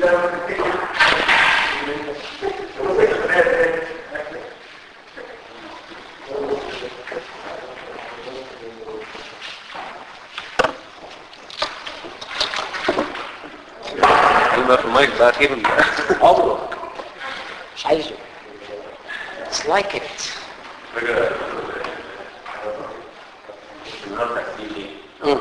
كلمة في المايك ده أخير عمرك مش عايزه It's like it مم.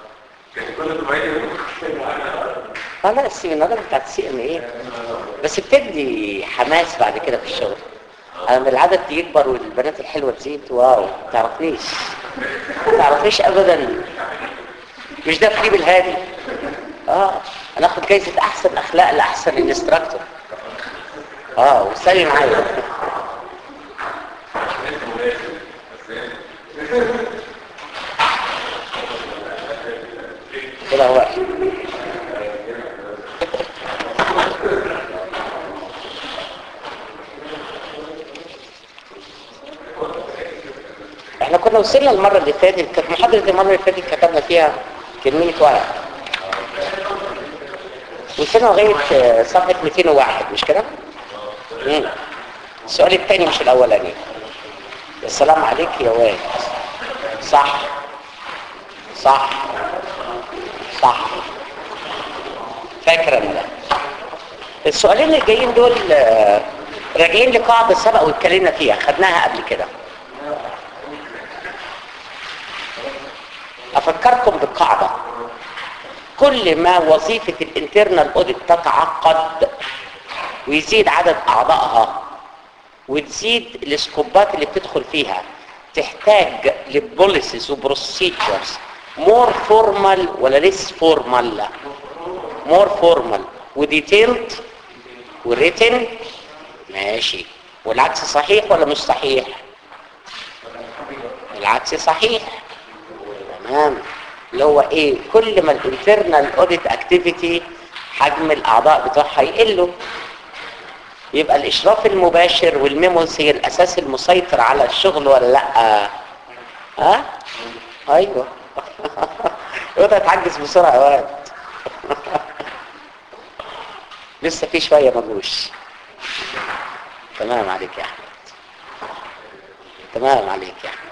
اه لا السيمينارات بتاعت السي ام ايه بس بتدي حماس بعد كده في الشغل لما العدد يكبر والبنات الحلوه تزيد واو ما تعرفنيش ما تعرفنيش ابدا مش ده فري بالهادي اه انا اخد جايزه احسن اخلاق لاحسن انستراكتور اه وسالي معايا كده هو احنا كنا وصلنا المرة اللي فاتت كانت محاضرة المرة اللي فاتت كتبنا فيها كمية ورق وصلنا لغاية آه، صفحة 201 مش كده؟ مم. السؤال الثاني مش الأولاني السلام عليك يا واد صح صح صح فاكر انا ده السؤالين اللي جايين دول آه، راجعين لقاعدة سبق واتكلمنا فيها خدناها قبل كده افكركم بالقاعدة كل ما وظيفة الانترنال اوديت تتعقد ويزيد عدد اعضائها وتزيد السكوبات اللي بتدخل فيها تحتاج لبوليسيز وبروسيجرز مور فورمال ولا ليس فورمال مور فورمال وديتيلد وريتن ماشي والعكس صحيح ولا مش صحيح العكس صحيح تمام اللي هو ايه كل ما الانترنال اوديت اكتيفيتي حجم الاعضاء بتوعها يقلوا يبقى الاشراف المباشر والميموز هي الاساس المسيطر على الشغل ولا لا ها ايوه وده تعجز بسرعه يا واد لسه في شويه مجوش تمام عليك يا احمد تمام عليك يا احمد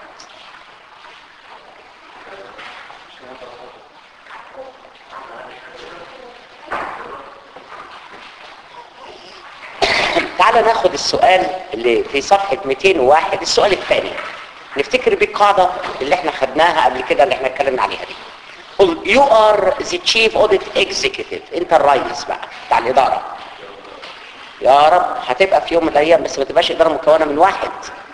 تعال ناخد السؤال اللي في صفحة 201 السؤال الثاني نفتكر بيه القاعدة اللي احنا خدناها قبل كده اللي احنا اتكلمنا عليها دي قل you are the chief audit executive انت الرئيس بقى بتاع الإدارة يا رب هتبقى في يوم من الأيام بس ما تبقاش إدارة مكونة من واحد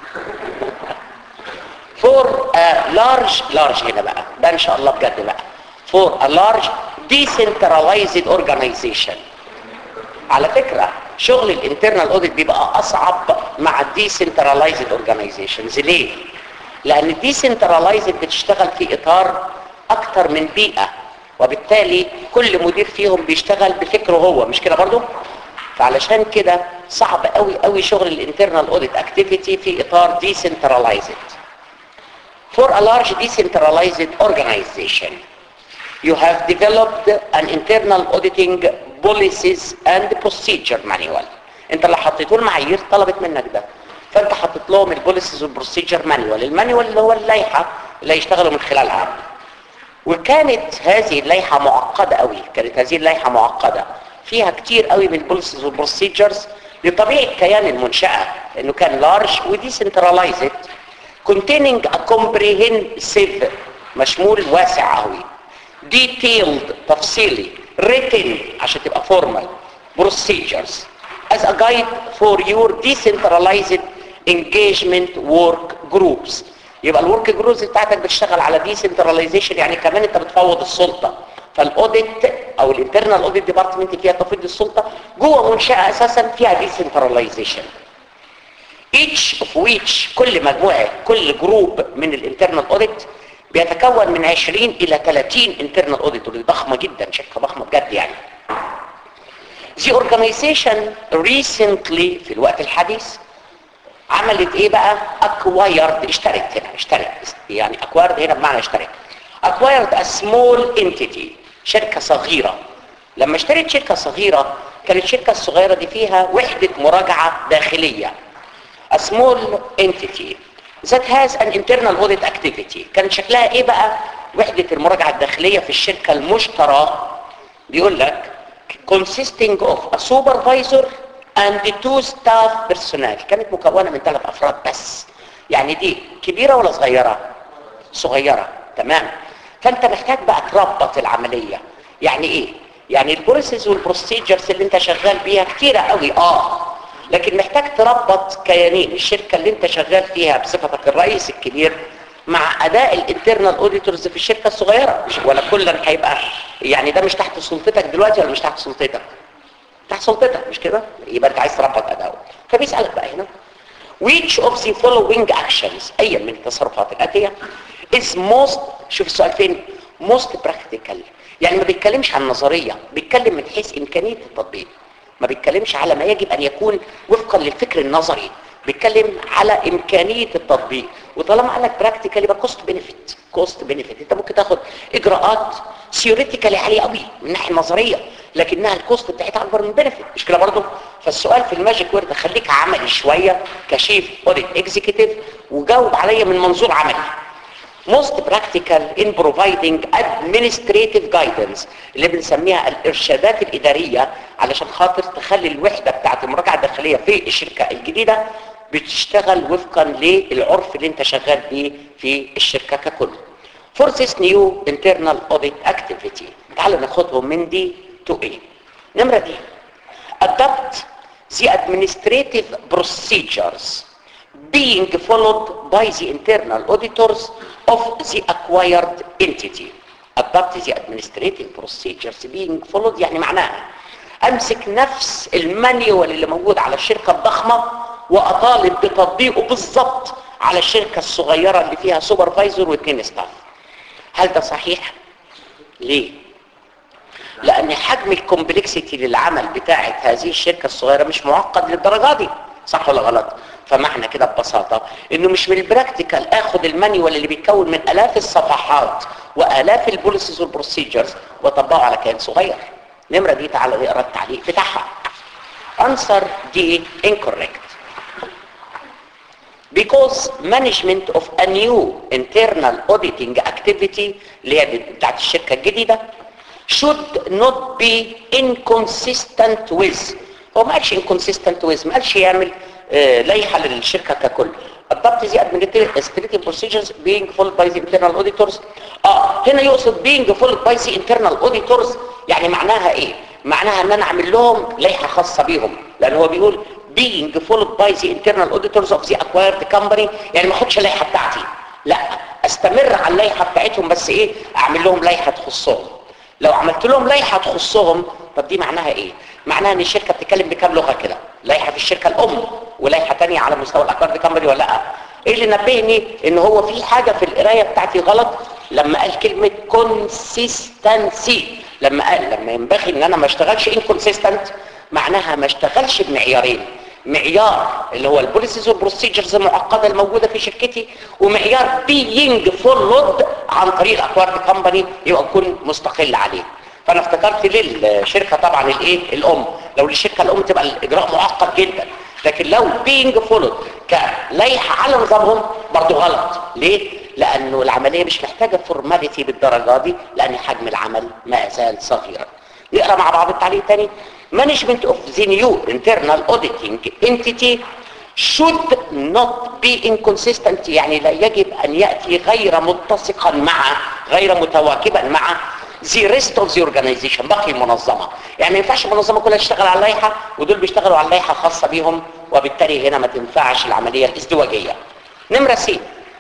for a large large هنا بقى ده إن شاء الله بجد بقى for a large decentralized organization على فكرة شغل الانترنال اوديت بيبقى اصعب مع الديسنترلايزد اورجانيزيشنز ليه لان الديسنترلايزد بتشتغل في اطار اكتر من بيئة وبالتالي كل مدير فيهم بيشتغل بفكره هو مش كده برضو فعلشان كده صعب قوي قوي شغل الانترنال اوديت اكتيفيتي في اطار ديسنترلايزد for a large decentralized organization you have developed an internal auditing policies and procedure manual انت اللي حطيته المعايير طلبت منك ده فانت حطيت لهم البوليسيز والبروسيجر مانيوال المانيوال اللي هو اللائحه اللي هيشتغلوا من خلالها وكانت هذه اللائحه معقده قوي كانت هذه اللائحه معقده فيها كتير قوي من البوليسيز والبروسيجرز لطبيعه كيان المنشاه انه كان لارج وديسنترلايزد containing a comprehensive مشمول واسع قوي detailed تفصيلي written عشان تبقى formal procedures as a guide for your decentralized engagement work groups يبقى الورك جروبز بتاعتك بتشتغل على decentralization يعني كمان انت بتفوض السلطه فالاوديت او الانترنال اوديت ديبارتمنت فيها تفويض السلطه جوه منشاه اساسا فيها decentralization each of which كل مجموعه كل جروب من الانترنال اوديت بيتكون من 20 الى 30 انترنال اوديتور دي ضخمه جدا شركه ضخمه بجد يعني The organization recently في الوقت الحديث عملت ايه بقى acquired اشترت هنا اشترت يعني acquired هنا بمعنى اشترت acquired a small entity شركة صغيرة لما اشترت شركة صغيرة كانت الشركة الصغيرة دي فيها وحدة مراجعة داخلية a small entity that has an internal audit activity كانت شكلها ايه بقى وحدة المراجعة الداخلية في الشركة المشترى بيقول لك consisting of a supervisor and two staff personnel كانت مكونة من ثلاث افراد بس يعني دي كبيرة ولا صغيرة صغيرة تمام فانت محتاج بقى تربط العملية يعني ايه يعني البروسيس والبروسيجرز اللي انت شغال بيها كتيرة قوي اه لكن محتاج تربط كيانين الشركة اللي انت شغال فيها بصفتك الرئيس الكبير مع اداء الانترنال اوديتورز في الشركة الصغيرة مش ولا كلا هيبقى يعني ده مش تحت سلطتك دلوقتي ولا مش تحت سلطتك تحت سلطتك مش كده يبقى انت عايز تربط اداؤه فبيسألك بقى هنا which of the following actions ايا من التصرفات الاتية is most شوف السؤال فين most practical يعني ما بيتكلمش عن نظرية بيتكلم من حيث امكانية التطبيق ما بيتكلمش على ما يجب ان يكون وفقا للفكر النظري بيتكلم على امكانية التطبيق وطالما قال لك براكتيكال يبقى كوست بنفيت كوست بنفيت انت ممكن تاخد اجراءات ثيوريتيكالي عاليه قوي من الناحيه النظريه لكنها الكوست بتاعتها اكبر من بنفيت مش كده برضه فالسؤال في الماجيك وورد خليك عملي شويه كشيف اوديت اكزيكتيف وجاوب عليا من منظور عملي most practical in providing administrative guidance اللي بنسميها الارشادات الاداريه علشان خاطر تخلي الوحده بتاعت المراجعه الداخليه في الشركه الجديده بتشتغل وفقا للعرف اللي انت شغال بيه في الشركه ككل for this new internal audit activity تعالوا ناخدهم من دي to A نمرة دي adopt the administrative procedures being followed by the internal auditors of the acquired entity adopt the administrative procedures being followed يعني معناها امسك نفس المانيوال اللي موجود على الشركة الضخمة واطالب بتطبيقه بالظبط على الشركة الصغيرة اللي فيها سوبرفايزر واثنين ستاف هل ده صحيح ليه لان حجم الكومبلكسيتي للعمل بتاعه هذه الشركه الصغيره مش معقد للدرجه دي صح ولا غلط فمعنى كده ببساطه انه مش من البراكتيكال اخد المانيوال اللي بيتكون من الاف الصفحات والاف البوليسيز والبروسيجرز واطبقه على كيان صغير نمره دي تعالى نقرا التعليق بتاعها answer دي incorrect because management of a new internal auditing activity اللي هي بتاعت الشركة الجديدة should not be inconsistent with هو ما قالش inconsistent with ما قالش يعمل آه لائحة للشركة ككل adopt the administrative procedures being followed by the internal auditors اه هنا يقصد being followed by the internal auditors يعني معناها ايه معناها ان انا اعمل لهم لائحة خاصة بيهم لان هو بيقول being followed by the internal auditors of the acquired company يعني ما اخدش اللائحة بتاعتي لا استمر على اللائحة بتاعتهم بس ايه اعمل لهم لائحة تخصهم لو عملت لهم لائحة تخصهم طب دي معناها ايه معناها ان الشركة بتتكلم بكام لغة كده لائحة في الشركة الام ولائحة تانية على مستوى الاكوارد كامباني ولا لا ايه اللي نبهني ان هو في حاجة في القراية بتاعتي غلط لما قال كلمة consistency لما قال لما ينبغي ان انا ما اشتغلش inconsistent معناها ما اشتغلش بمعيارين معيار اللي هو البوليسيز والبروسيجرز المعقده الموجوده في شركتي ومعيار بينج فولود عن طريق الاكوارد كومباني يبقى اكون مستقل عليه فانا افتكرت للشركه طبعا الايه الام لو للشركه الام تبقى الاجراء معقد جدا لكن لو بينج فولود كلائحه على نظامهم برضه غلط ليه لانه العمليه مش محتاجه فورماليتي بالدرجه دي لان حجم العمل ما زال صغيرا نقرا مع بعض التعليق تاني management of the new internal auditing entity should not be inconsistent يعني لا يجب أن يأتي غير متسقا مع غير متواكبا مع the rest of the organization باقي المنظمة يعني ما ينفعش المنظمة كلها تشتغل على اللائحة ودول بيشتغلوا على اللائحة خاصة بيهم وبالتالي هنا ما تنفعش العملية الازدواجية نمرة سي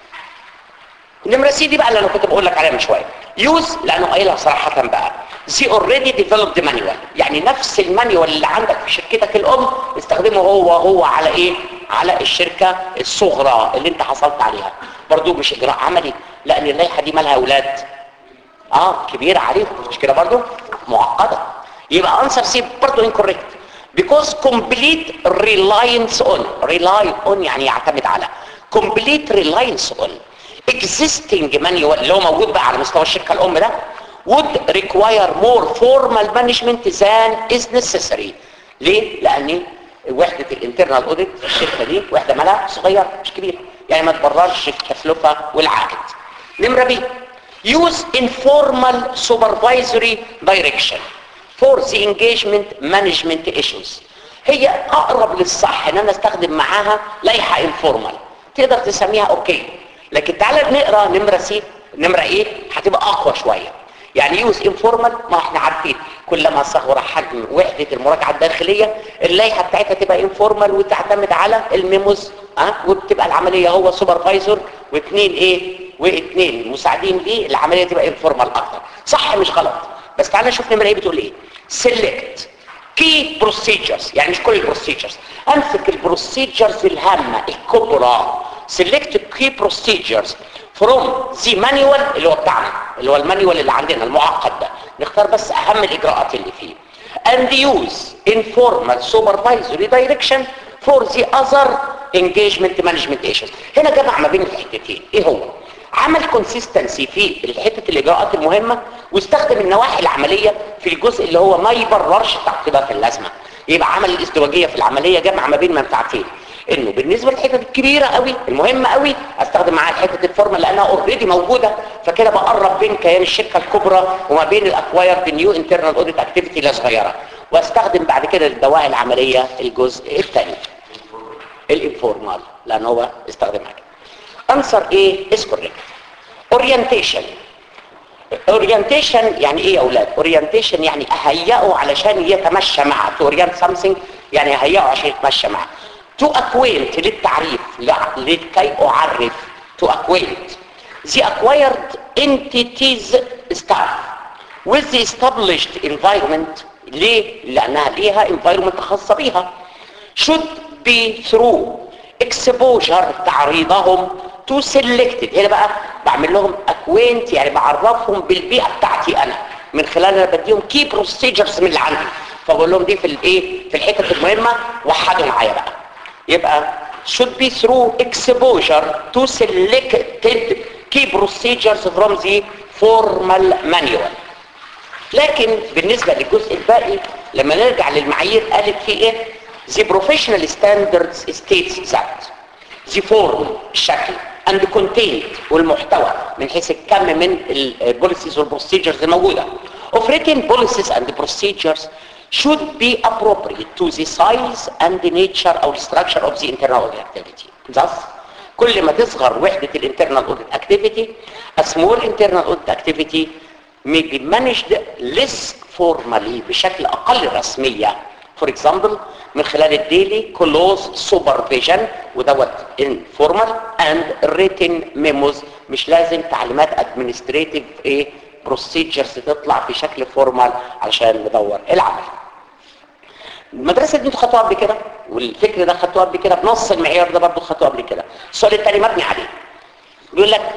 نمرة سي دي بقى اللي انا كنت بقول لك عليها من شوية يوز لانه قايلها صراحة بقى زي اوريدي ديفلوبد مانيوال يعني نفس المانيوال اللي عندك في شركتك الام استخدمه هو هو على ايه على الشركة الصغرى اللي انت حصلت عليها برضو مش اجراء عملي لان اللائحة دي مالها اولاد اه كبيرة عليهم مش كده برضو معقدة يبقى انسر سي برضو incorrect because complete reliance on rely on يعني يعتمد على complete reliance on existing manual اللي هو موجود بقى على مستوى الشركة الام ده would require more formal management than is necessary ليه لان وحده الانترنال اوديت في الشركه دي وحده مالها صغيره مش كبيره يعني ما تبررش التكلفه والعائد نمره بي use informal supervisory direction for the engagement management issues هي اقرب للصح ان انا استخدم معاها لائحه انفورمال تقدر تسميها اوكي لكن تعالى نقرا نمره سي نمره ايه هتبقى اقوى شويه يعني يوز انفورمال ما احنا عارفين كلما صغر حجم وحده المراجعه الداخليه اللائحه بتاعتها تبقى انفورمال وتعتمد على الميموز ها أه؟ وبتبقى العمليه هو سوبرفايزر واثنين ايه واثنين مساعدين ليه العمليه تبقى انفورمال اكتر صح مش غلط بس تعالى نشوف نمره ايه بتقول ايه سيلكت كي بروسيجرز يعني مش كل البروسيجرز امسك البروسيجرز الهامه الكبرى سيلكت كي بروسيجرز فروم ذا مانيوال اللي هو بتاعنا اللي هو المانيوال اللي عندنا المعقد ده نختار بس اهم الاجراءات اللي فيه and use informal supervisory direction for the other engagement management issues هنا جمع ما بين الحتتين ايه هو عمل كونسيستنسي في حته الاجراءات المهمه واستخدم النواحي العمليه في الجزء اللي هو ما يبررش تعقيبات اللازمه يبقى عمل الازدواجيه في العمليه جمع ما بين منفعتين انه بالنسبه للحتت الكبيره قوي المهمه قوي استخدم معاها حته الفورمه لانها اوريدي موجوده فكده بقرب بين كيان الشركه الكبرى وما بين الاكوايرد نيو انترنال اوديت اكتيفيتي اللي صغيره واستخدم بعد كده الدواعي العمليه الجزء الثاني الانفورمال لان هو استخدمها انسر ايه از كوريكت اورينتيشن اورينتيشن يعني ايه يا اولاد اورينتيشن يعني اهيئه علشان يتمشى معه تو اورينت سامثينج يعني اهيئه عشان يتمشى معه to acquaint للتعريف لكي اعرف to acquaint the acquired entities staff with the established environment ليه؟ لانها ليها environment خاصة بيها should be through exposure تعريضهم to selected هنا بقى بعمل لهم acquaint يعني بعرفهم بالبيئة بتاعتي انا من خلال انا بديهم key procedures من اللي عندي فبقول لهم دي في الايه في الحتت المهمة وحدوا معايا بقى يبقى should be through exposure to selected key procedures from the formal manual لكن بالنسبة للجزء الباقي لما نرجع للمعايير قالت في ايه the professional standards states that the form الشكل and the content والمحتوى من حيث الكم من البوليسيز والبروسيجرز الموجودة of written policies and procedures should be appropriate to the size and the nature or structure of the internal audit activity. Thus, كل ما تصغر وحدة الانترنال audit activity, a small internal audit activity may be managed less formally بشكل أقل رسمية. For example, من خلال الديلي close supervision ودوت informal and written memos مش لازم تعليمات administrative ايه procedures تطلع في شكل فورمال علشان ندور العمل. المدرسه دي انتوا خدتوها قبل كده والفكر ده خدتوه قبل كده بنص المعيار ده برضه خدتوه قبل كده السؤال الثاني مبني عليه بيقول لك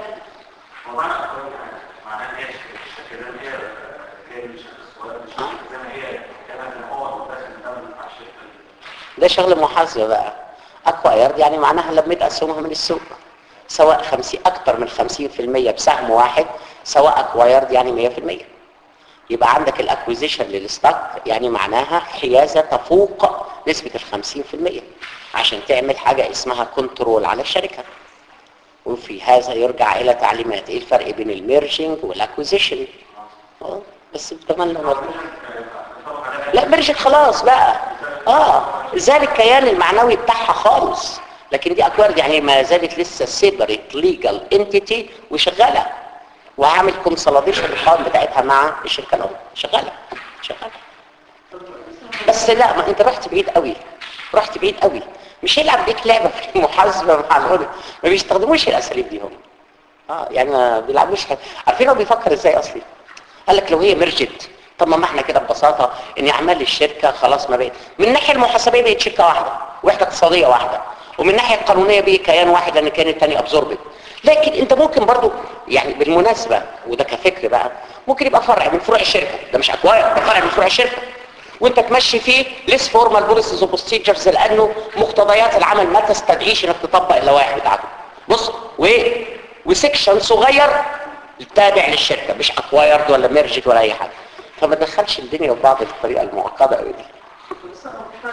ده شغل محاسبه بقى اكوايرد يعني معناها لميت اسهمها من السوق سواء 50 اكتر من 50% بسهم واحد سواء اكوايرد يعني 100% يبقى عندك الاكوزيشن للستوك يعني معناها حيازه تفوق نسبه ال 50% عشان تعمل حاجه اسمها كنترول على الشركه وفي هذا يرجع الى تعليمات ايه الفرق بين الميرجنج والاكوزيشن اه بس بتمنى لا ميرجنج خلاص بقى اه زال الكيان المعنوي بتاعها خالص لكن دي اكوارد يعني ما زالت لسه سيبريت ليجال انتيتي وشغاله وهعمل كونسوليديشن القوائم بتاعتها مع الشركه الام شغاله شغاله بس لا ما انت رحت بعيد قوي رحت بعيد قوي مش هيلعب بيك لعبه في المحاسبه مع الاوديت ما بيستخدموش الاساليب دي هم اه يعني ما بيلعبوش حاجة. عارفين هو بيفكر ازاي اصلي قال لك لو هي مرجت طب ما احنا كده ببساطه ان اعمال الشركه خلاص ما بقت من الناحيه المحاسبيه بقت شركه واحده وحده اقتصاديه واحده ومن الناحيه القانونيه بقى كيان واحد لان كان الثاني ابزوربت لكن انت ممكن برضو يعني بالمناسبة وده كفكر بقى ممكن يبقى فرع من فروع الشركة ده مش اكواير ده فرع من فروع الشركة وانت تمشي فيه ليس فورمال بوليسيز وبروسيجرز لانه مقتضيات العمل ما تستدعيش انك تطبق اللوائح بتاعته بص وايه وسكشن صغير تابع للشركة مش اكوايرد ولا ميرجت ولا اي حاجة فما تدخلش الدنيا في بعض بالطريقة المعقدة قوي دي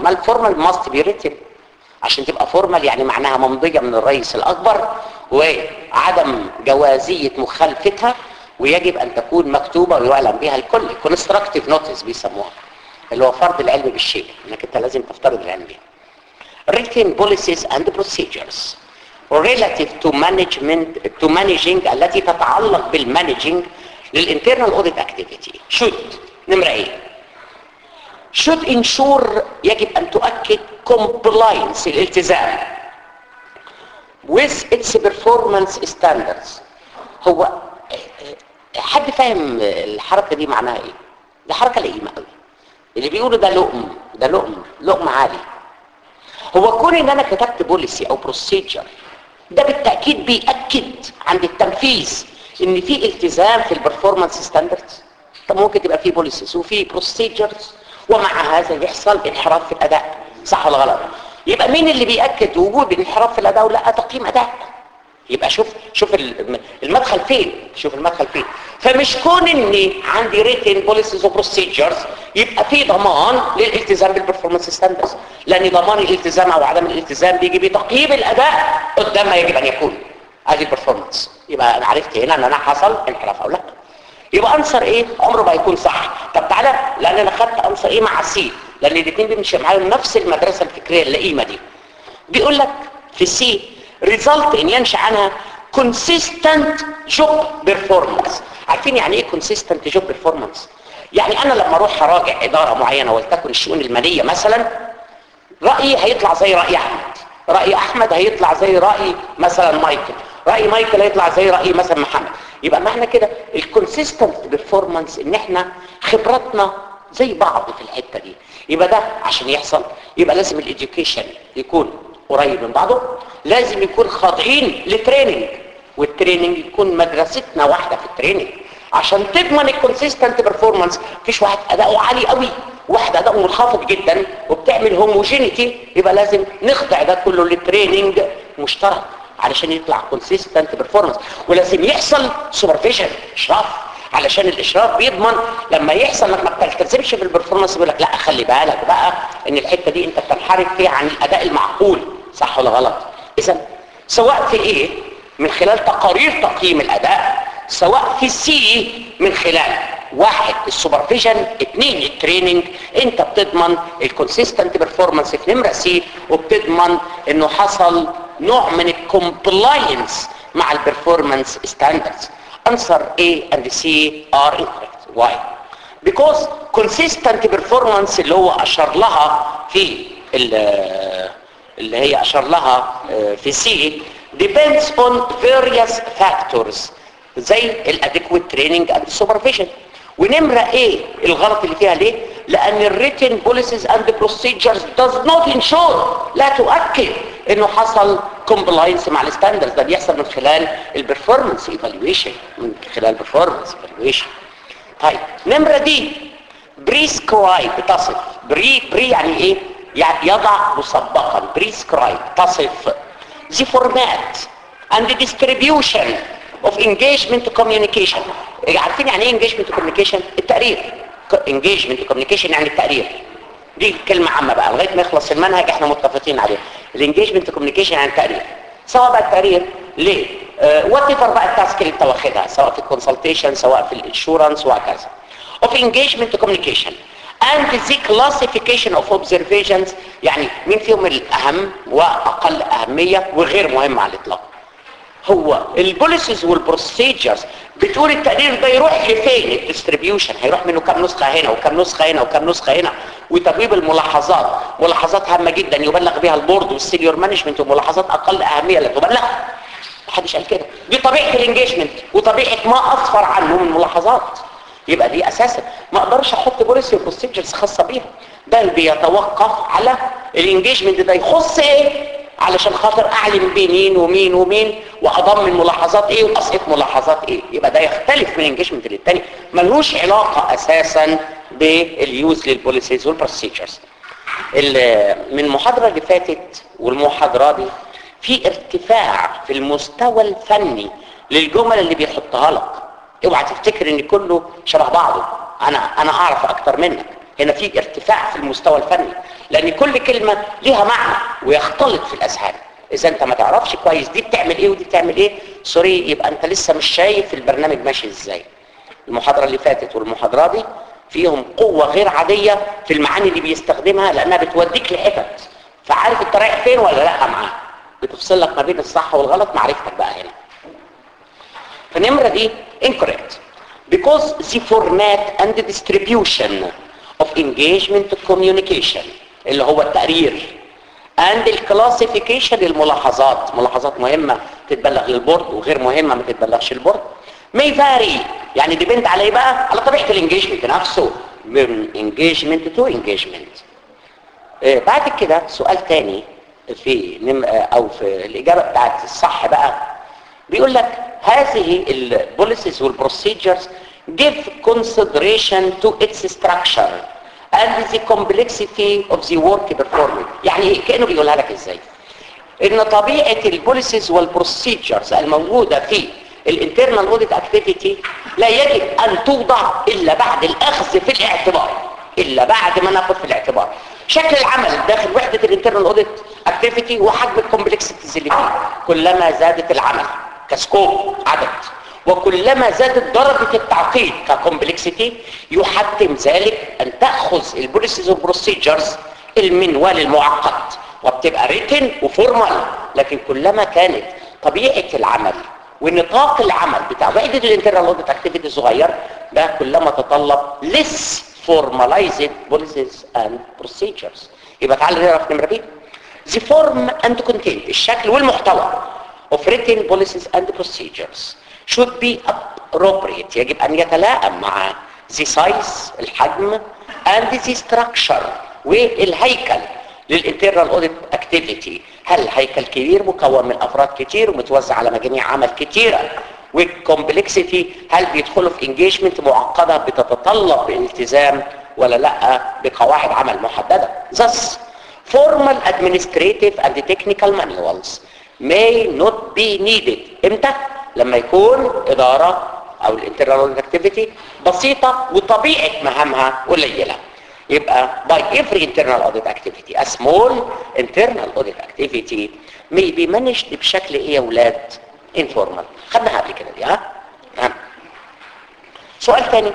ما الفورمال ماست بي written عشان تبقى فورمال يعني معناها ممضية من الرئيس الأكبر وعدم جوازية مخالفتها ويجب أن تكون مكتوبة ويعلم بها الكل constructive notice بيسموها اللي هو فرض العلم بالشيء انك انت لازم تفترض العلم بها written policies and procedures relative to management to managing التي تتعلق بالمانجينج للانترنال اوديت اكتيفيتي should نمرة ايه should ensure يجب ان تؤكد compliance الالتزام with its performance standards هو حد فاهم الحركة دي معناها ايه دي حركة لئيمة قوي اللي بيقولوا ده لقم ده لقم لقم عالي هو كون ان انا كتبت بوليسي او بروسيجر ده بالتاكيد بياكد عند التنفيذ ان في التزام في البرفورمانس ستاندردز طب ممكن تبقى في بوليسيز وفي بروسيجرز ومع هذا يحصل انحراف في الاداء صح ولا غلط يبقى مين اللي بياكد وجود انحراف في الاداء ولا تقييم اداء يبقى شوف شوف المدخل فين شوف المدخل فين فمش كون اني عندي ريتن بوليسيز وبروسيجرز يبقى في ضمان للالتزام بالبرفورمانس ستاندرز لان ضمان الالتزام او عدم الالتزام بيجي بتقييم الاداء قدام ما يجب ان يكون ادي البرفورمانس يبقى انا عرفت هنا ان انا حصل انحراف او لا يبقى انسر ايه عمره ما يكون صح طب تعالى لان انا خدت انسر ايه مع سي لان الاثنين بيمشي معاهم نفس المدرسه الفكريه اللئيمه دي بيقول لك في سي ريزلت ان ينشا عنها consistent job performance عارفين يعني ايه consistent job performance يعني انا لما اروح اراجع اداره معينه ولتكن الشؤون الماليه مثلا رايي هيطلع زي راي احمد راي احمد هيطلع زي راي مثلا مايكل راي مايكل هيطلع زي راي مثلا محمد يبقى معنى كده الكونسيستنت بيرفورمانس ان احنا خبراتنا زي بعض في الحته دي يبقى ده عشان يحصل يبقى لازم الاديوكيشن يكون قريب من بعضه لازم يكون خاضعين لتريننج والتريننج يكون مدرستنا واحده في التريننج عشان تضمن الكونسيستنت بيرفورمانس مفيش واحد اداؤه عالي قوي واحد اداؤه منخفض جدا وبتعمل هوموجينيتي يبقى لازم نخضع ده كله للتريننج مشترك علشان يطلع كونسيستنت بيرفورمانس ولازم يحصل سوبرفيجن اشراف علشان الاشراف بيضمن لما يحصل انك ما بتلتزمش في البرفورمانس يقول لك لا خلي بالك بقى ان الحته دي انت بتنحرف فيها عن الاداء المعقول صح ولا غلط اذا سواء في ايه من خلال تقارير تقييم الاداء سواء في السي من خلال واحد السوبرفيجن اثنين التريننج انت بتضمن الكونسيستنت بيرفورمانس في نمره سي وبتضمن انه حصل نوع من الكومبلاينس مع البرفورمانس ستاندردز answer A and C are incorrect why because consistent performance اللي هو اشار لها في اللي هي اشار لها في سي depends on various factors زي الادكويت تريننج اند سوبرفيجن ونمرة ايه الغلط اللي فيها ليه لان الريتن بوليسيز اند بروسيجرز does not ensure لا تؤكد انه حصل كومبلاينس مع الستاندرز ده بيحصل من خلال البرفورمانس ايفالويشن من خلال البرفورمانس ايفالويشن طيب نمرة دي بريسكرايب تصف بري بري يعني ايه يعني يضع مسبقا بريسكرايب تصف the format and the distribution of engagement communication عارفين يعني ايه engagement communication التقرير engagement communication يعني التقرير دي كلمة عامة بقى لغاية ما يخلص المنهج احنا متفقين عليه الانجيجمنت كوميونيكيشن يعني التقرير سواء بقى التقرير ليه وات ايفر بقى التاسك اللي انت واخدها سواء في الكونسلتيشن سواء في الانشورنس وهكذا of engagement communication and the classification of observations يعني مين فيهم الاهم واقل اهمية وغير مهم على الاطلاق هو البوليسيز والبروسيجرز بتقول التقرير ده يروح لفين الديستريبيوشن هيروح منه كام نسخه هنا وكام نسخه هنا وكام نسخه هنا وتبويب الملاحظات ملاحظات هامه جدا يبلغ بها البورد والسينيور مانجمنت وملاحظات اقل اهميه لا تبلغ محدش قال كده دي طبيعه الانجيجمنت وطبيعه ما اصفر عنه من ملاحظات يبقى دي اساسا ما اقدرش احط بوليسي وبروسيجرز خاصه بيها بل بيتوقف على الانجيجمنت ده يخص ايه علشان خاطر اعلم بين ومين ومين واضمن ملاحظات ايه واسقط ملاحظات ايه يبقى ده يختلف من انجيجمنت للتاني ملوش علاقه اساسا باليوز للبوليسيز والبروسيجرز من المحاضره اللي فاتت والمحاضره دي في ارتفاع في المستوى الفني للجمل اللي بيحطها لك اوعى تفتكر ان كله شبه بعضه انا انا اعرف اكتر منك هنا في ارتفاع في المستوى الفني لان كل كلمة ليها معنى ويختلط في الاذهان اذا انت ما تعرفش كويس دي بتعمل ايه ودي بتعمل ايه سوري يبقى انت لسه مش شايف البرنامج ماشي ازاي المحاضرة اللي فاتت والمحاضرة دي فيهم قوة غير عادية في المعاني اللي بيستخدمها لانها بتوديك لحتت فعارف انت رايح فين ولا لا معاه بتفصل لك ما بين الصح والغلط معرفتك بقى هنا فالنمرة دي incorrect because the format and the distribution of engagement communication اللي هو التقرير and الكلاسيفيكيشن الملاحظات ملاحظات مهمة تتبلغ للبورد وغير مهمة ما تتبلغش للبورد may vary يعني ديبند على ايه بقى على طبيعة الانجيجمنت نفسه من engagement to engagement آه، بعد كده سؤال تاني في نم... آه، او في الاجابة بتاعت الصح بقى بيقول لك هذه البوليسيز والبروسيجرز give consideration to its structure and the complexity of the work performed يعني ايه كانه بيقولها لك ازاي ان طبيعه البوليسيز والبروسيجرز الموجوده في الانترنال اوديت اكتيفيتي لا يجب ان توضع الا بعد الاخذ في الاعتبار الا بعد ما ناخذ في الاعتبار شكل العمل داخل وحده الانترنال اوديت اكتيفيتي وحجم الكومبلكسيتيز اللي فيه كلما زادت العمل كسكوب عدد وكلما زادت درجة التعقيد ككومبلكسيتي يحتم ذلك أن تأخذ البوليسيز والبروسيجرز المنوال المعقد وبتبقى ريتن وفورمال لكن كلما كانت طبيعة العمل ونطاق العمل بتاع وحدة الانترنال اوديت اكتيفيتي صغير ده كلما تطلب less formalized policies and procedures يبقى تعال نعرف نمرة بيه the form and content الشكل والمحتوى of written policies and procedures should be appropriate يجب أن يتلائم مع the size الحجم and the structure والهيكل للانترنال اوديت اكتيفيتي هل هيكل كبير مكون من افراد كتير ومتوزع على مجاميع عمل كتيره والكومبلكسيتي هل بيدخلوا في انجيجمنت معقده بتتطلب الالتزام ولا لا بقواعد عمل محدده thus formal administrative and technical manuals may not be needed امتى لما يكون اداره او الانترنال اوديت اكتيفيتي بسيطه وطبيعه مهامها قليله يبقى by every internal audit activity a small internal audit activity may be managed بشكل ايه يا ولاد informal خدناها قبل كده دي ها ها سؤال تاني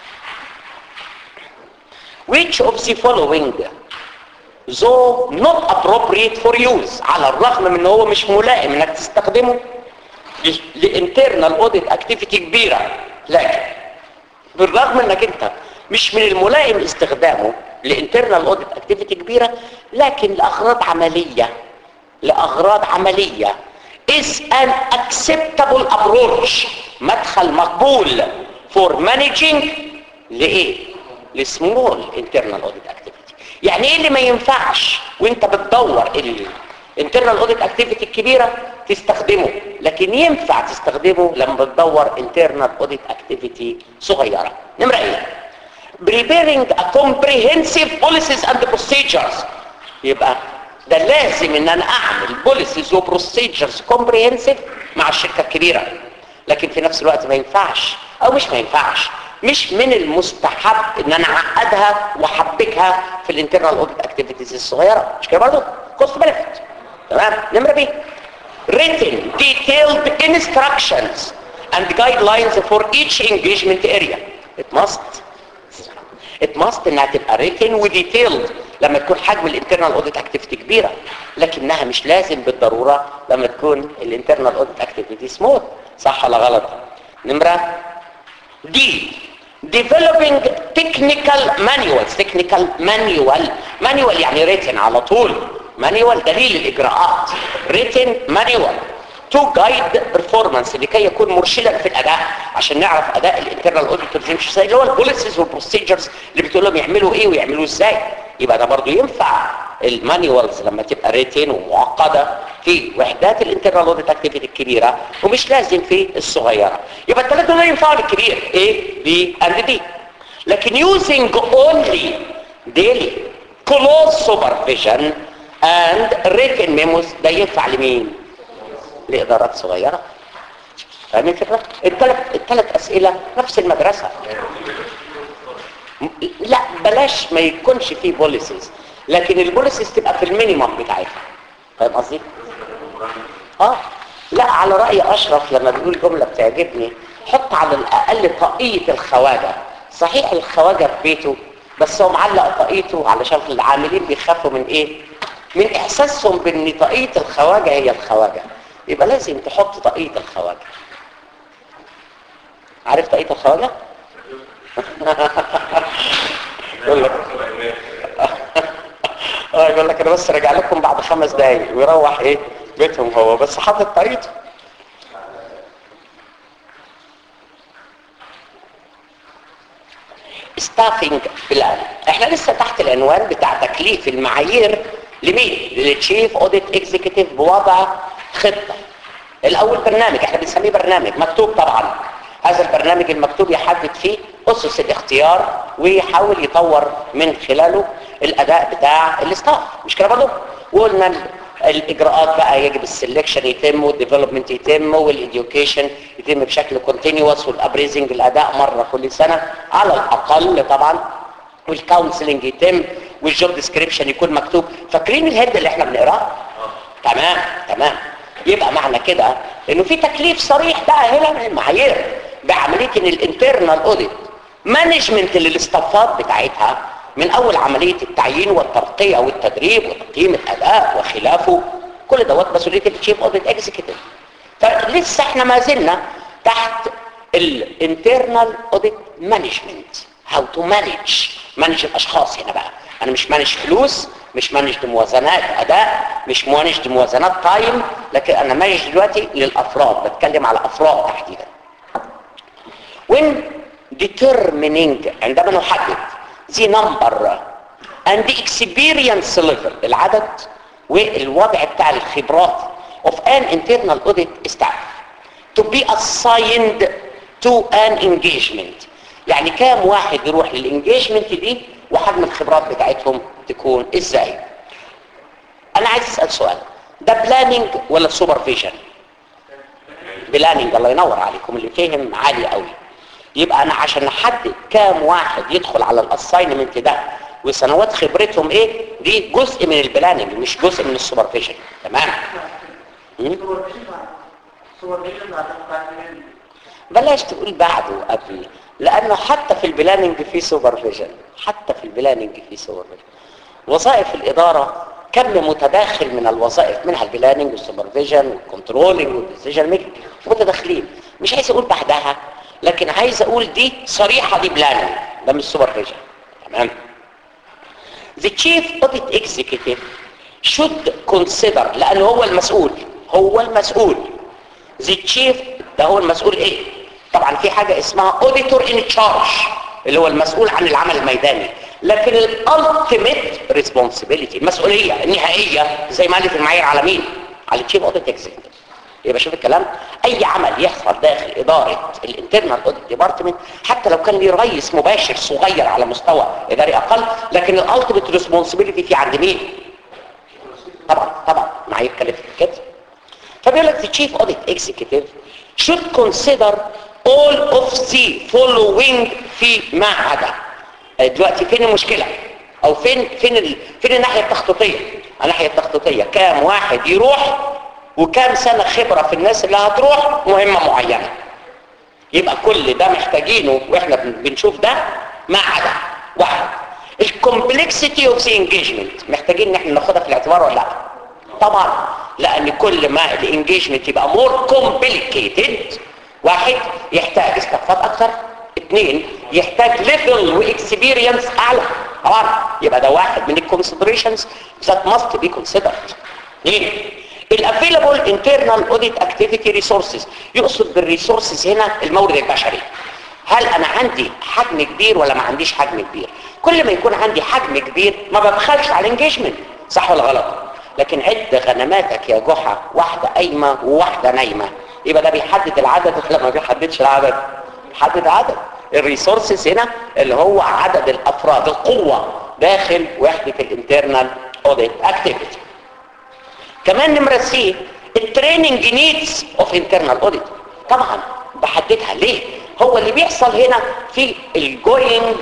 which of the following though not appropriate for use على الرغم من ان هو مش ملائم انك تستخدمه لانترنال اوديت اكتيفيتي كبيره لكن بالرغم انك انت مش من الملائم استخدامه لانترنال اوديت اكتيفيتي كبيره لكن لاغراض عمليه لاغراض عمليه is an acceptable approach مدخل مقبول for managing لايه لسمول internal audit activity يعني ايه اللي ما ينفعش وانت بتدور الانترنال اوديت اكتيفيتي الكبيره تستخدمه لكن ينفع تستخدمه لما بتدور internal audit activity صغيره نمره ايه preparing a comprehensive policies and procedures يبقى ده لازم ان انا اعمل بوليسيز وبروسيجرز كومبريهنسيف مع الشركه الكبيره لكن في نفس الوقت ما ينفعش او مش ما ينفعش مش من المستحب ان انا اعقدها واحبكها في الانترنال اوديت اكتيفيتيز الصغيره مش كده برضه كوست بنفيت تمام نمره بي written detailed instructions and guidelines for each engagement area it must it must انها تبقى written وديتيلد لما تكون حجم الانترنال اوديت اكتيفيتي كبيره لكنها مش لازم بالضروره لما تكون الانترنال اوديت اكتيفيتي سمول صح ولا غلط نمره دي developing technical manuals technical manual manual يعني written على طول manual دليل الاجراءات written manual to guide performance لكي يكون مرشدا في الاداء عشان نعرف اداء الانترنال اوديتورز يمشي ازاي اللي هو البوليسيز والبروسيجرز اللي بتقول لهم يعملوا ايه ويعملوا ازاي يبقى ده برضه ينفع المانيوالز لما تبقى ريتين ومعقده في وحدات الانترنال اوديت اكتيفيتي الكبيره ومش لازم في الصغيره يبقى الثلاثه دول ينفعوا للكبير ايه بي اند دي لكن using only daily close supervision and written memos ده ينفع لمين لإدارات صغيرة فاهمين الفكرة؟ الثلاث الثلاث أسئلة نفس المدرسة م- لا بلاش ما يكونش فيه بوليسيز لكن البوليسيز تبقى في المينيمم بتاعتها فاهم قصدي اه لا على رأي اشرف لما بيقول جملة بتعجبني حط على الاقل طاقية الخواجة صحيح الخواجة في بيته بس هو معلق طاقيته علشان العاملين بيخافوا من ايه من احساسهم بان طاقية الخواجة هي الخواجة يبقى لازم تحط طاقية الخواجة عارف طاقية الخواجة يقول لك اه يقول لك انا بس راجع لكم بعد خمس دقايق ويروح ايه بيتهم هو بس حاطط طريقته ستافنج بلان احنا لسه تحت العنوان بتاع تكليف المعايير لمين للتشيف اوديت اكزيكتيف بوضع خطه الاول برنامج احنا بنسميه برنامج مكتوب طبعا هذا البرنامج المكتوب يحدد فيه اسس الاختيار ويحاول يطور من خلاله الاداء بتاع الاستاف مش كده برضه وقلنا ال- الاجراءات بقى يجب السلكشن يتم والديفلوبمنت يتم والاديوكيشن يتم بشكل كونتينوس والابريزنج الاداء مره كل سنه على الاقل طبعا والكونسلنج يتم والجوب ديسكريبشن يكون مكتوب فاكرين الهيد اللي احنا بنقراه تمام تمام يبقى معنى كده انه في تكليف صريح بقى هنا من المعايير بعمليه ان الانترنال اوديت مانجمنت للاستافات بتاعتها من اول عمليه التعيين والترقيه والتدريب وتقييم الاداء وخلافه كل دوت مسؤوليه التشيف اوديت اكزيكتيف فلسه احنا ما زلنا تحت الانترنال اوديت مانجمنت هاو تو مانج مانج الاشخاص هنا بقى انا مش مانج فلوس مش مانج موازنات اداء مش مانج موازنات تايم لكن انا مانج دلوقتي للافراد بتكلم على افراد تحديدا when determining عندما نحدد the number and the experience level العدد والوضع بتاع الخبرات of an internal audit staff to be assigned to an engagement يعني كام واحد يروح للانجيجمنت دي وحجم الخبرات بتاعتهم تكون ازاي انا عايز اسال سؤال ده بلاننج ولا سوبرفيجن بلاننج الله ينور عليكم اللي فهم عالي قوي يبقى انا عشان احدد كام واحد يدخل على الاساينمنت ده وسنوات خبرتهم ايه دي جزء من البلاننج مش جزء من السوبرفيجن تمام مم؟ بلاش تقول بعده قبل لانه حتى في البلاننج في سوبرفيجن حتى في البلاننج في سوبرفيجن وظائف الاداره كم متداخل من الوظائف منها البلاننج والسوبرفيجن والكنترولنج والديسيجن ميكنج متداخلين مش عايز اقول بعدها لكن عايز اقول دي صريحه دي بلاننج ده مش سوبرفيجن تمام The chief audit executive should consider لانه هو المسؤول هو المسؤول the chief ده هو المسؤول ايه طبعا في حاجة اسمها auditor in charge اللي هو المسؤول عن العمل الميداني لكن ال ultimate responsibility المسؤولية النهائية زي ما قالت المعايير على مين على التشيف audit executive يبقى شوف الكلام اي عمل يحصل داخل ادارة الانترنال اوديت ديبارتمنت حتى لو كان ليه رئيس مباشر صغير على مستوى اداري اقل لكن الالتيميت ريسبونسبيلتي في عند مين طبعا طبعا معايير كلمة كده فبيقول لك the chief audit executive should consider all of the following في ما عدا دلوقتي فين المشكلة او فين فين ال... فين الناحية التخطيطية الناحية التخطيطية كام واحد يروح وكام سنة خبرة في الناس اللي هتروح مهمة معينة يبقى كل ده محتاجينه واحنا بن- بنشوف ده ما عدا واحد الكومبلكسيتي اوف ذا انجيجمنت محتاجين ان احنا ناخدها في الاعتبار ولا لا طبعا لان كل ما الانجيجمنت يبقى مور كومبليكيتد واحد يحتاج استفاد اكتر اثنين يحتاج ليفل واكسبيرينس اعلى طبعا يبقى ده واحد من الكونسيدريشنز ذات ماست بي كونسيدرد اثنين الافيلابل انترنال اوديت اكتيفيتي ريسورسز يقصد بالريسورسز هنا المورد البشري هل انا عندي حجم كبير ولا ما عنديش حجم كبير كل ما يكون عندي حجم كبير ما ببخلش على الانجيجمنت صح ولا غلط لكن عد غنماتك يا جحا واحدة قايمة وواحدة نايمة يبقى ده بيحدد العدد ولا ما بيحددش العدد بيحدد عدد الريسورسز هنا اللي هو عدد الافراد القوة داخل وحدة الانترنال اوديت اكتيفيتي كمان نمرة سي التريننج نيدز اوف انترنال اوديت طبعا بحددها ليه هو اللي بيحصل هنا في الجوينج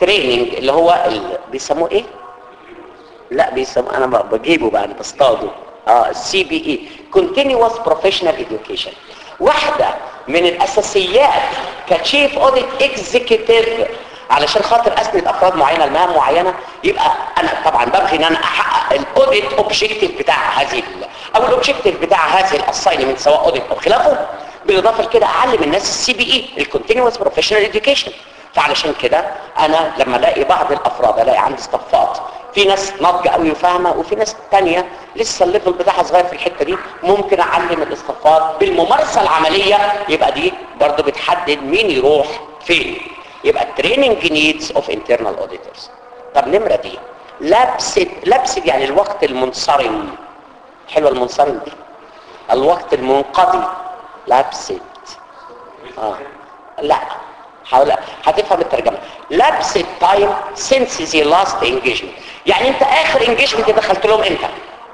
التريننج اللي هو ال... بيسموه ايه لا بيسموه انا ب- بجيبه بقى انا بصطاده اه السي بي اي كونتينوس بروفيشنال اديوكيشن واحده من الاساسيات كتشيف اوديت اكزيكتيف علشان خاطر اسند افراد معينه لمهام معينه يبقى انا طبعا ببغي ان انا احقق الاوديت اوبجيكتيف بتاع هذه ال- او الاوبجيكتيف بتاع هذه الاساينمنت سواء اوديت او خلافه بالاضافه لكده اعلم الناس السي بي اي الكونتينوس بروفيشنال اديوكيشن فعلشان كده انا لما الاقي بعض الافراد الاقي عندي صفات في ناس ناضجه قوي وفاهمه وفي ناس تانية لسه الليفل بتاعها صغير في الحته دي ممكن اعلم الاصطفات بالممارسه العمليه يبقى دي برضو بتحدد مين يروح فين يبقى التريننج نيدز اوف انترنال اوديتورز طب نمره دي لبست لبست يعني الوقت المنصرم حلوه المنصرم دي الوقت المنقضي لبست اه لا حاول هتفهم الترجمه لابس التايم since the last engagement يعني انت اخر انجيجمنت دخلت لهم امتى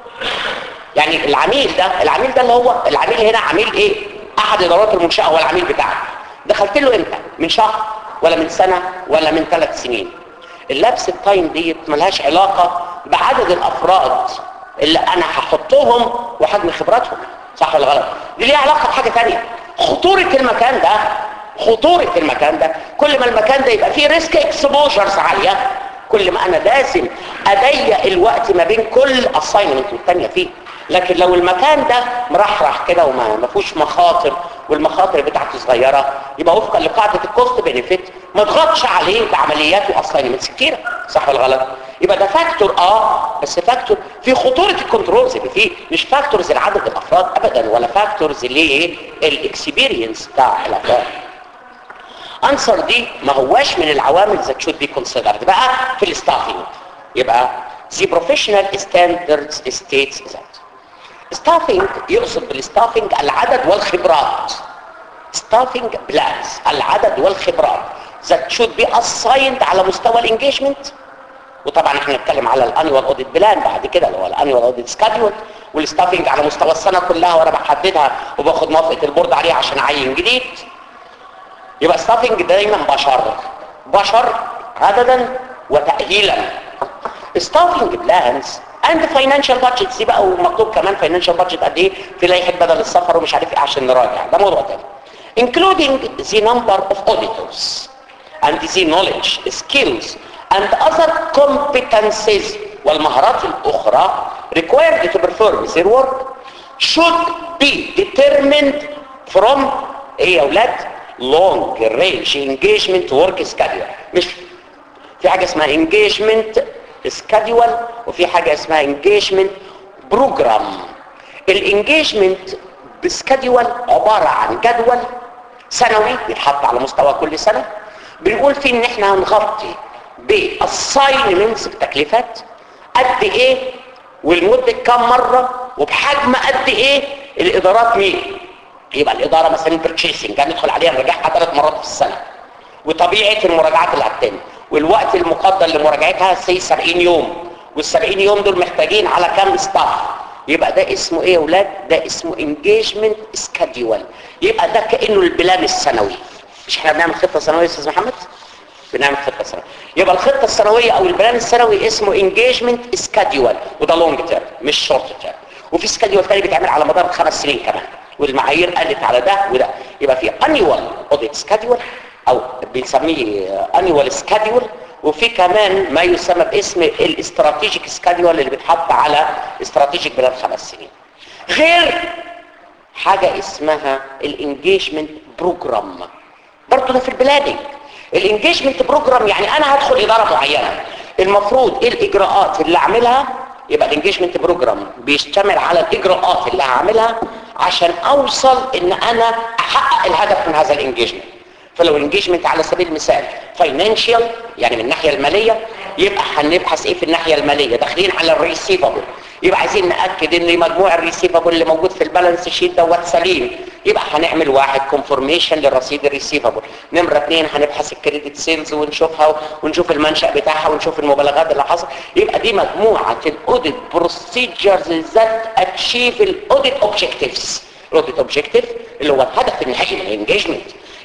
يعني العميل ده العميل ده اللي هو العميل هنا عميل ايه احد ادارات المنشاه هو العميل بتاعك دخلت له امتى من شهر ولا من سنه ولا من ثلاث سنين اللبس التايم دي ملهاش علاقه بعدد الافراد اللي انا هحطهم وحجم خبراتهم صح ولا غلط دي ليها علاقه بحاجه ثانيه خطوره المكان ده خطوره المكان ده كل ما المكان ده يبقى فيه ريسك اكسبوجرز عاليه كل ما انا لازم اضيق الوقت ما بين كل اساينمنت والثانيه فيه لكن لو المكان ده مرحرح كده وما ما فيهوش مخاطر والمخاطر بتاعته صغيره يبقى وفقا لقاعده الكوست بينيفيت ما تضغطش عليه بعمليات واساينمنتس كتيره صح ولا غلط يبقى ده فاكتور اه بس فاكتور في خطوره الكنترولز اللي فيه مش فاكتورز لعدد الافراد ابدا ولا فاكتورز للاكسبيرينس بتاع الافراد انسر دي ما هواش من العوامل that should be considered بقى في الستافينج يبقى the professional standards states that staffing يقصد بالستافينج العدد والخبرات staffing plans العدد والخبرات that should be assigned على مستوى الانجيجمنت وطبعا احنا بنتكلم على الانيوال اوديت بلان بعد كده اللي هو الانيوال اوديت سكادول والستافينج على مستوى السنه كلها وانا بحددها وباخد موافقه البورد عليها عشان اعين جديد يبقى ستافنج دايما بشر بشر عددا وتأهيلا ستافنج بلانز اند فاينانشال بادجتس دي بقى ومكتوب كمان فاينانشال بادجت قد ايه في لائحه بدل السفر ومش عارف ايه عشان نراجع ده موضوع تاني including the number of auditors and the knowledge skills and other competencies والمهارات الاخرى required to perform their work should be determined from ايه يا اولاد long range engagement work schedule مش في حاجة اسمها engagement schedule وفي حاجة اسمها engagement program الانجيجمنت بسكادول عبارة عن جدول سنوي بيتحط على مستوى كل سنة بنقول فيه ان احنا هنغطي باساينمنتس بتكليفات قد ايه والمدة كام مرة وبحجم قد ايه الادارات مين يبقى الاداره مثلا البرتشيسنج هندخل عليها نراجعها ثلاث مرات في السنه وطبيعه المراجعات اللي هتتم والوقت المقدر لمراجعتها سي 70 يوم وال 70 يوم دول محتاجين على كام ستاف يبقى ده اسمه ايه يا اولاد ده اسمه انجيجمنت سكادول يبقى ده كانه البلان السنوي مش احنا بنعمل خطه سنويه يا استاذ محمد بنعمل خطه سنويه يبقى الخطه السنويه او البلان السنوي اسمه انجيجمنت سكادول وده لونج تيرم مش شورت تيرم وفي سكادول تاني بيتعمل على مدار خمس سنين كمان والمعايير قالت على ده وده يبقى في annual audit schedule او بنسميه annual schedule وفي كمان ما يسمى باسم الاستراتيجيك سكادول اللي بيتحط على استراتيجيك بلان خمس سنين غير حاجة اسمها الانجيجمنت بروجرام برضه ده في البلاننج الانجيجمنت بروجرام يعني انا هدخل اداره معينه المفروض ايه الاجراءات اللي اعملها يبقى الانجيجمنت بروجرام بيشتمل على الاجراءات اللي هعملها عشان اوصل ان انا احقق الهدف من هذا الانجيجمنت فلو الانجيجمنت على سبيل المثال فاينانشال يعني من الناحيه الماليه يبقى هنبحث ايه في الناحيه الماليه داخلين على الريسيفبل يبقى عايزين ناكد ان مجموع الريسيفبل اللي موجود في البالانس شيت دوت سليم يبقى هنعمل واحد كونفورميشن للرصيد الريسيفبل نمره اثنين هنبحث الكريدت سيلز ونشوفها ونشوف المنشا بتاعها ونشوف المبالغات اللي حصلت يبقى دي مجموعه الاوديت بروسيجرز ذات اتشيف الاوديت اوبجكتيفز الاوديت اوبجكتيف اللي هو الهدف النهائي من الانجيجمنت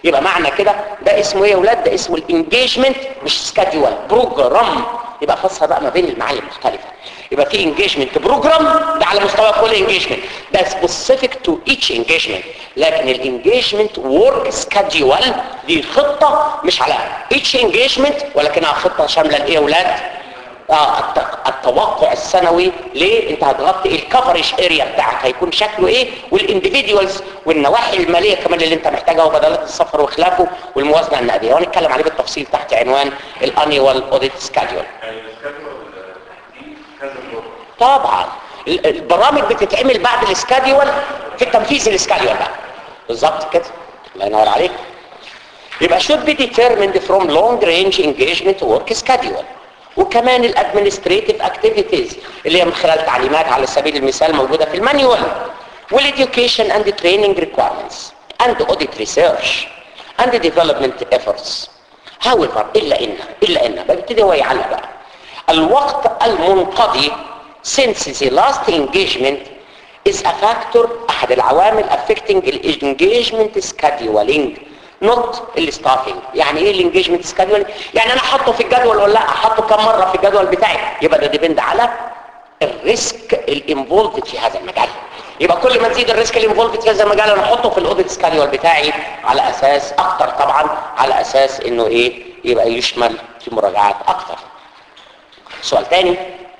يبقى معنى كده ده اسمه ايه يا اولاد ده اسمه الانجيجمنت مش سكادجول بروجرام يبقى فصل بقى ما بين المعاني المختلفه يبقى في انجيجمنت بروجرام ده على مستوى كل انجيجمنت ده سبيسيفيك تو ايتش انجيجمنت لكن الانجيجمنت ورك سكادجول دي خطه مش على ايتش انجيجمنت ولكنها خطه شامله لايه يا اولاد اه الت- التوقع السنوي ليه انت هتغطي الكفرج اريا بتاعك هيكون شكله ايه والانديفيدوالز والنواحي الماليه كمان اللي انت محتاجها وبدلات السفر وخلافه والموازنه النقديه وهنتكلم عليه بالتفصيل تحت عنوان الانيوال اوديت سكادول يعني السكادول دي كذا نقطة طبعا ال- البرامج بتتعمل بعد السكادول في تنفيذ السكادول بقى بالظبط كده الله ينور عليك يبقى should be determined from long range engagement work schedule وكمان الادمنستريتيف اكتيفيتيز اللي هي من خلال تعليمات على سبيل المثال موجوده في المانيوال والeducation and training requirements and audit research and development efforts however الا ان الا ان بيبتدي هو يعلق بقى الوقت المنقضي since the last engagement is a factor احد العوامل affecting the engagement scheduling not الستافنج يعني ايه الانجيجمنت سكادول يعني انا احطه في الجدول ولا لا احطه كم مره في الجدول بتاعي يبقى ده ديبند على الريسك الانفولد في هذا المجال يبقى كل ما تزيد الريسك الانفولد في هذا المجال انا احطه في الاوديت سكادول بتاعي على اساس اكتر طبعا على اساس انه ايه يبقى يشمل في مراجعات اكتر سؤال تاني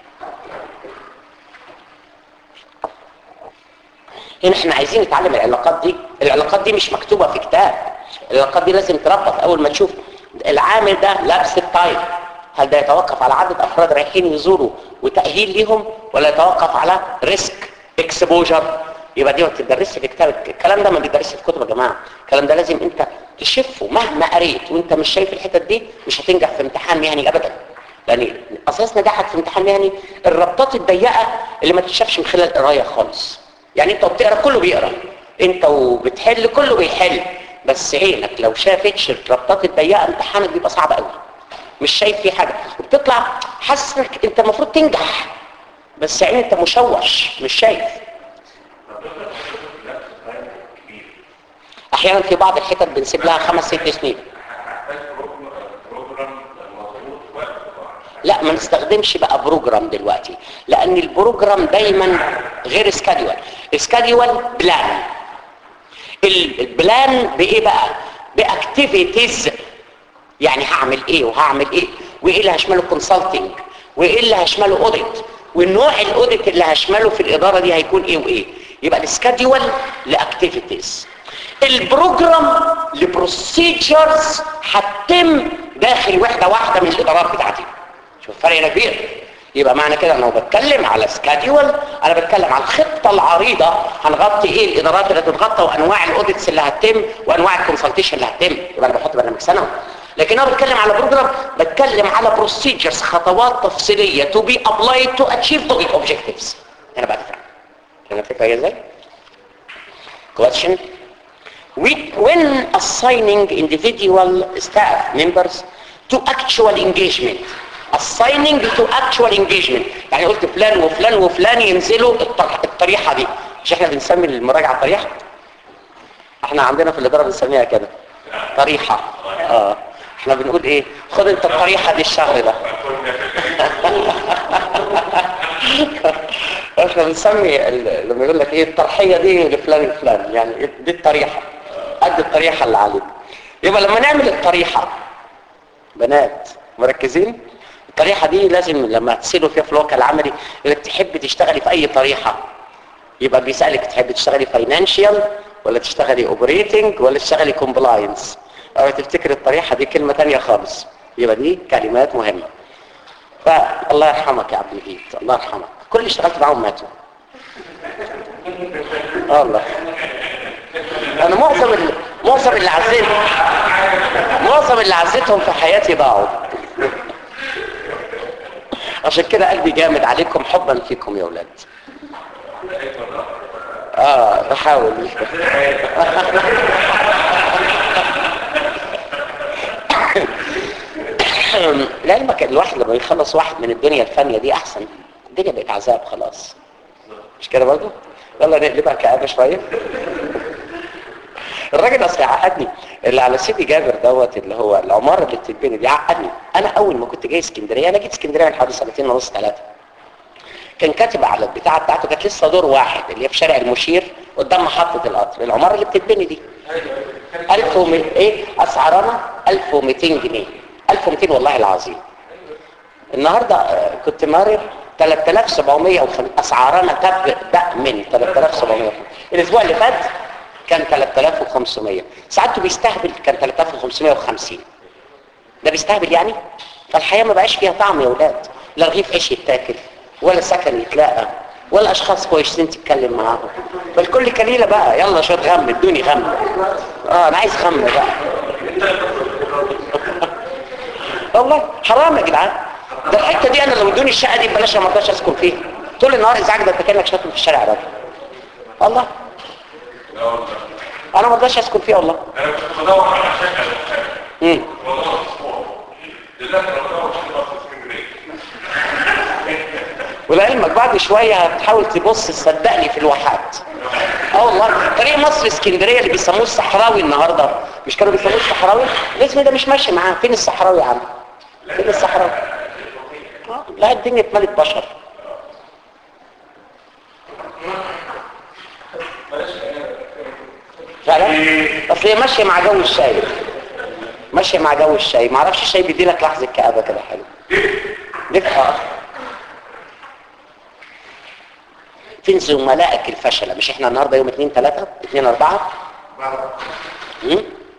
هنا احنا عايزين نتعلم العلاقات دي العلاقات دي مش مكتوبة في كتاب العلاقات دي لازم تربط اول ما تشوف العامل ده لابس التايب هل ده يتوقف على عدد افراد رايحين يزوروا وتأهيل ليهم ولا يتوقف على ريسك اكسبوجر يبقى دي ما بتدرسش في كتاب الكلام ده ما بيدرسش في كتب يا جماعه الكلام ده لازم انت تشفه مهما قريت وانت مش شايف الحتت دي مش هتنجح في امتحان مهني ابدا لان اساس نجاحك في امتحان مهني الربطات الضيقه اللي ما تتشافش من خلال القرايه خالص يعني انت وبتقرا كله بيقرا انت وبتحل كله بيحل بس عينك لو شافتش الربطات الضيقه امتحانك بيبقى صعب قوي مش شايف فيه حاجه وبتطلع حاسس انك انت المفروض تنجح بس عين انت مشوش مش شايف احيانا في بعض الحتت بنسيب لها خمس ست سنين هحتاج بروجرام بروجرام مظبوط وقت طبعا لا ما نستخدمش بقى بروجرام دلوقتي لان البروجرام دايما غير سكادول سكادول بلان البلان بايه بقى باكتيفيتيز يعني هعمل ايه وهعمل ايه وايه اللي هشمله كونسلتنج وايه اللي هشمله اوديت والنوع الاوديت اللي هشمله في الاداره دي هيكون ايه وايه يبقى السكادول لاكتيفيتيز البروجرام لبروسيجرز هتتم داخل وحده واحده من الادارات بتاعتي شوف الفرق هنا كبير يبقى معنى كده انا بتكلم على سكادول انا بتكلم على الخطه العريضه هنغطي ايه الادارات اللي هتتغطى وانواع الاوديتس اللي هتتم وانواع الكونسلتيشن اللي هتتم يبقى انا بحط برنامج سنوي لكن انا بتكلم على بروجرام بتكلم على بروسيجرز خطوات تفصيليه تو بي ابلايد تو اتشيف اوديت اوبجكتيفز هنا بقى تفهم هنا الفكره جايه ازاي question We- when assigning individual staff members to actual engagement assigning to actual engagement يعني قلت فلان وفلان وفلان ينزلوا الطر- الطريحة دي مش احنا بنسمي المراجعة طريحة احنا عندنا في الإدارة بنسميها كده طريحة اه احنا بنقول ايه خد انت الطريحة دي الشهر ده احنا بنسمي ال- لما يقول لك ايه الطرحية دي لفلان الفلان يعني دي الطريحة قد الطريحة اللي عليك يبقى لما نعمل الطريحة بنات مركزين الطريحة دي لازم لما تسيلوا فيها في الواقع العملي انك تحب تشتغلي في اي طريحة يبقى بيسألك تحب تشتغلي فاينانشال ولا تشتغلي اوبريتنج ولا تشتغلي كومبلاينس او تفتكر الطريحة دي كلمة تانية خالص يبقى دي كلمات مهمة فالله يرحمك يا عبد المجيد الله يرحمك كل اللي اشتغلت معاهم ماتوا آه والله انا معظم ال... معظم اللي عزيت معظم اللي عزيتهم في حياتي ضاعوا عشان كده قلبي جامد عليكم حبا فيكم يا اولاد اه بحاول لعلمك الواحد لما يخلص واحد من الدنيا الفانية دي احسن الدنيا بقت عذاب خلاص مش كده برضه يلا نقلبها كآبة شوية الراجل اصل عقدني اللي على سيدي جابر دوت اللي هو العماره اللي بتتبني دي عقدني انا اول ما كنت جاي اسكندريه انا جيت اسكندريه من حوالي سنتين ونص ثلاثه كان كاتب على البتاعه بتاعته كانت لسه دور واحد اللي هي في شارع المشير قدام محطه القطر العماره اللي بتتبني دي 1200 ايه اسعارنا 1200 جنيه 1200 والله العظيم النهارده آه، كنت مارر 3750 اسعارنا تبدا من 3750 الاسبوع اللي فات كان 3500 ساعته بيستهبل كان 3550 ده بيستهبل يعني فالحياه ما بقاش فيها طعم يا ولاد لا رغيف عيش يتاكل ولا سكن يتلاقى ولا اشخاص كويسين تتكلم معاهم فالكل كليله بقى يلا شويه غم ادوني غم اه انا عايز غم بقى والله حرام يا جدعان ده الحته دي انا لو ادوني الشقه دي بلاش ما اقدرش اسكن فيها طول النهار ازعاج ده انت كانك شاطر في الشارع يا راجل والله انا ما اقدرش اسكن فيها والله انا كنت بدور على شقه للشارع امم والله اسبوع للاسف انا بدور شقه في اسكندريه ولعلمك بعد شوية هتحاول تبص صدقني في الواحات اه والله طريق مصر اسكندرية اللي بيسموه الصحراوي النهاردة مش كانوا بيسموه الصحراوي الاسم ده مش ماشي معاه فين الصحراوي يا عم فين الصحراوي آه، لا الدنيا اتملت بشر فعلا اصل هي ماشيه مع جو الشاي ماشيه مع جو الشاي ما اعرفش الشاي بيدي لك لحظه كآبه كده حلو ليه اه فين زملائك الفشلة مش احنا النهاردة يوم 2 3 2 4 مم؟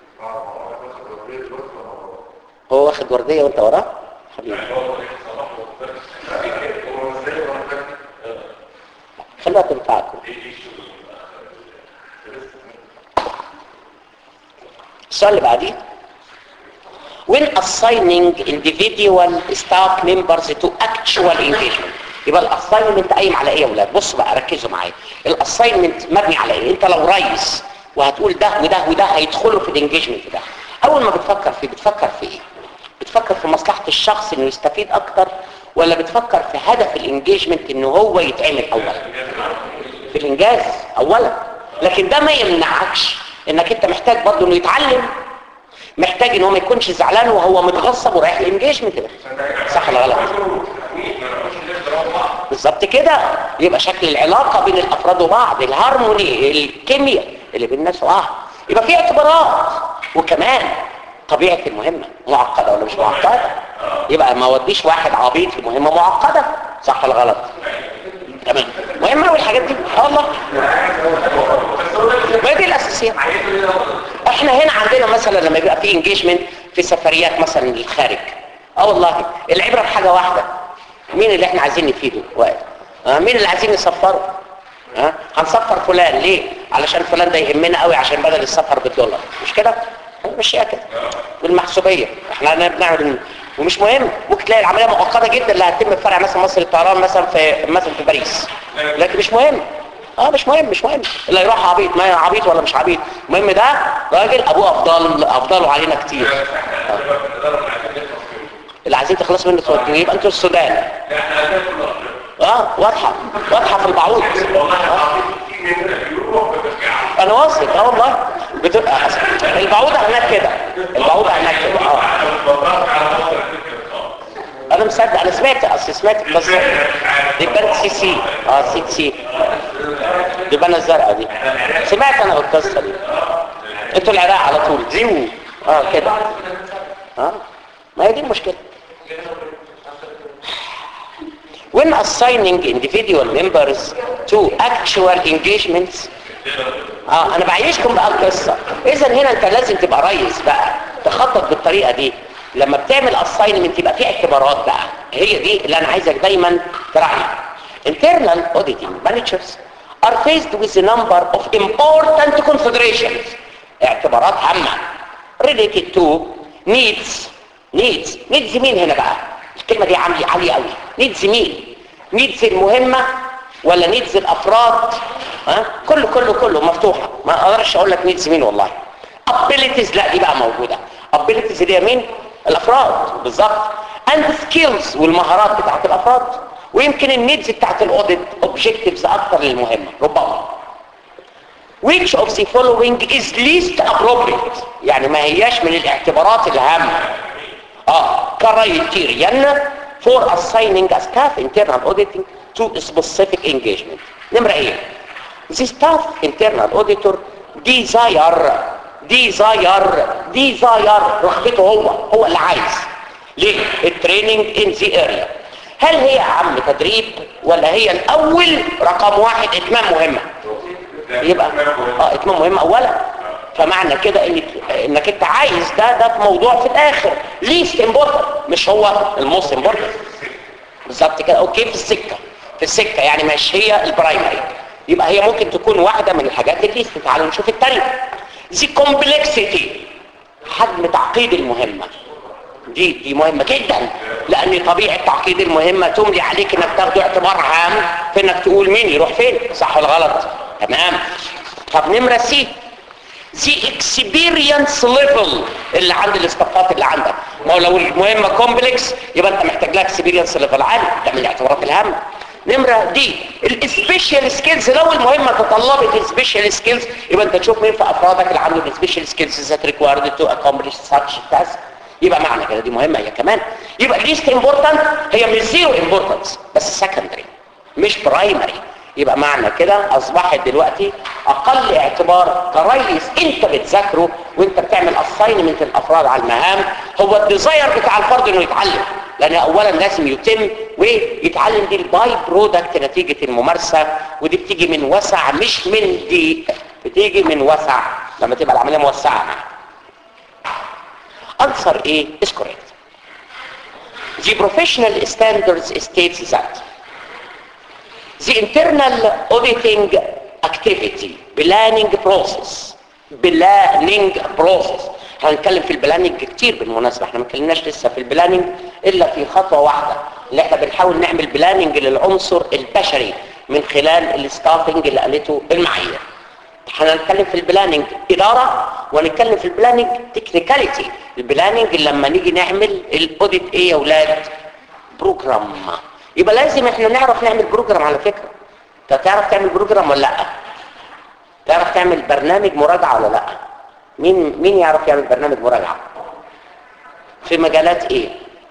هو واخد وردية وانت وراه حبيبي خلوها تنفعكم السؤال اللي بعديه when assigning individual staff members to actual engagement يبقى الاساينمنت قايم على ايه يا ولاد بصوا بقى ركزوا معايا الاساينمنت مبني على ايه انت لو رئيس وهتقول ده وده وده هيدخلوا في الانجيجمنت ده اول ما بتفكر فيه بتفكر في ايه بتفكر في مصلحه الشخص انه يستفيد اكتر ولا بتفكر في هدف الانجيجمنت انه هو يتعمل اولا في الانجاز اولا لكن ده ما يمنعكش انك انت محتاج برضه انه يتعلم محتاج ان هو ما يكونش زعلان وهو متغصب ورايح الانجيجمنت ده صح ولا غلط بالظبط كده يبقى شكل العلاقة بين الافراد وبعض الهارموني الكيمياء اللي بين الناس وبعض يبقى في اعتبارات وكمان طبيعة المهمة معقدة ولا مش معقدة يبقى ما وديش واحد عبيط في مهمة معقدة صح ولا غلط تمام مهمة قوي الحاجات دي اه والله ما هي دي الاساسيات احنا هنا عندنا مثلا لما يبقى في انجيجمنت في سفريات مثلا للخارج اه والله العبرة بحاجة واحدة مين اللي احنا عايزين نفيده واحد آه مين اللي عايزين نسفره ها هنسفر فلان ليه علشان فلان ده يهمنا قوي عشان بدل السفر بالدولار مش كده مش كده بالمحسوبيه احنا بنعمل ومش مهم ممكن تلاقي العمليه معقده جدا اللي هتتم في فرع مثلا مصر للطيران مثلا في مثلا في باريس لكن مش مهم اه مش مهم مش مهم اللي يروح عبيط ما عبيط ولا مش عبيط المهم ده راجل ابوه افضل افضله علينا كتير آه. اللي عايزين تخلصوا منه تودوا يبقى انتوا السودان اه واضحه واضحه في البعوض آه. انا واثق اه والله بتبقى البعوضه هناك كده البعوضه هناك كده اه انا مصدق انا سمعت اصل سمعت القصه دي بنت سي سي اه سي سي دي بنت الزرقاء دي سمعت انا بالقصه دي انتوا العراق على طول زيو اه كده اه ما هي دي المشكله when assigning individual members to actual engagements اه انا بعيشكم بقى القصه اذا هنا انت لازم تبقى ريس بقى تخطط بالطريقه دي لما بتعمل اساينمنت يبقى في اعتبارات بقى هي دي اللي انا عايزك دايما تراعيها internal auditing managers are faced with a number of important considerations اعتبارات هامه related to needs needs needs مين هنا بقى الكلمه دي عاليه عاليه قوي needs مين needs المهمه ولا نيدز الافراد ها كله كله كله مفتوحه ما اقدرش اقول لك نيدز مين والله ابيليتيز لا دي بقى موجوده ابيليتيز دي مين الافراد بالظبط اند سكيلز والمهارات بتاعت الافراد ويمكن النيدز بتاعت الاوديت اوبجكتيفز اكتر للمهمه ربما which of the following is least appropriate يعني ما هياش من الاعتبارات الهامة اه criterion for assigning a staff internal auditing to a specific engagement نمرة ايه the staff internal auditor desire desire desire رغبته هو هو اللي عايز ليه التريننج in the area هل هي يا عم تدريب ولا هي الاول رقم واحد اتمام مهمه يبقى اه اتمام مهم اولا فمعنى كده ان انك انت عايز ده ده في موضوع في الاخر ليست امبورتنت مش هو الموست امبورتنت بالظبط كده اوكي في السكه في السكه يعني مش هي البرايمري يبقى هي ممكن تكون واحده من الحاجات الليست تعالوا نشوف الثانيه دي كومبلكسيتي حجم تعقيد المهمه دي دي مهمه جدا لان طبيعه تعقيد المهمه تملي عليك انك تاخده اعتبار هام في انك تقول مين يروح فين صح ولا غلط تمام طب نمره سي the experience level اللي عند الاستفاقات اللي عندك ما هو لو المهمه كومبلكس يبقى انت محتاج لها experience level عالي ده من الاعتبارات الهامه نمرة دي السبيشال سكيلز لو المهمة تطلبت السبيشال سكيلز يبقى انت تشوف مين في افرادك اللي عنده السبيشال سكيلز that required to accomplish such task يبقى معنى كده دي مهمة هي كمان يبقى least important هي مش زيرو importance بس secondary مش primary يبقى معنى كده اصبحت دلوقتي اقل اعتبار كريس انت بتذاكره وانت بتعمل اساينمنت الافراد على المهام هو الديزاير بتاع الفرد انه يتعلم لان اولا لازم يتم ويتعلم دي الباي برودكت نتيجة الممارسة ودي بتيجي من وسع مش من ضيق بتيجي من وسع لما تبقى العملية موسعة معاك answer A is correct. The professional standards states that the internal auditing activity, planning process, planning process هنتكلم في البلاننج كتير بالمناسبة احنا ما اتكلمناش لسه في البلاننج الا في خطوة واحدة اللي احنا بنحاول نعمل بلاننج للعنصر البشري من خلال الستافنج اللي قالته المعايير احنا هنتكلم في البلاننج اداره ونتكلم في البلاننج تكنيكاليتي البلاننج لما نيجي نعمل الاوديت ايه يا اولاد بروجرام يبقى لازم احنا نعرف نعمل بروجرام على فكره انت تعرف تعمل بروجرام ولا لا تعرف تعمل برنامج مراجعه ولا لا مين مين يعرف يعمل برنامج مراجعه في مجالات ايه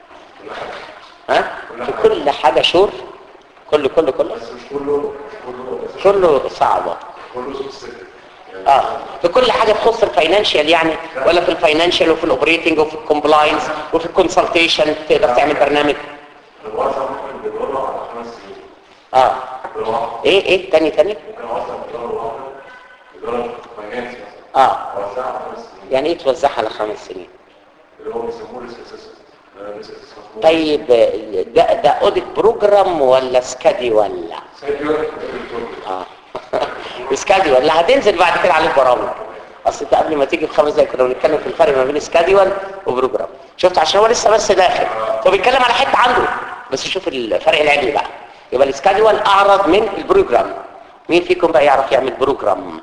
ها في كل حاجه شور كله كله كله بس مش كله كله بس كله صعبه كله سبيسيفيك اه في كل حاجه تخص الفاينانشال يعني ولا في الفاينانشال وفي الاوبريتنج وفي الكومبلاينس وفي الكونسلتيشن تقدر تعمل برنامج الواسع ممكن بيدور على خمس سنين اه بالواحد ايه ايه تاني تاني ممكن واسع بيدور واحد بيدور فاينانس مثلا اه واسع خمس سنين يعني ايه توزعها على خمس سنين اللي هو بيسموه ريسك اسيسمنت ريسك اسيسمنت طيب ده ده اوديت بروجرام ولا سكادي ولا سيكيور اه سكادي ولا هتنزل بعد كده عليه برامج اصل انت قبل ما تيجي بخمس دقايق كنا بنتكلم في الفرق ما بين سكاديول وبروجرام شفت عشان هو لسه بس داخل هو بيتكلم على حته عنده بس شوف الفرق العلمي بقى يبقى السكاديول اعرض من البروجرام مين فيكم بقى يعرف يعمل بروجرام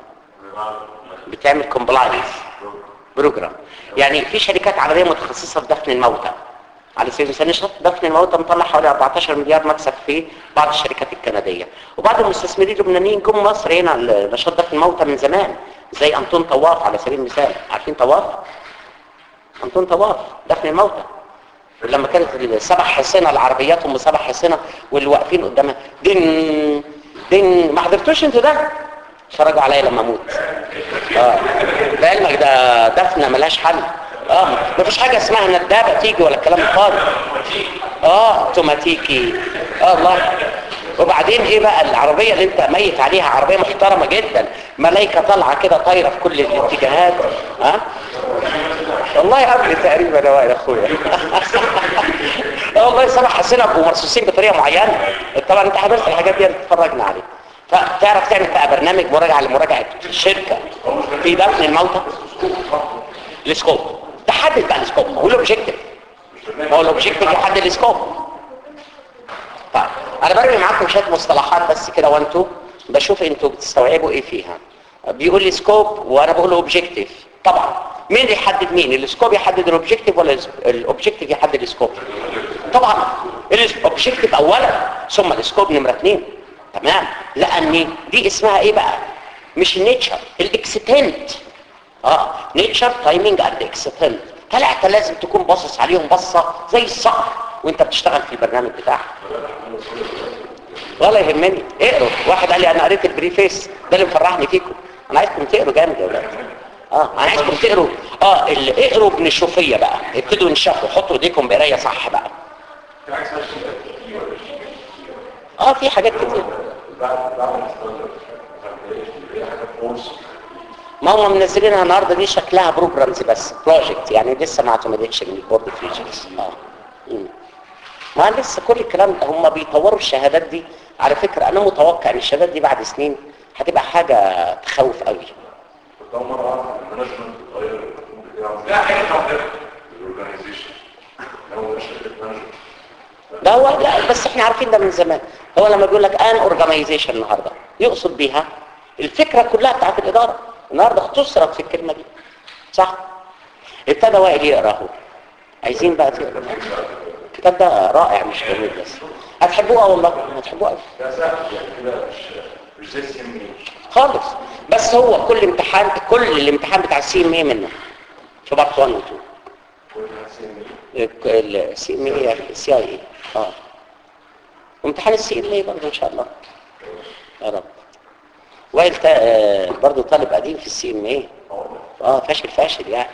بتعمل كومبلاينس بروجرام يعني في شركات عربيه متخصصه في دفن الموتى على سبيل المثال نشاط دفن الموتى مطلع حوالي 14 مليار مكسب في بعض الشركات الكنديه وبعض المستثمرين اللبنانيين جم مصر هنا نشاط دفن الموتى من زمان زي انطون طواف على سبيل المثال عارفين طواف انطون طواف دفن الموتى لما كانت السبع حصنه العربيات هم سبع حصنه واللي واقفين قدامها دين دين ما حضرتوش انتوا ده اتفرجوا عليا لما اموت اه لعلمك ده دفنه ملهاش حل اه مفيش حاجه اسمها ندابه تيجي ولا الكلام الفاضي اه اوتوماتيكي اه الله وبعدين ايه بقى العربيه اللي انت ميت عليها عربيه محترمه جدا ملايكه طالعه كده طايره في كل الاتجاهات ها والله قبل تقريبا يا وائل اخويا اه والله سبع حسنة ومرصوصين بطريقه معينه طبعا انت حضرت الحاجات دي اللي اتفرجنا عليها فتعرف تعمل بقى برنامج مراجعه لمراجعه الشركه في دفن الموتى السكوب تحدد بقى السكوب هو الاوبجيكتيف هو الاوبجيكتيف يحدد السكوب طيب انا برمي معاكم شويه مصطلحات بس كده وانتوا بشوف انتوا بتستوعبوا ايه فيها بيقول لي سكوب وانا بقول له اوبجيكتيف طبعا مين اللي يحدد مين السكوب يحدد الاوبجيكتيف ولا الاوبجيكتيف يحدد السكوب طبعا الاوبجيكتيف اولا ثم السكوب نمره اثنين تمام لان دي اسمها ايه بقى مش النيتشر الاكستنت اه نيتشر تايمينج اند اكستنت ثلاثه لازم تكون باصص عليهم بصه زي الصقر وانت بتشتغل في البرنامج بتاعك ولا يهمني اقروا واحد قال لي انا قريت البريفيس ده اللي مفرحني فيكم انا عايزكم تقروا جامد يا ولاد اه انا عايزكم تقروا اه اللي اقروا ابن الشوفيه بقى ابتدوا انشفوا حطوا ايديكم بقرايه صح بقى في حاجه اسمها شيء كتير ولا شيء اه في حاجات كتير بعد بعد ما استخدم هي حاجه فورس ما هم منزلينها النهارده دي شكلها بروجرامز بس بروجكت يعني لسه ما اعتمدتش من البورد فيتشرز اه مم. ما لسه كل الكلام ده هم بيطوروا الشهادات دي على فكره انا متوقع ان الشهادات دي بعد سنين هتبقى حاجه تخوف قوي كنت اول مره اعرف ان المانجمنت بتغير التكنيك بتاعه لا حاجه واحده الاورجنايزيشن لو شركه مانجمنت ده هو لا بس احنا عارفين ده من زمان هو لما بيقول لك ان اورجانيزيشن النهارده يقصد بيها الفكره كلها بتاعت الاداره النهارده اختصرت في الكلمه دي صح ابتدى وائل يقرا اهو عايزين بقى تقرا الكتاب ده رائع مش جميل بس هتحبوه اه والله هتحبوه قوي ده سهل يعني كده مش مش زي السي ام خالص بس هو كل امتحان كل الامتحان بتاع السي ام اي منه في بارت 1 و 2 كل سي ام السي ام اي السي اي اي اه وامتحان السي ال اي برضه ان شاء الله يا رب وائل تا- آه، برضه طالب قديم في السي ام اي اه فاشل فاشل يعني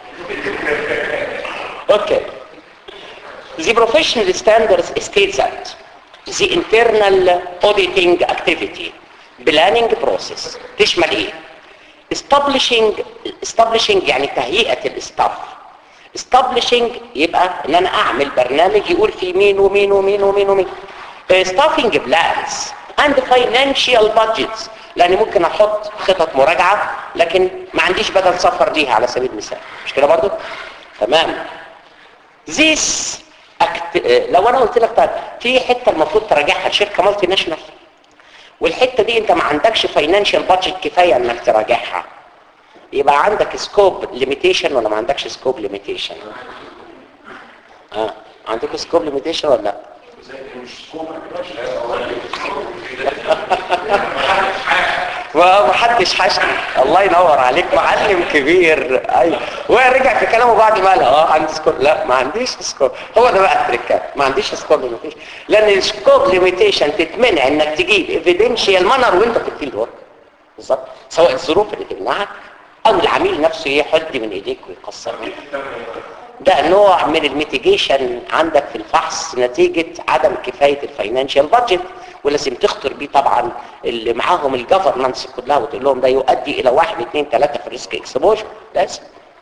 اوكي The professional standards states that the internal auditing activity planning process تشمل ايه؟ establishing establishing يعني تهيئة الاستاف establishing يبقى ان انا اعمل برنامج يقول فيه مين ومين ومين ومين ومين Uh, staffing plans and financial budgets لان ممكن احط خطط مراجعة لكن ما عنديش بدل سفر ليها على سبيل المثال مش كده برضو تمام this act... آه، لو انا قلت لك طيب في حته المفروض تراجعها شركه مالتي ناشونال والحته دي انت ما عندكش فاينانشال بادجت كفايه انك تراجعها يبقى عندك سكوب ليميتيشن ولا ما عندكش سكوب ليميتيشن اه عندكم سكوب ليميتيشن ولا لا مش سكوب ومحدش حشني الله ينور عليك معلم كبير ايوه ورجع في كلامه بعد ما قال اه عندي سكور لا ما عنديش سكور هو ده بقى التريكات ما عنديش سكور ليميتيشن لان السكور ليميتيشن تتمنع انك تجيب ايفيدنشال مانر وانت في الفيلد ورك بالظبط سواء الظروف اللي تمنعك او العميل نفسه يحد من ايديك ويكسر منك ده نوع من الميتيجيشن عندك في الفحص نتيجة عدم كفاية الفاينانشال بادجت ولازم تخطر بيه طبعا اللي معاهم الجفرنانس كلها وتقول لهم ده يؤدي الى واحد اثنين ثلاثة في الريسك اكسبوجر لازم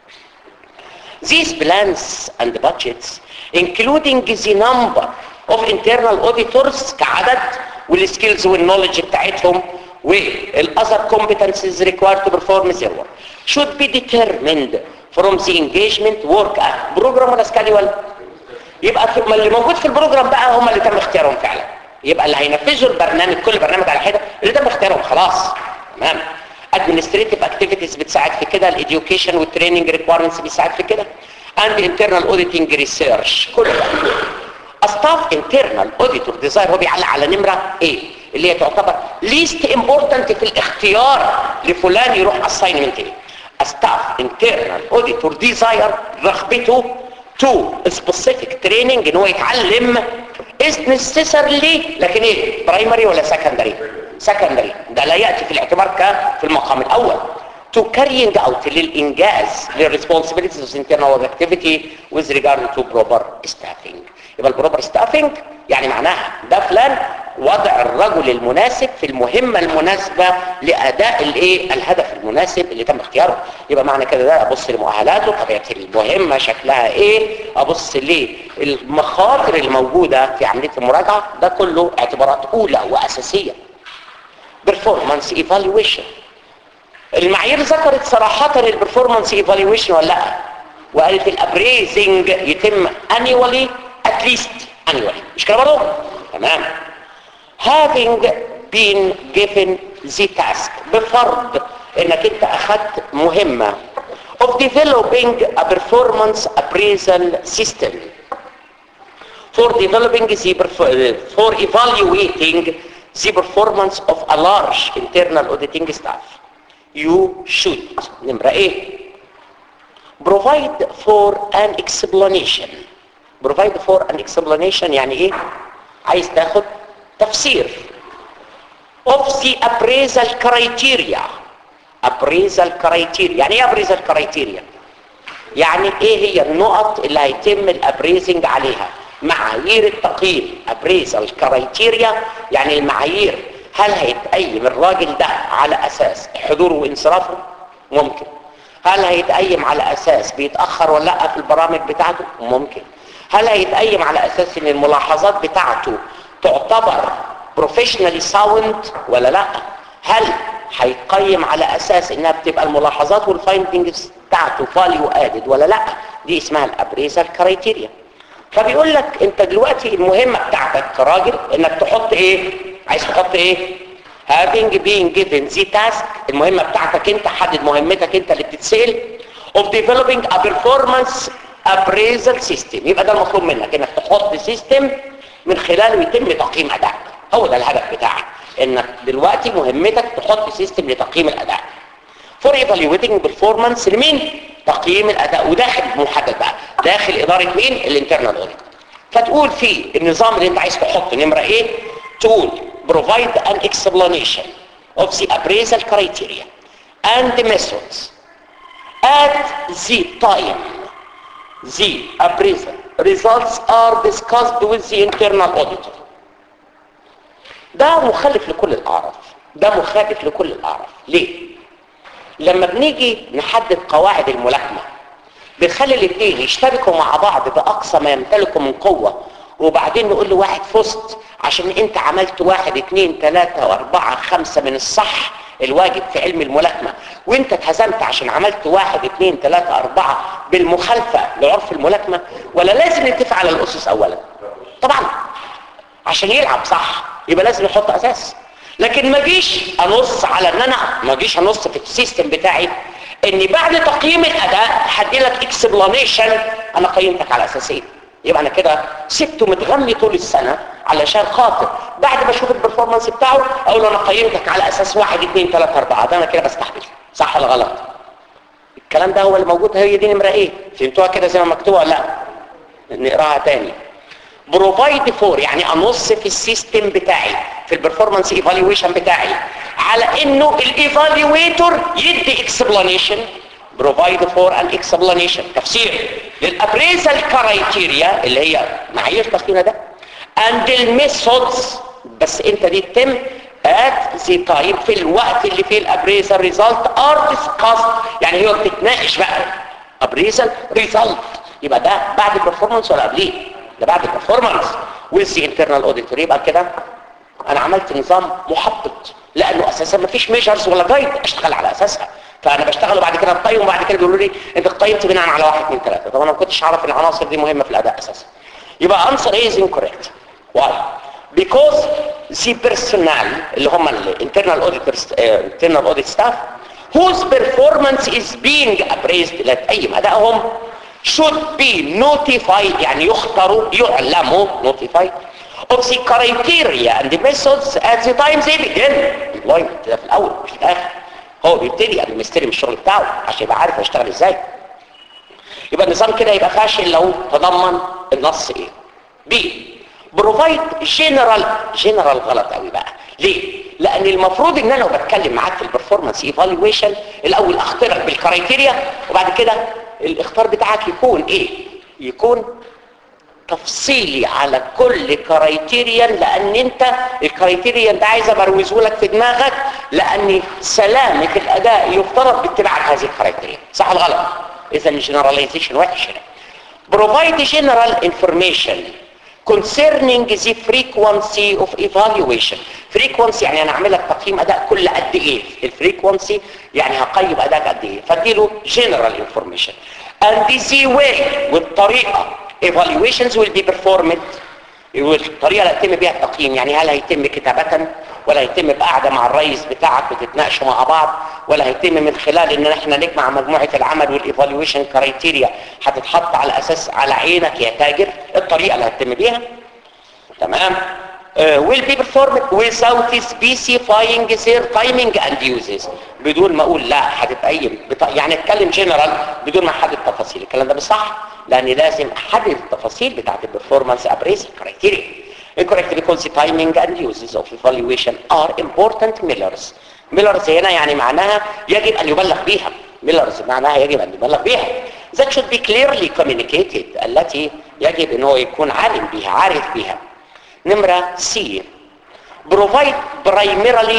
These plans and budgets including the number of internal auditors كعدد والskills والكنولج بتاعتهم والother competencies required to perform their work should be determined from the engagement work act بروجرام ولا schedule يبقى في- ما اللي موجود في البروجرام بقى هم اللي تم اختيارهم فعلا يبقى اللي هينفذوا البرنامج كل برنامج على حده اللي تم اختيارهم خلاص تمام administrative activities بتساعد في كده الاديوكيشن والتريننج ريكويرمنتس بيساعد في كده and internal auditing research كل ده staff internal auditor desire هو بيعلق على نمرة ايه اللي هي تعتبر least important في الاختيار لفلان يروح assignment ايه staff internal auditor desire رغبته to specific training ان هو يتعلم is necessarily لكن ايه primary ولا secondary secondary ده لا يأتي في الاعتبار ك في المقام الاول to carrying out للإنجاز للresponsibilities of internal activity with regard to proper staffing يبقى البروبر staffing يعني معناها ده فلان وضع الرجل المناسب في المهمة المناسبة لأداء الايه الهدف المناسب اللي تم اختياره يبقى معنى كده ده أبص لمؤهلاته طبيعة المهمة شكلها ايه أبص للمخاطر الموجودة في عملية المراجعة ده كله اعتبارات أولى وأساسية performance evaluation المعايير ذكرت صراحة البرفورمانس ايفالويشن ولا لا وقالت الابريزنج يتم annually at least annually مش كده برضه تمام having been given the task بفرض انك انت اخذت مهمة of developing a performance appraisal system for developing the perf- for evaluating the performance of a large internal auditing staff you should نمرة ايه provide for an explanation provide for an explanation يعني ايه عايز تاخد تفسير of the appraisal criteria appraisal criteria يعني ايه appraisal criteria يعني ايه هي النقط اللي هيتم الابريزنج عليها معايير التقييم appraisal criteria يعني المعايير هل هيتقيم الراجل ده على اساس حضوره وانصرافه ممكن هل هيتقيم على اساس بيتاخر ولا لا في البرامج بتاعته ممكن هل هيتقيم على اساس ان الملاحظات بتاعته تعتبر بروفيشنالي ساوند ولا لا هل هيتقيم على اساس انها بتبقى الملاحظات والفايندنجز بتاعته فاليو ادد ولا لا دي اسمها الابريزال كرايتيريا فبيقول لك انت دلوقتي المهمه بتاعتك كراجل انك تحط ايه عايز تحط ايه having been given the task المهمه بتاعتك انت حدد مهمتك انت اللي بتتسال of developing a performance appraisal system يبقى ده المطلوب منك انك تحط سيستم من خلاله يتم تقييم ادائك هو ده الهدف بتاعك انك دلوقتي مهمتك تحط سيستم لتقييم الاداء for evaluating performance لمين تقييم الاداء وداخل محدد بقى داخل اداره مين الانترنال اوديت فتقول في النظام اللي انت عايز تحطه نمره ايه تقول provide an explanation of the appraisal criteria and the methods at the time the appraisal results are discussed with the internal auditor ده مخالف لكل الاعراف ده مخالف لكل الاعراف ليه لما بنيجي نحدد قواعد الملاكمه بنخلي الاثنين يشتركوا مع بعض باقصى ما يمتلكوا من قوه وبعدين نقول لواحد فزت عشان انت عملت واحد اثنين ثلاثة واربعة خمسة من الصح الواجب في علم الملاكمة وانت اتهزمت عشان عملت واحد اثنين ثلاثة اربعة بالمخالفة لعرف الملاكمة ولا لازم نتفق على الاسس اولا طبعا عشان يلعب صح يبقى لازم يحط اساس لكن ما جيش انص على ان انا ما جيش انص في السيستم بتاعي ان بعد تقييم الاداء هدي لك اكسبلانيشن انا قيمتك على اساس ايه يبقى انا كده سبته متغمي طول السنه علشان خاطر بعد ما اشوف البرفورمانس بتاعه اقول له انا قيمتك على اساس واحد اثنين ثلاثة اربعة ده انا كده بستحمل صح ولا غلط الكلام ده هو اللي موجود هي دي نمره ايه فهمتوها كده زي ما مكتوبه ولا لا نقراها تاني بروفايد فور يعني انص في السيستم بتاعي في البرفورمانس ايفالويشن بتاعي على انه الايفالويتور يدي اكسبلانيشن provide for an explanation تفسير للابريزال كرايتيريا اللي هي معايير تقييمنا ده and الميثودز بس انت دي تتم at the time في الوقت اللي فيه الابريزال ريزلت ار discussed يعني هي بتتناقش بقى ابريزال ريزلت يبقى ده بعد البرفورمانس ولا قبليه ده بعد البرفورمانس with the internal auditor يبقى كده انا عملت نظام محبط لانه اساسا ما فيش ميجرز ولا جايد اشتغل على اساسها فانا بشتغل وبعد كده بقيم وبعد كده بيقولوا لي انت قيمت بناء على واحد اثنين ثلاثه طب انا ما كنتش اعرف ان العناصر دي مهمه في الاداء اساسا يبقى answer A is incorrect why because the personnel اللي هم الانترنال auditors uh, internal audit staff whose performance is being appraised لا تقيم ادائهم should be notified يعني يختاروا يعلموا notified of the criteria and the methods at the time they begin employment ده في الاول مش في الاخر هو بيبتدي قبل ما يستلم الشغل بتاعه عشان يبقى عارف هيشتغل ازاي يبقى النظام كده يبقى فاشل لو تضمن النص ايه بي بروفايد جنرال جنرال غلط قوي بقى ليه لان المفروض ان انا لو بتكلم معاك في البرفورمانس ايفالويشن الاول اختبرك بالكرايتيريا وبعد كده الاختار بتاعك يكون ايه يكون تفصيلي على كل كرايتيريان لان انت الكرايتيريان ده عايز ابروزه لك في دماغك لان سلامه الاداء يفترض باتباع هذه الكرايتيريان صح ولا غلط اذا الجنراليزيشن وحش هنا provide general information concerning the frequency of evaluation frequency يعني انا اعمل لك تقييم اداء كل قد ايه الفريكونسي يعني هقيم ادائك قد ايه فاديله general information and the way والطريقه evaluations will be performed والطريقه اللي هيتم بيها التقييم يعني هل هيتم كتابه ولا هيتم بقعده مع الرئيس بتاعك بتتناقشوا مع بعض ولا هيتم من خلال ان احنا نجمع مجموعه العمل والايفالويشن كرايتيريا هتتحط على اساس على عينك يا تاجر الطريقه اللي هيتم بيها تمام uh, will be performed without specifying their timing and uses بدون ما اقول لا هتتقيم بط... يعني اتكلم جنرال بدون ما احدد تفاصيل الكلام ده مش صح لان لازم احدد التفاصيل بتاعت البرفورمانس ابريزل كرايتيريا incorrect because the timing and uses of evaluation are important millers millers هنا يعني معناها يجب ان يبلغ بيها millers معناها يجب ان يبلغ بيها that should be clearly communicated التي يجب ان هو يكون عالم بيها عارف بيها نمرة C provide primarily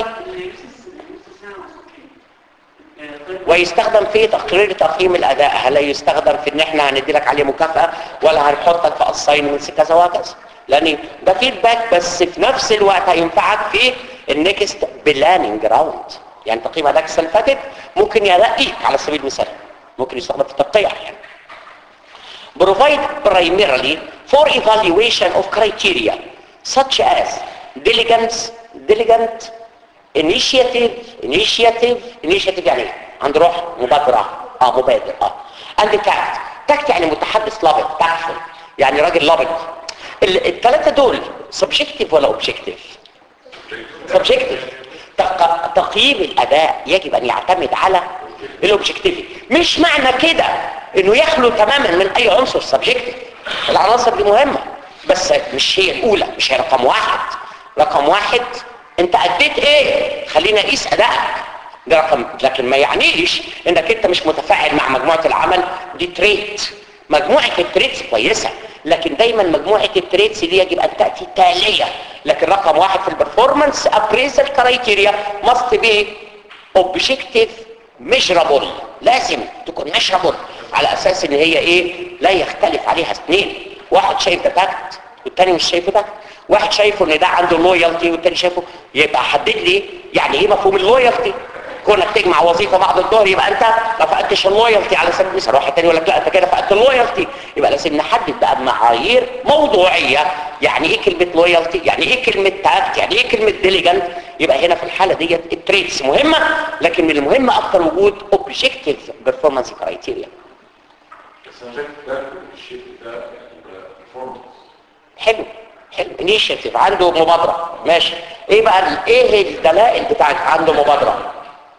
ويستخدم في تقرير تقييم الاداء هل يستخدم في ان احنا هندي لك عليه مكافاه ولا هنحطك في اساينمنتس كذا وكذا لان ده فيدباك بس في نفس الوقت هينفعك في النكست بلاننج راوند يعني تقييم ادائك السنه اللي فاتت ممكن يرقيك على سبيل المثال ممكن يستخدم في التقييم يعني provide primarily for evaluation of criteria such as diligence diligent initiative initiative initiative يعني ايه عند روح مبادرة اه مبادر اه and tact tact يعني متحدث لابد tactful يعني راجل لابد الثلاثة دول subjective ولا objective subjective تق... تقييم الاداء يجب ان يعتمد على الاوبجكتيفي مش معنى كده انه يخلو تماما من اي عنصر سبجكتيف العناصر دي مهمة بس مش هي الاولى مش هي رقم واحد رقم واحد انت اديت ايه خلينا نقيس ادائك ده رقم لكن ما يعنيش انك انت مش متفاعل مع مجموعة العمل دي تريت مجموعة التريتس كويسة لكن دايما مجموعة التريتس دي يجب ان تأتي تالية لكن رقم واحد في البرفورمانس ابريزل كرايتيريا must be objective measurable لازم تكون measurable على اساس ان هي ايه لا يختلف عليها اثنين واحد شايف ده تاكت والتاني مش شايفه تاكت واحد شايفه ان ده عنده لويالتي والتاني شايفه يبقى حدد لي يعني ايه مفهوم اللويالتي كونك تجمع وظيفه بعد الظهر يبقى انت ما فقدتش اللويالتي على سبيل المثال واحد تاني يقول لك لا انت كده فقدت اللويالتي يبقى لازم نحدد بقى معايير موضوعيه يعني ايه كلمه لويالتي يعني ايه كلمه تاكت يعني ايه كلمه ديليجنت يبقى هنا في الحاله ديت التريتس مهمه لكن من المهم اكتر وجود اوبجكتيف بيرفورمانس كرايتيريا بس انا شايف ده الشيء ده performance حلو حلو انيشيتيف عنده مبادره ماشي ايه بقى ال- ايه الدلائل بتاعت عنده مبادره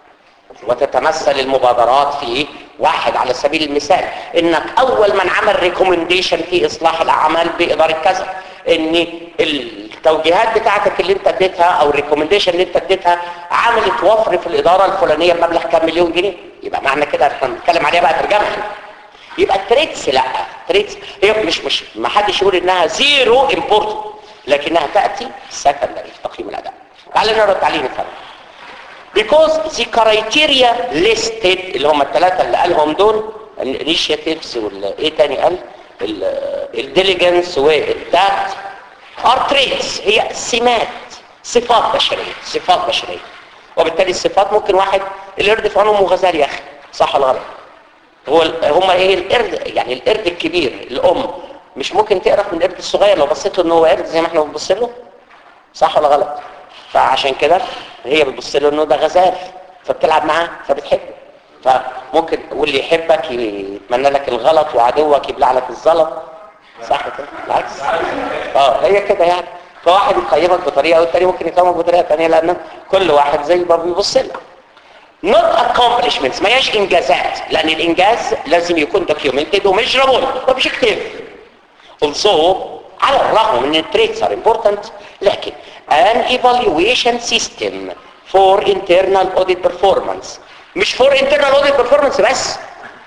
وتتمثل المبادرات في واحد على سبيل المثال انك اول من عمل ريكومنديشن في اصلاح الاعمال باداره كذا ان التوجيهات بتاعتك اللي انت اديتها او الريكومنديشن اللي انت اديتها عملت وفر في الاداره الفلانيه بمبلغ كام مليون جنيه يبقى معنى كده احنا بنتكلم عليها بقى ترجمه يبقى التريتس لا تريتس هي مش مش ما حدش يقول انها زيرو امبورتنت لكنها تاتي سكندري في تقييم الاداء تعال نرد عليه نفهم because the criteria listed اللي هم الثلاثه اللي قالهم دول الانيشيتيفز والايه تاني قال الديليجنس والتاكت are traits هي سمات صفات بشريه صفات بشريه وبالتالي الصفات ممكن واحد القرد في عنهم غزال يا اخي صح ولا غلط هو ال- هما ايه القرد يعني القرد الكبير الام مش ممكن تقرف من القرد الصغير لو بصيت له ان هو قرد زي ما احنا بنبص له صح ولا غلط فعشان كده هي بتبص له انه ده غزال فبتلعب معاه فبتحبه فممكن واللي يحبك يتمنى لك الغلط وعدوك يبلع لك الزلط صح كده بالعكس اه هي كده يعني فواحد يقيمك بطريقه والتاني ممكن يقيمك بطريقه ثانيه لان كل واحد زي ما بيبص لك not accomplishments ما هياش انجازات لان الانجاز لازم يكون documented وميجرابل objective also على الرغم من ان traits are important لكن an evaluation system for internal audit performance مش for internal audit performance بس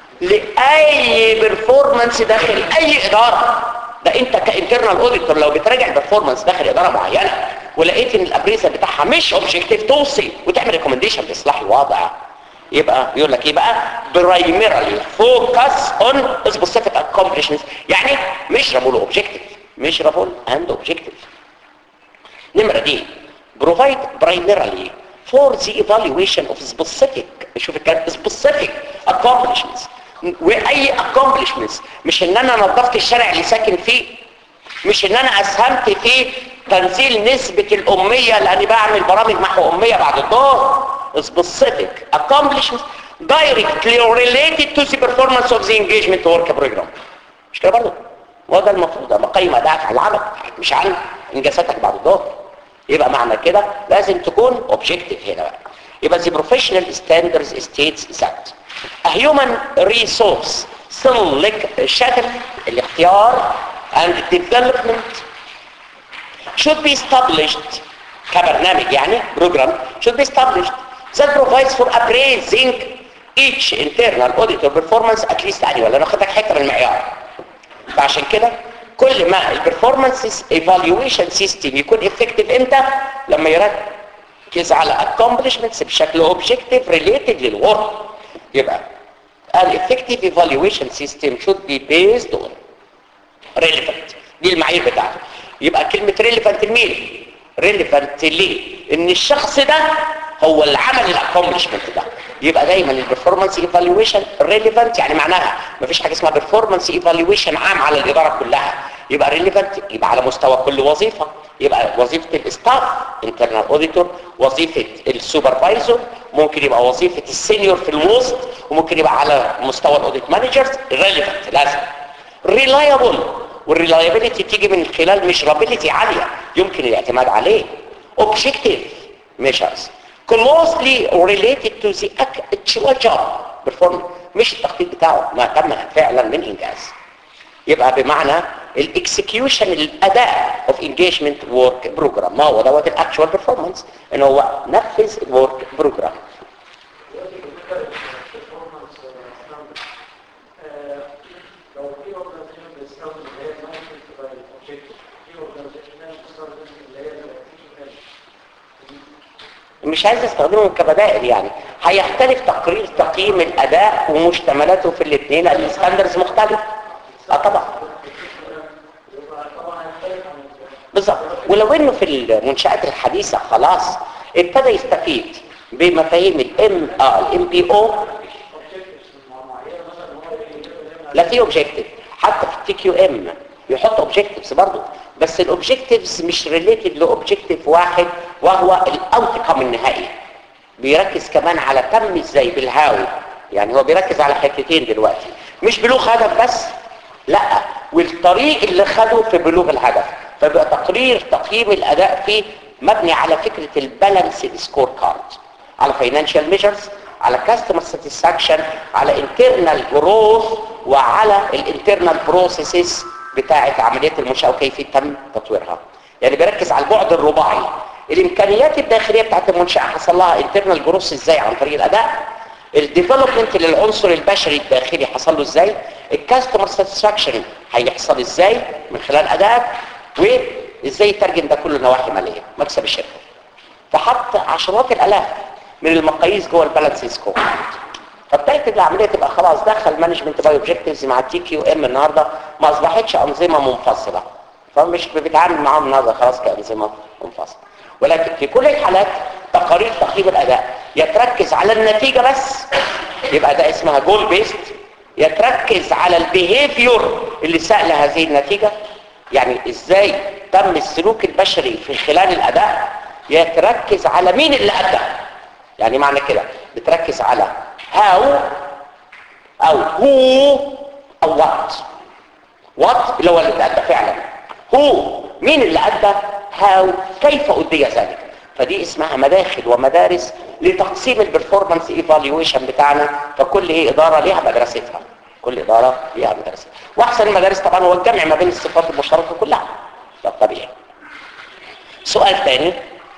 لأي performance داخل أي إدارة ده انت كانترنال اوديتور لو بتراجع البرفورمانس داخل اداره معينه ولقيت ان الابريزل بتاعها مش اوبجكتيف توصي وتعمل ريكومنديشن باصلاح الوضع يبقى يقول لك ايه بقى برايمرالي فوكس اون سبيسيفيك accomplishments يعني ميجرابل اوبجكتيف ميجرابل اند اوبجكتيف نمرة دي provide primarily for the evaluation of specific شوف الكلام specific accomplishments واي accomplishments مش ان انا نظفت الشارع اللي ساكن فيه مش ان انا اسهمت في تنزيل نسبة الامية لاني بعمل برامج محو امية بعد الظهر specific accomplishments directly related to the performance of the engagement work program مش كده برضه وده المفروض ابقى قيمة ادائك على العمل مش عن انجازاتك بعد الظهر يبقى معنى كده لازم تكون objective هنا بقى يبقى the professional standards states that a human resource selection الاختيار and development should be established كبرنامج يعني program should be established that provides for appraising each internal auditor performance at least annual انا خدك حته من المعيار فعشان كده كل ما البرفورمانس ايفالويشن سيستم يكون افكتيف امتى لما يركز على accomplishments بشكل اوبجكتيف ريليتد للورك يبقى an effective evaluation system should be based on relevant دي المعايير بتاعته يبقى كلمة relevant لمين relevant ليه ان الشخص ده هو اللي عمل الاكومبلشمنت ده يبقى دايما البرفورمانس ايفالويشن ريليفنت يعني معناها مفيش حاجه اسمها برفورمانس ايفالويشن عام على الاداره كلها يبقى ريليفنت يبقى على مستوى كل وظيفه يبقى وظيفه الاستاف انترنال اوديتور وظيفه السوبرفايزر ممكن يبقى وظيفه السينيور في الوسط وممكن يبقى على مستوى الاوديت مانجرز ريليفنت لازم ريلايبل والريلايبيليتي تيجي من خلال ميجرابيليتي عاليه يمكن الاعتماد عليه اوبجكتيف measures closely related to the actual job performance مش التخطيط بتاعه ما تم فعلا من انجاز يبقى بمعنى الاكسكيوشن الاداء اوف انجيجمنت ورك بروجرام ما هو دوت الاكشوال بيرفورمانس ان هو نفذ الورك بروجرام لو في organization بيستخدم اللي هي management by objective في organization بتستخدم اللي هي الاكتيفيشن مش عايز استخدمهم كبدائل يعني هيختلف تقرير تقييم الاداء ومشتملاته في الاثنين لان الستاندرز مختلف اه طبعا بالظبط ولو انه في المنشات الحديثه خلاص ابتدى يستفيد بمفاهيم الام اه الام بي او لا في اوبجكتيف حتى في التي كيو ام يحط اوبجكتيفز برضه بس الاوبجكتيفز مش ريليتد لاوبجكتيف واحد وهو الاوتكم النهائي بيركز كمان على تم ازاي بالهاوي يعني هو بيركز على حتتين دلوقتي مش بلوغ هدف بس لا والطريق اللي خده في بلوغ الهدف فبقى تقرير تقييم الاداء فيه مبني على فكره البالانس سكور كارد على فاينانشال ميجرز على كاستمر ساتسفاكشن على انترنال جروث وعلى الانترنال بروسيسز بتاعه عمليات المنشاه وكيفيه تم تطويرها يعني بيركز على البعد الرباعي الامكانيات الداخليه بتاعه المنشاه حصل لها انترنال جروث ازاي عن طريق الاداء الديفلوبمنت للعنصر البشري الداخلي حصل له ازاي الكاستمر ساتسفاكشن هيحصل ازاي من خلال ادائك وازاي يترجم ده كله نواحي ماليه مكسب الشركه فحط عشرات الالاف من المقاييس جوه البالانس سكور فابتدت العمليه تبقى خلاص دخل مانجمنت باي اوبجكتيفز مع التي كيو ام النهارده ما اصبحتش انظمه منفصله فمش بيتعامل معاهم النهارده خلاص كانظمه منفصله ولكن في كل الحالات تقارير تقييم الاداء يتركز على النتيجه بس يبقى ده اسمها جول بيست يتركز على البيهيفيور اللي سأل هذه النتيجه يعني ازاي تم السلوك البشري في خلال الاداء يتركز على مين اللي ادى يعني معنى كده بتركز على هاو او هو او وات وات اللي هو اللي ادى فعلا هو مين اللي ادى هاو كيف ادي ذلك فدي اسمها مداخل ومدارس لتقسيم البرفورمانس ايفالويشن بتاعنا فكل ايه اداره ليها مدرستها كل اداره ليها مدرستها واحسن المدارس طبعا هو الجمع ما بين الصفات المشتركه كلها ده طبيعي سؤال ثاني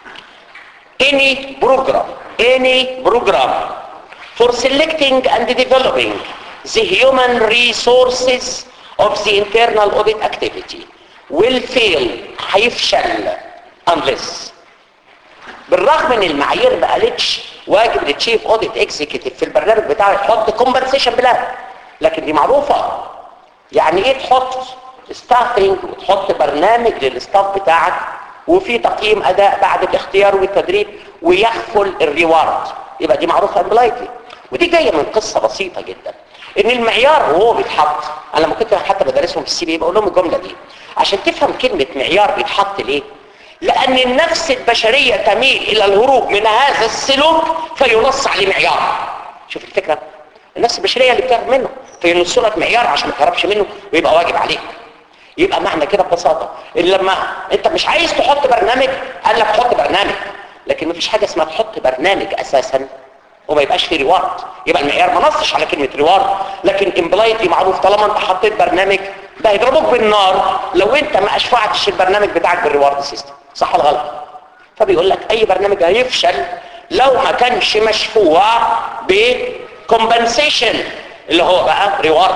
any program any program for selecting and developing the human resources of the internal audit activity will fail هيفشل unless بالرغم ان المعايير ما قالتش واجب للتشيف اوديت اكزيكتيف في البرنامج بتاعه يحط كومبنسيشن بلان لكن دي معروفه يعني ايه تحط ستافنج وتحط برنامج للستاف بتاعك وفي تقييم اداء بعد الاختيار والتدريب ويحفل الريوارد يبقى دي معروفه امبلايتلي ودي جايه من قصه بسيطه جدا ان المعيار وهو بيتحط انا لما كنت حتى بدرسهم في السي بي بقول لهم الجمله دي عشان تفهم كلمه معيار بيتحط ليه لان النفس البشريه تميل الى الهروب من هذا السلوك فينص عليه معيار شوف الفكره النفس البشريه اللي بتهرب منه فينص لك معيار عشان ما تهربش منه ويبقى واجب عليك يبقى معنى كده ببساطه ان لما انت مش عايز تحط برنامج قال لك حط برنامج لكن مفيش حاجه اسمها تحط برنامج اساسا وما يبقاش فيه ريوارد يبقى المعيار ما نصش على كلمه ريوارد لكن امبلايتي معروف طالما انت حطيت برنامج ده هيضربوك بالنار لو انت ما اشفعتش البرنامج بتاعك بالريوارد سيستم صح ولا غلط فبيقول لك اي برنامج هيفشل لو ما كانش مشفوع بكومبنسيشن اللي هو بقى ريوارد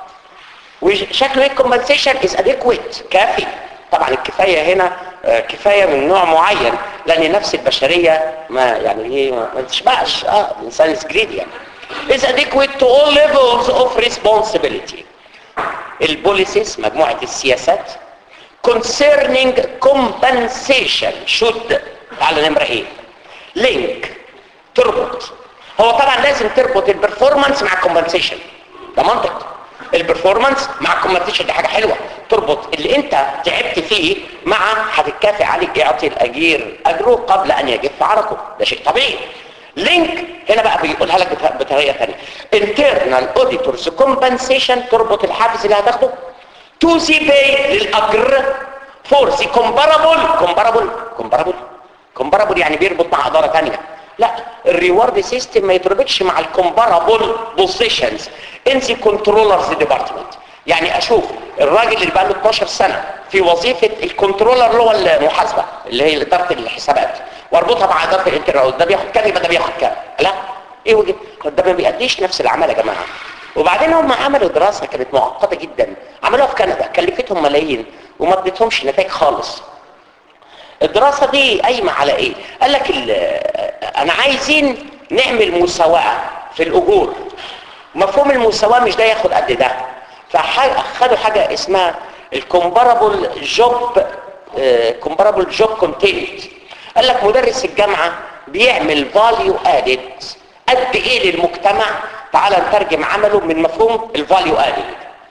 وشكله ايه الكومبنسيشن از اديكويت كافي طبعا الكفايه هنا آه، كفايه من نوع معين لان نفس البشريه ما يعني ايه ما ما تشبعش اه الانسان از جريدي يعني is adequate to all levels of responsibility البوليسيس مجموعه السياسات concerning compensation should على نمره ايه لينك تربط هو طبعا لازم تربط البرفورمانس مع الكومبنسيشن ده منطق البرفورمانس مع الكومبنسيشن دي حاجه حلوه تربط اللي انت تعبت فيه مع هتتكافئ عليك يعطي الاجير اجره قبل ان يجف عرقه ده شيء طبيعي لينك هنا بقى بيقولها لك بط- بطريقه ثانيه internal auditors compensation تربط الحافز اللي هتاخده to the pay للاجر for the comparable comparable comparable comparable يعني بيربط مع اداره ثانيه لا الريورد سيستم ما يتربطش مع الكومبارابل بوزيشنز ان ذا كنترولرز ديبارتمنت يعني اشوف الراجل اللي بقى له 12 سنه في وظيفه الكنترولر اللي هو المحاسبه اللي هي اداره الحسابات واربطها مع اداره الانترنت ده بياخد كام يبقى ده بياخد كام لا ايه وجه ده ما بيأديش نفس العمل يا جماعه وبعدين هم عملوا دراسه كانت معقده جدا عملوها في كندا كلفتهم ملايين وما ادتهمش نتائج خالص الدراسة دي قايمة على ايه قال لك ال- انا عايزين نعمل مساواة في الاجور مفهوم المساواة مش ده ياخد قد ده فخدوا حاجة اسمها الكومبارابل جوب كومبارابل جوب كونتنت قال لك مدرس الجامعة بيعمل فاليو ادد قد ايه للمجتمع تعال نترجم عمله من مفهوم الفاليو ادد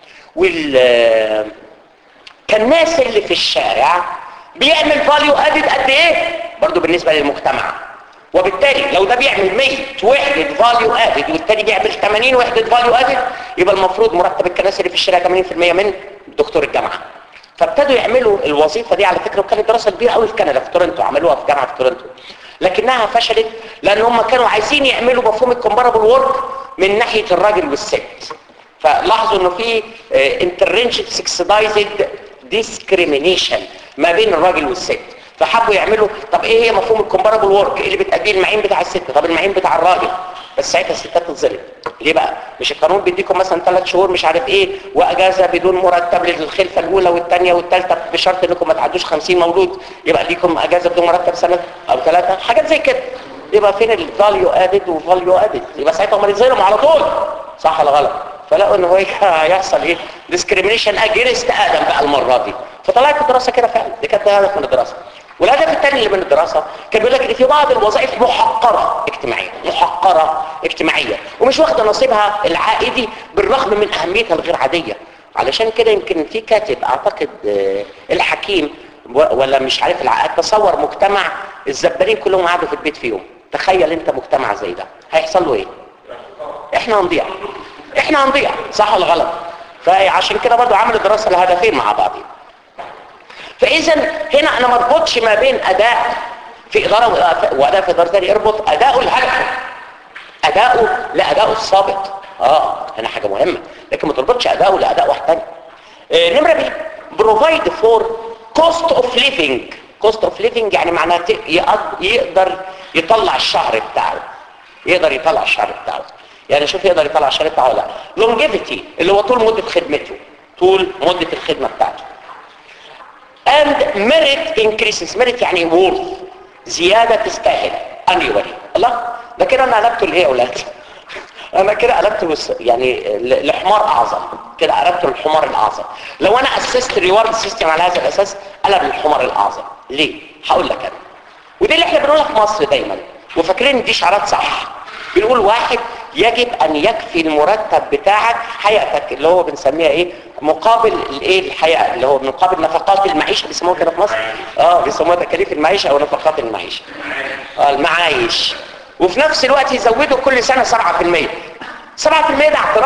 وال كالناس اللي في الشارع بيعمل فاليو ادد قد ايه برضو بالنسبة للمجتمع وبالتالي لو ده بيعمل 100 وحدة فاليو ادد والتاني بيعمل 80 وحدة فاليو ادد يبقى المفروض مرتب الكنائس اللي في الشارع 80% من دكتور الجامعة فابتدوا يعملوا الوظيفة دي على فكرة وكانت دراسة كبيرة قوي في كندا في تورنتو عملوها في جامعة في تورنتو لكنها فشلت لان هم كانوا عايزين يعملوا مفهوم الكومبارابل وورك من ناحية الراجل والست فلاحظوا انه في انترنشن سكسدايزد ديسكريمينيشن ما بين الراجل والست فحبوا يعملوا طب ايه هي مفهوم الكومبارابل وورك ايه اللي بتأديه المعين بتاع الست طب المعين بتاع الراجل بس ساعتها الستات تتظلم ليه بقى مش القانون بيديكم مثلا ثلاث شهور مش عارف ايه واجازه بدون مرتب للخلفه الاولى والثانيه والثالثه بشرط انكم ما تعدوش 50 مولود يبقى ليكم اجازه بدون مرتب سنه او ثلاثه حاجات زي كده يبقى فين الفاليو ادد وفاليو ادد يبقى ساعتها هم يتظلموا على طول صح ولا غلط فلقوا ان هو هيحصل ايه ديسكريميشن اجينست ادم بقى المره دي فطلعت الدراسه كده فعلا دي كانت هدف من الدراسه والهدف الثاني اللي من الدراسه كان بيقول لك ان في بعض الوظائف محقره اجتماعيا محقره اجتماعيا ومش واخده نصيبها العائدي بالرغم من اهميتها الغير عاديه علشان كده يمكن في كاتب اعتقد آه، الحكيم و- ولا مش عارف العقاد تصور مجتمع الزبالين كلهم قعدوا في البيت في يوم تخيل انت مجتمع زي ده هيحصل له ايه احنا هنضيع احنا هنضيع صح ولا غلط فعشان كده برضو عملوا دراسه لهدفين مع بعضهم فاذا هنا انا ما اربطش ما بين اداء في اداره وأداء- واداء في اداره ثانيه اربط اداؤه الهدف اداؤه لاداؤه السابق اه هنا حاجه مهمه لكن ما تربطش اداؤه لاداء واحد ثاني آه نمره بي بروفايد فور كوست اوف ليفنج كوست اوف ليفنج يعني معناها ت- يقد- يقدر يطلع الشهر بتاعه يقدر يطلع الشهر بتاعه يعني شوف يقدر يطلع الشهر بتاعه ولا لا لونجيفيتي اللي هو طول مده خدمته طول مده الخدمه بتاعته and merit increases merit يعني worth زيادة تستاهل annually الله ده كده انا قلبته الايه يا اولاد انا كده قلبته بس يعني ل- لحمار اعظم كده قلبته الحمار الاعظم لو انا اسست ريورد سيستم على هذا الاساس قلب الحمار الاعظم ليه هقول لك انا ودي اللي احنا بنقولها في مصر دايما وفاكرين إن دي شعارات صح بنقول واحد يجب ان يكفي المرتب بتاعك حياتك اللي هو بنسميها ايه مقابل الايه الحياه اللي هو مقابل نفقات المعيشه بيسموها كده في مصر اه بيسموها تكاليف المعيشه او نفقات المعيشه اه المعايش وفي نفس الوقت يزودوا كل سنه 7% 7% ده اعتراف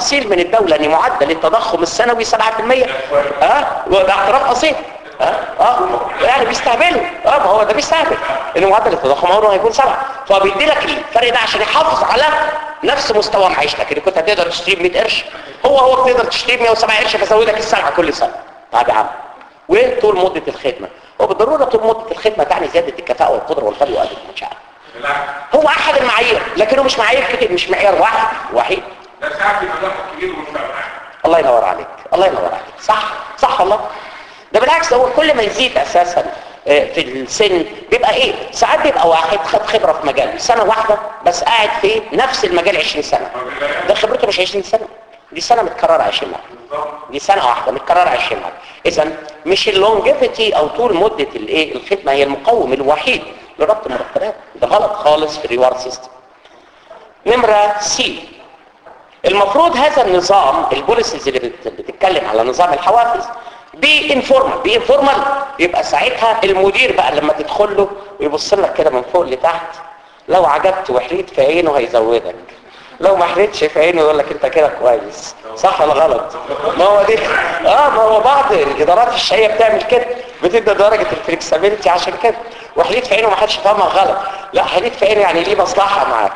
اصيل من الدوله ان معدل التضخم السنوي 7% ها وده اعتراف اصيل ها اه يعني بيستهبلوا اه ما هو ده بيستهبل ان معدل التضخم عمره هيكون 7 فبيدي لك الفرق ده عشان يحافظ على نفس مستوى معيشتك اللي كنت هتقدر تشتري ب 100 قرش هو هو بتقدر تشتري ب 107 قرش فزودك السلعه كل سنه طب يا عم وطول مده الخدمه وبالضروره طول مده الخدمه تعني زياده الكفاءه والقدره والفرق وقدر المنشاه بالعكس هو احد المعايير لكنه مش معايير كتير مش معيار واحد وحيد ده ساعات يبقى ضغط كبير ومش فاهم حاجه الله ينور عليك الله ينور عليك صح صح والله ده بالعكس ده هو كل ما يزيد اساسا آه، في السن بيبقى ايه ساعات بيبقى واحد خد خبره في مجال سنه واحده بس قاعد في نفس المجال 20 سنه ده خبرته مش 20 سنه دي سنه متكرره 20 مره دي سنه واحده متكرره 20 مره اذا مش اللونجيفيتي او طول مده الايه الخدمه هي المقوم الوحيد لربط المرتبات ده غلط خالص في الريوارد سيستم نمره سي المفروض هذا النظام البوليسيز اللي بت- بتتكلم على نظام الحوافز بانفورمال بانفورمال يبقى ساعتها المدير بقى لما تدخل له ويبص لك كده من فوق لتحت لو عجبت وحريت في عينه هيزودك لو ما حريتش في عينه يقول لك انت كده كويس صح ولا غلط ما هو دي اه ما هو بعض الادارات الشقيه بتعمل كده بتدي درجه الفلكسبيليتي عشان كده وحريت في عينه ما حدش فاهمها غلط لا حريت في عينه يعني ليه مصلحه معاك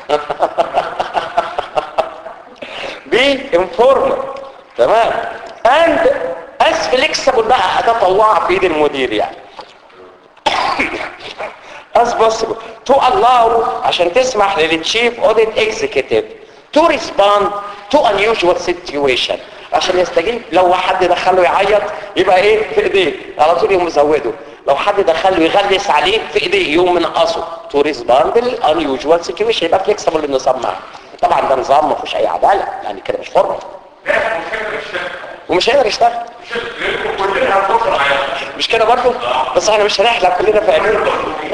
بي انفورمال تمام اند از فليكسبل بقى اداه طوعه في ايد المدير يعني as possible to allow عشان تسمح للتشيف اوديت اكزيكتيف to respond to unusual situation عشان يستجيب لو حد دخله يعيط يبقى ايه في ايديه على طول يقوم مزوده لو حد دخله يغلس عليه في ايديه يقوم منقصه to respond لل unusual situation يبقى فليكسبل النظام معاه طبعا ده نظام ما فيهوش اي عداله يعني كده مش فورمال ده مشكله الشركه ومش هيقدر يشتغل الشركه كلنا هنبص عليها مش كده برضه بس احنا مش هنحلق كلنا في عينينا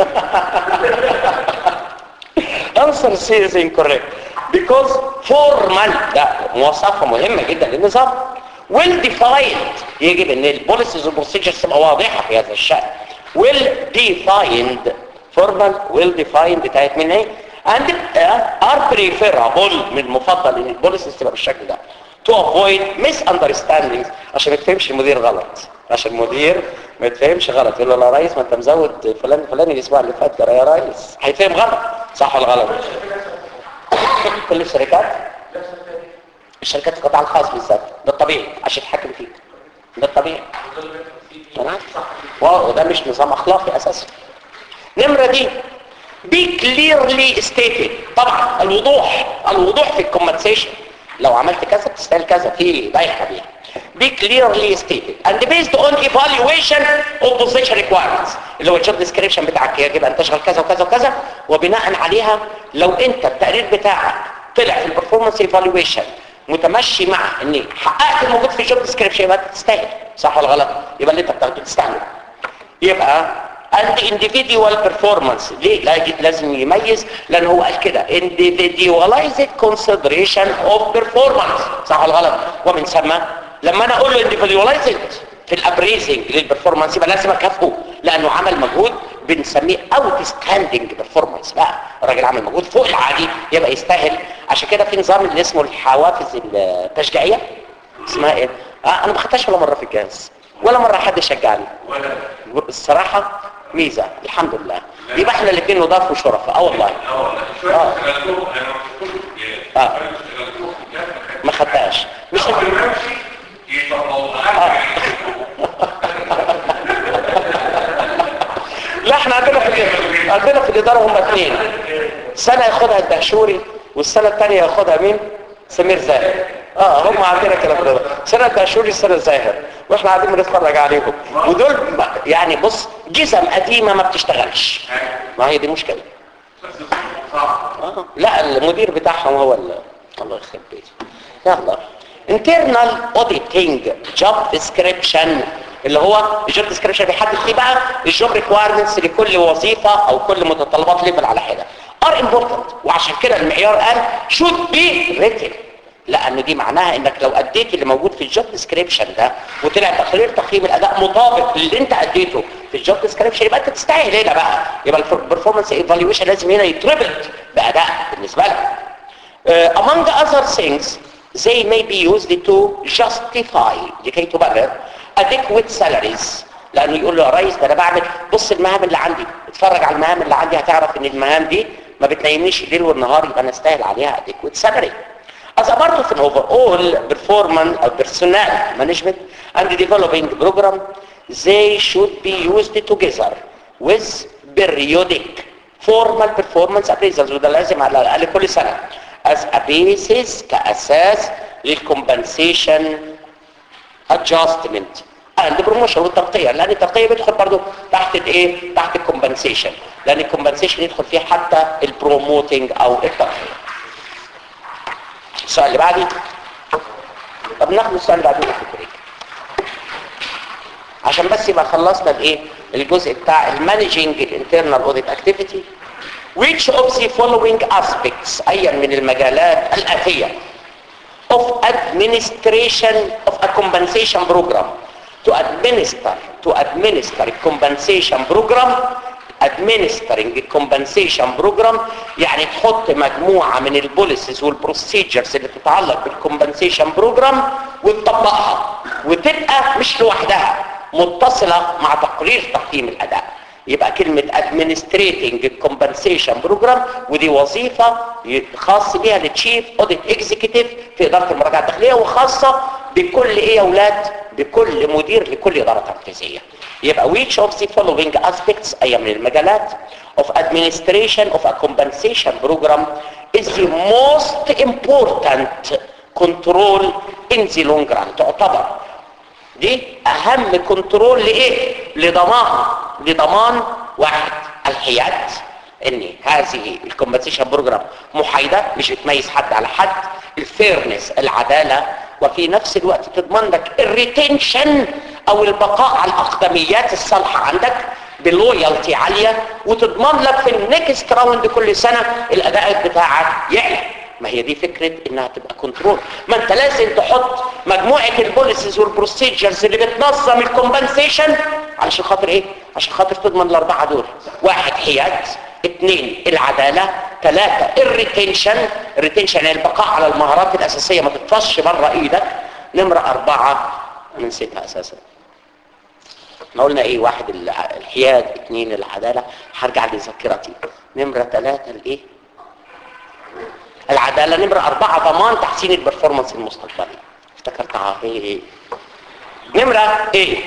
answer C is incorrect because formal ده مواصفة مهمة جدا للنظام well defined يجب ان البوليسيز والبروسيجرز تبقى واضحة في هذا الشأن well defined formal well defined بتاعت من ايه and uh, are preferable من المفضل ان البوليسيز تبقى بالشكل ده to avoid misunderstandings عشان ما تفهمش المدير غلط عشان المدير ما يتفهمش غلط يقول له لا ريس ما انت مزود فلان فلان الاسبوع اللي فات ده يا ريس هيفهم غلط صح ولا غلط كل الشركات الشركات القطاع الخاص بالذات ده الطبيعي عشان يتحكم فيك ده الطبيعي تمام واو ده مش نظام اخلاقي اساسا نمره دي be clearly stated طبعا الوضوح الوضوح في الكومبنسيشن لو عملت كذا بتستاهل كذا في لائحه بيها be clearly stated and based on evaluation of position requirements اللي هو الجوب ديسكريبشن بتاعك يجب ان تشغل كذا وكذا وكذا وبناء عليها لو انت التقرير بتاعك طلع في البرفورمانس ايفالويشن متمشي مع ان حققت الموجود في الجوب ديسكريبشن يبقى أنت تستاهل صح ولا غلط يبقى اللي انت بتاخده تستاهله يبقى and individual performance ليه لا- لازم يميز لان هو قال كده individualized consideration of performance صح ولا غلط ومن ثم لما انا اقول له individualized في الابريزنج للبرفورمانس يبقى لازم اكافئه لانه عمل مجهود بنسميه outstanding performance بقى الراجل عمل مجهود فوق العادي يبقى يستاهل عشان كده في نظام اللي اسمه الحوافز التشجيعيه اسمها ايه آه انا ما خدتهاش ولا مره في الجهاز ولا مره حد شجعني ولا الصراحة ميزة الحمد لله يبقى احنا الاثنين نضاف وشرفاء اه والله اه والله شويه آه. اشتغلتهم انا ما شفتوش يعني آه. شويه اشتغلتهم في الجامعة. ما خدتهاش مش اول ما امشي يطلعوا آه. لا احنا عندنا في الإدارة- عندنا في الإدارة هم اثنين سنة ياخدها الدهشوري والسنة الثانية ياخدها مين؟ سمير زاهر اه هم عندنا كده في الإدارة سنة الدهشوري سنة زاهر واحنا قاعدين بنتفرج عليهم ودول ب- يعني بص جزم قديمة ما بتشتغلش ما هي دي مشكلة صعب آه. لا المدير بتاعهم هو ال- الله يخرب بيته يلا internal auditing job description اللي هو الجوب ديسكريبشن بيحدد فيه بقى الجوب ريكوايرمنتس لكل وظيفه او كل متطلبات ليفل على حده ار امبورتنت وعشان كده المعيار قال should be written لان دي معناها انك لو اديت اللي موجود في الجوب ديسكريبشن ده وطلع تقرير تقييم الاداء مطابق للي انت اديته في الجوب ديسكريبشن يبقى انت تستاهل هنا بقى يبقى البرفورمانس ايفالويشن لازم هنا يتربط باداء بالنسبه لك Uh, among other things they may be used to justify لكي تبرر adequate salaries لانه يقول له يا ريس ده انا بعمل بص المهام اللي عندي اتفرج على المهام اللي عندي هتعرف ان المهام دي ما بتنيمنيش الليل والنهار يبقى انا استاهل عليها adequate salary as a part of an overall performance of personnel management and developing program they should be used together with periodic formal performance appraisals وده لازم على الاقل كل سنه as a basis كاساس للcompensation adjustment and promotion والترقية لان الترقية بيدخل برضو تحت الايه تحت الكومبنسيشن لان الكومبنسيشن يدخل فيه حتى البروموتنج او الترقية السؤال اللي بعدي طب ناخد السؤال اللي بعدين في البريك عشان بس يبقى خلصنا الايه الجزء بتاع المانجنج الانترنال اوديت اكتيفيتي which of the following aspects ايا من المجالات الاتيه of administration of a compensation program to administer to administer a compensation program administering a compensation program يعني تحط مجموعة من البوليسز والبروسيجرز اللي تتعلق بالكومبنسيشن بروجرام وتطبقها وتبقى مش لوحدها متصلة مع تقرير تقييم الأداء يبقى كلمة administrating compensation program ودي وظيفة خاص بيها التشيف اوديت اكزيكتيف في إدارة المراجعة الداخلية وخاصة بكل ايه يا اولاد بكل مدير لكل إدارة تنفيذية يبقى which of the following aspects أي من المجالات of administration of a compensation program is the most important control in the long run تعتبر دي اهم كنترول لايه لضمان لضمان واحد الحياد ان هذه الكومبنسيشن بروجرام محايده مش بتميز حد على حد الفيرنس العداله وفي نفس الوقت تضمن لك الريتنشن او البقاء على الاقدميات الصالحه عندك بلويالتي عاليه وتضمن لك في النكست راوند كل سنه الاداء بتاعك يعلى ما هي دي فكرة انها تبقى كنترول ما انت لازم تحط مجموعة البوليسيز والبروسيجرز اللي بتنظم الكومبنسيشن علشان خاطر ايه عشان خاطر تضمن الاربعة دول واحد حياد اثنين العدالة ثلاثة الريتنشن الريتنشن يعني البقاء على المهارات الاساسية ما تطفش بره ايدك نمرة اربعة انا نسيتها اساسا ما قلنا ايه واحد الحياد اثنين العدالة هرجع لذاكرتي نمرة ثلاثة الايه العدالة نمرة أربعة ضمان تحسين البرفورمانس المستقبلي افتكرتها هي ايه نمرة ايه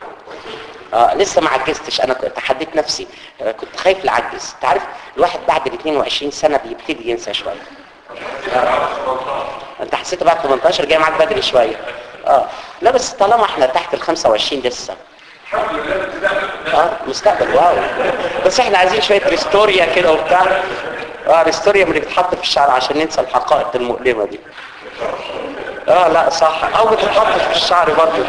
آه لسه ما عجزتش انا كنت تحديت نفسي آه كنت خايف لعجز تعرف الواحد بعد ال 22 سنة بيبتدي ينسى شوية آه. انت حسيت بعد 18 جاي معاك بدري شوية اه لا بس طالما احنا تحت ال 25 لسه اه مستقبل واو بس احنا عايزين شوية ريستوريا كده وبتاع اه ريستوريا اللي بتتحط في الشعر عشان ننسى الحقائق المؤلمة دي اه لا صح او بتتحط في الشعر برضه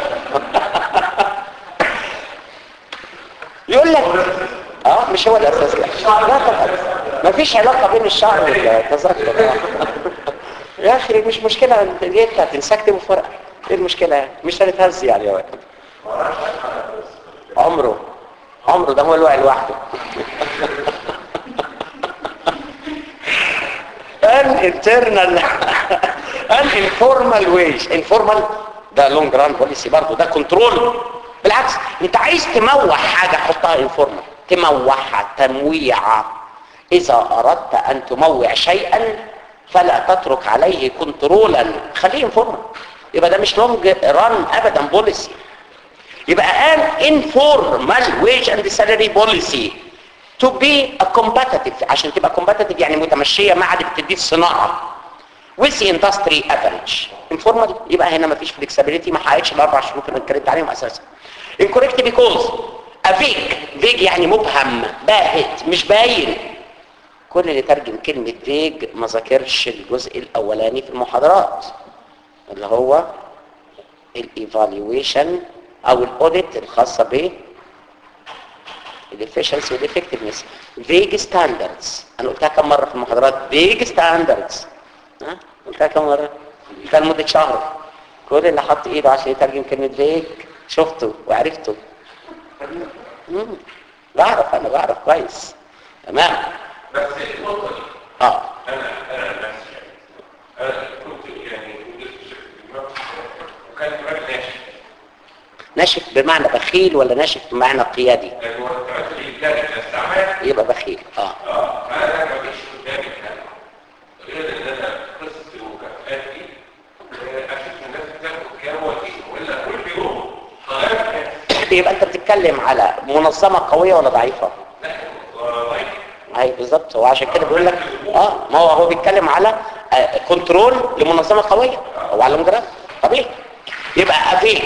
يقول لك اه مش هو الاساس لا لا طبعا ما فيش علاقة بين الشعر والتذكر يا اخي مش مشكلة دي انت هتنساك تبقى فرق ايه المشكلة يعني مش هنتهز يعني يا وقت عمره عمره ده هو الوعي لوحده an internal an informal wage informal ده لونج ران بوليسي برضه ده كنترول بالعكس انت عايز تموح حاجة حطها انفورمال تموحها تمويعة اذا اردت ان تموع شيئا فلا تترك عليه كنترولا خليه انفورمال يبقى ده مش لونج ران ابدا بوليسي يبقى an informal wage and salary policy to be a competitive عشان تبقى competitive يعني متمشية مع اللي بتديه الصناعة with the industry average informal يبقى هنا مفيش flexibility ما حققتش الاربع شروط اللي اتكلمت عليهم اساسا incorrect because a vague vague يعني مبهم باهت مش باين كل اللي ترجم كلمة vague ما ذاكرش الجزء الاولاني في المحاضرات اللي هو الايفالويشن او الاوديت الخاصة به الافشنسي والافكتفنس فيج ستاندردز انا قلتها كم مره في المحاضرات فيج ستاندردز ها قلتها كم مره قلتها لمده شهر كل اللي حط ايده عشان يترجم كلمه فيج شفته وعرفته مم. بعرف انا بعرف كويس تمام بس النقطة دي اه أنا أنا نفسي يعني أنا كنت يعني ناشف بمعنى بخيل ولا ناشف بمعنى قيادي المرتبات اللي بتاعت الاستعمال يبقى بخيل اه اه فانا ما فيش قدامي حاجه غير ان انا قصه المكافآت دي آه، اشوف الناس بتاخد كام واديهم ولا كل يوم هغير كام يبقى انت بتتكلم على منظمه قويه ولا ضعيفه لا والله اي بالظبط هو عشان كده بيقول لك اه ما هو هو بيتكلم على آه كنترول لمنظمه قويه او على مجرد طبيعي يبقى افيك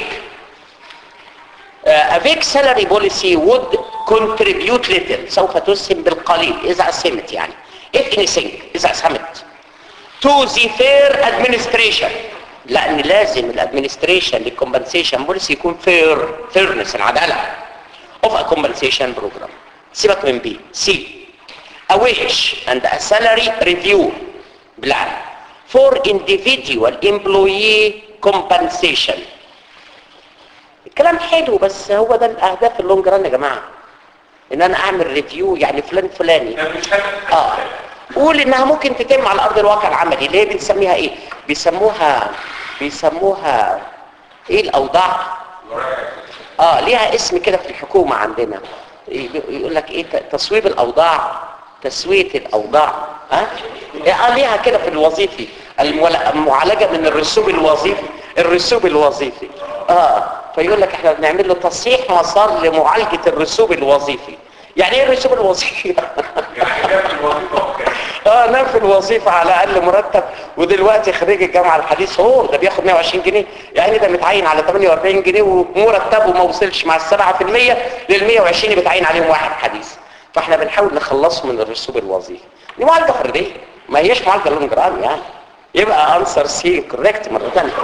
افيك سالاري بوليسي would contribute little سوف تسهم بالقليل اذا اسهمت يعني if anything اذا اسهمت to the fair administration لان لازم الادمنستريشن للكومبنسيشن بوليسي يكون fair fairness العداله of a compensation program سيبك من بي سي a wage and a salary review plan for individual employee compensation الكلام حلو بس هو ده الاهداف اللونج ران يا جماعه ان انا اعمل ريفيو يعني فلان فلاني ده مش حاجه اه قول انها ممكن تتم على ارض الواقع العملي ليه بنسميها ايه بيسموها بيسموها ايه الاوضاع اه ليها اسم كده في الحكومة عندنا يقول لك ايه ت- تصويب الاوضاع تسوية الاوضاع ها اه ليها كده في الوظيفي المول- المعالجة من الرسوب الوظيفي الرسوب الوظيفي اه فيقول لك احنا بنعمل له تصحيح مسار لمعالجة الرسوب الوظيفي يعني ايه الرسوب الوظيفي يعني ده في الوظيفه وكده اه نام في الوظيفة على اقل مرتب ودلوقتي خريج الجامعة الحديث هو ده بياخد 120 جنيه يعني ده متعين على 48 جنيه ومرتبه ما وصلش مع السبعة في المية لل 120 اللي بتعين عليهم واحد حديث فاحنا بنحاول نخلصه من الرسوب الوظيفي دي معالجة فردية ما هيش معالجة لونج ران يعني يبقى انسر سي كوريكت مرة ثانية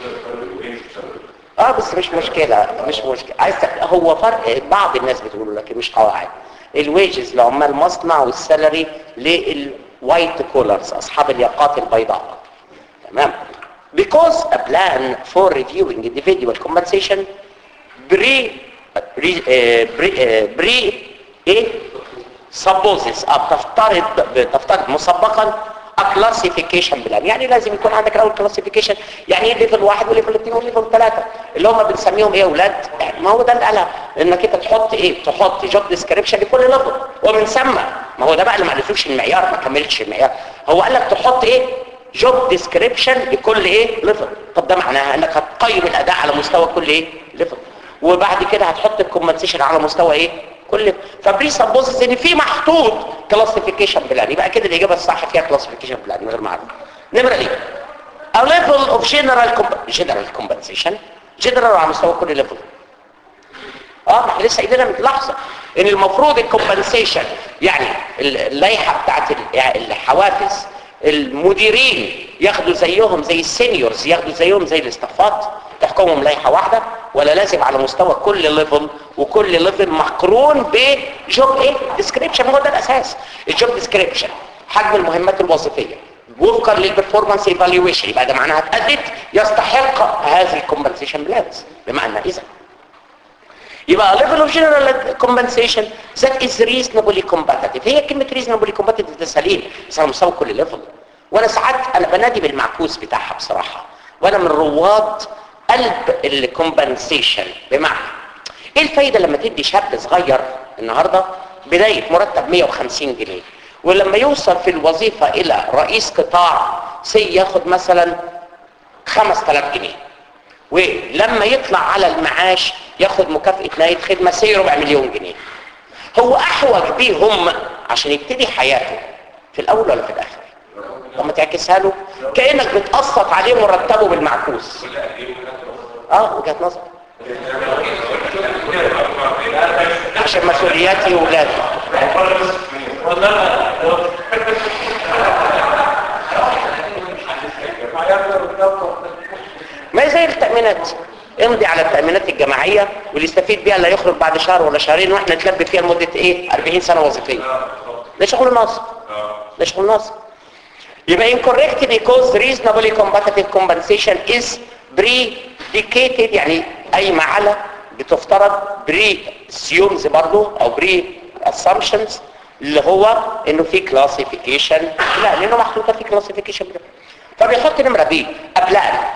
اه بس مش مشكلة مش مشكلة عايز ت- هو فرق بعض الناس بتقوله لكن مش قواعد الويجز لعمال مصنع والسالري للوايت كولرز اصحاب الياقات البيضاء تمام because a plan for reviewing individual compensation pre pre uh, pre, uh, pre ايه supposes اه بتفترض بتفترض مسبقا a classification plan يعني لازم يكون عندك الاول classification يعني ايه ليفل واحد وليفل اثنين وليفل ثلاثة اللي هم بنسميهم ايه يا اولاد يعني ما هو ده اللي قالها انك انت تحط ايه تحط جوب ديسكريبشن لكل ليفل ومن ثم ما هو ده بقى اللي ما عرفوش المعيار ما كملتش المعيار هو قال لك تحط ايه جوب ديسكريبشن لكل ايه ليفل طب ده معناها انك هتقيم الاداء على مستوى كل ايه ليفل وبعد كده هتحط الكومبنسيشن على مستوى ايه كل فبري سبوزز ان في محطوط كلاسيفيكيشن بلان يبقى كده الاجابه الصح فيها كلاسيفيكيشن بلان من غير معرفه نمره ايه a level of general comp- general compensation general على مستوى كل ليفل اه ما احنا لسه قايلينها من لحظه ان المفروض الكومبنسيشن يعني اللائحه بتاعت ال- الحوافز المديرين ياخدوا زيهم زي السينيورز ياخدوا زيهم زي الاستافات تحكمهم لائحه واحده ولا لازم على مستوى كل ليفل وكل ليفل مقرون بجوب ايه ديسكريبشن هو ده الاساس الجوب ديسكريبشن حجم المهمات الوظيفيه وفقا للبرفورمانس ايفالويشن يبقى ده معناها اتأدت يستحق هذه الكومبنسيشن بلانز بمعنى اذا يبقى level of general compensation that is reasonably competitive هي كلمة reasonably competitive ده سليم بس على مستوى كل ليفل وانا ساعات انا بنادي بالمعكوس بتاعها بصراحة وانا من رواد قلب الكومبنسيشن بمعنى ايه الفايدة لما تدي شاب صغير النهاردة بداية مرتب 150 جنيه ولما يوصل في الوظيفة الى رئيس قطاع سي ياخد مثلا 5000 جنيه ولما يطلع على المعاش ياخد مكافأة نهاية خدمة سي ربع مليون جنيه هو احوج بيهم عشان يبتدي حياته في الاول ولا في الاخر لما تعكسها له كأنك بتقسط عليه مرتبه بالمعكوس اه وجهة نظر عشان مسؤولياتي وولادي ما هي زي التأمينات امضي على التأمينات الجماعية واللي يستفيد بيها لا يخرج بعد شهر ولا شهرين واحنا نتلبي فيها لمدة ايه 40 سنة وظيفية ده شغل ناصب ده شغل ناصب يبقى incorrect because reasonably competitive compensation is predicated يعني قايمة على بتفترض pre-assumes برضو او pre-assumptions اللي هو انه في classification لا لانه محطوطة في classification فبيحط نمرة بي ابلان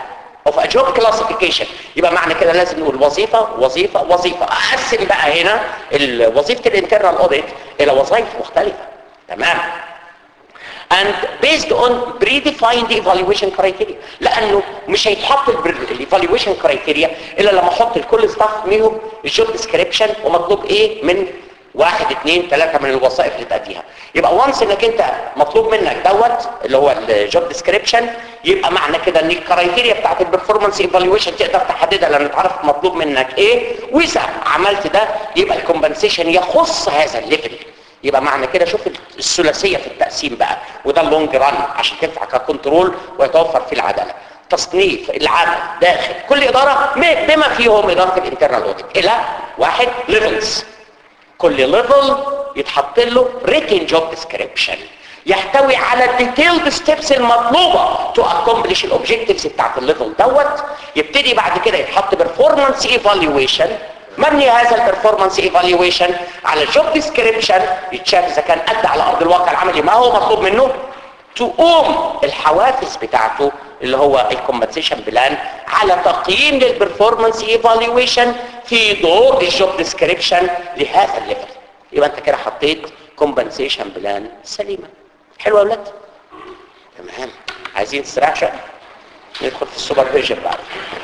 of a job classification يبقى معنى كده لازم نقول وظيفة وظيفة وظيفة اقسم بقى هنا ال- وظيفة الانترنال اوديت الى وظائف مختلفة تمام and based on predefined evaluation criteria لانه مش هيتحط الايفالويشن كرايتيريا الا لما احط لكل ستاف منهم الجوب ديسكريبشن ومطلوب ايه من واحد اثنين ثلاثة من الوظائف اللي تأديها يبقى وانس انك انت مطلوب منك دوت اللي هو الجوب ديسكريبشن يبقى معنى كده ان الكرايتيريا بتاعت البرفورمانس ايفالويشن تقدر تحددها لان تعرف مطلوب منك ايه واذا عملت ده يبقى الكومبنسيشن يخص هذا الليفل يبقى معنى كده شوف الثلاثيه في التقسيم بقى وده اللونج ران عشان تنفع ككنترول ويتوفر فيه العداله تصنيف العمل داخل كل اداره م- بما فيهم اداره الانترنال اوديت الى واحد ليفلز كل ليفل يتحط له ريتن جوب ديسكريبشن يحتوي على الديتيلد ستيبس المطلوبه تو اكومبليش الاوبجكتيفز بتاعت الليفل دوت يبتدي بعد كده يتحط بيرفورمانس ايفالويشن مبني هذا البرفورمانس ايفالويشن على الجوب ديسكريبشن يتشاف اذا كان ادى على ارض الواقع العملي ما هو مطلوب منه تقوم الحوافز بتاعته اللي هو الكومبنسيشن بلان على تقييم للبرفورمانس ايفالويشن في ضوء الجوب ديسكريبشن لهذا الليفل يبقى انت كده حطيت كومبنسيشن بلان سليمه حلوه يا ولاد تمام عايزين استراحه شويه ندخل في السوبرفيجن بعد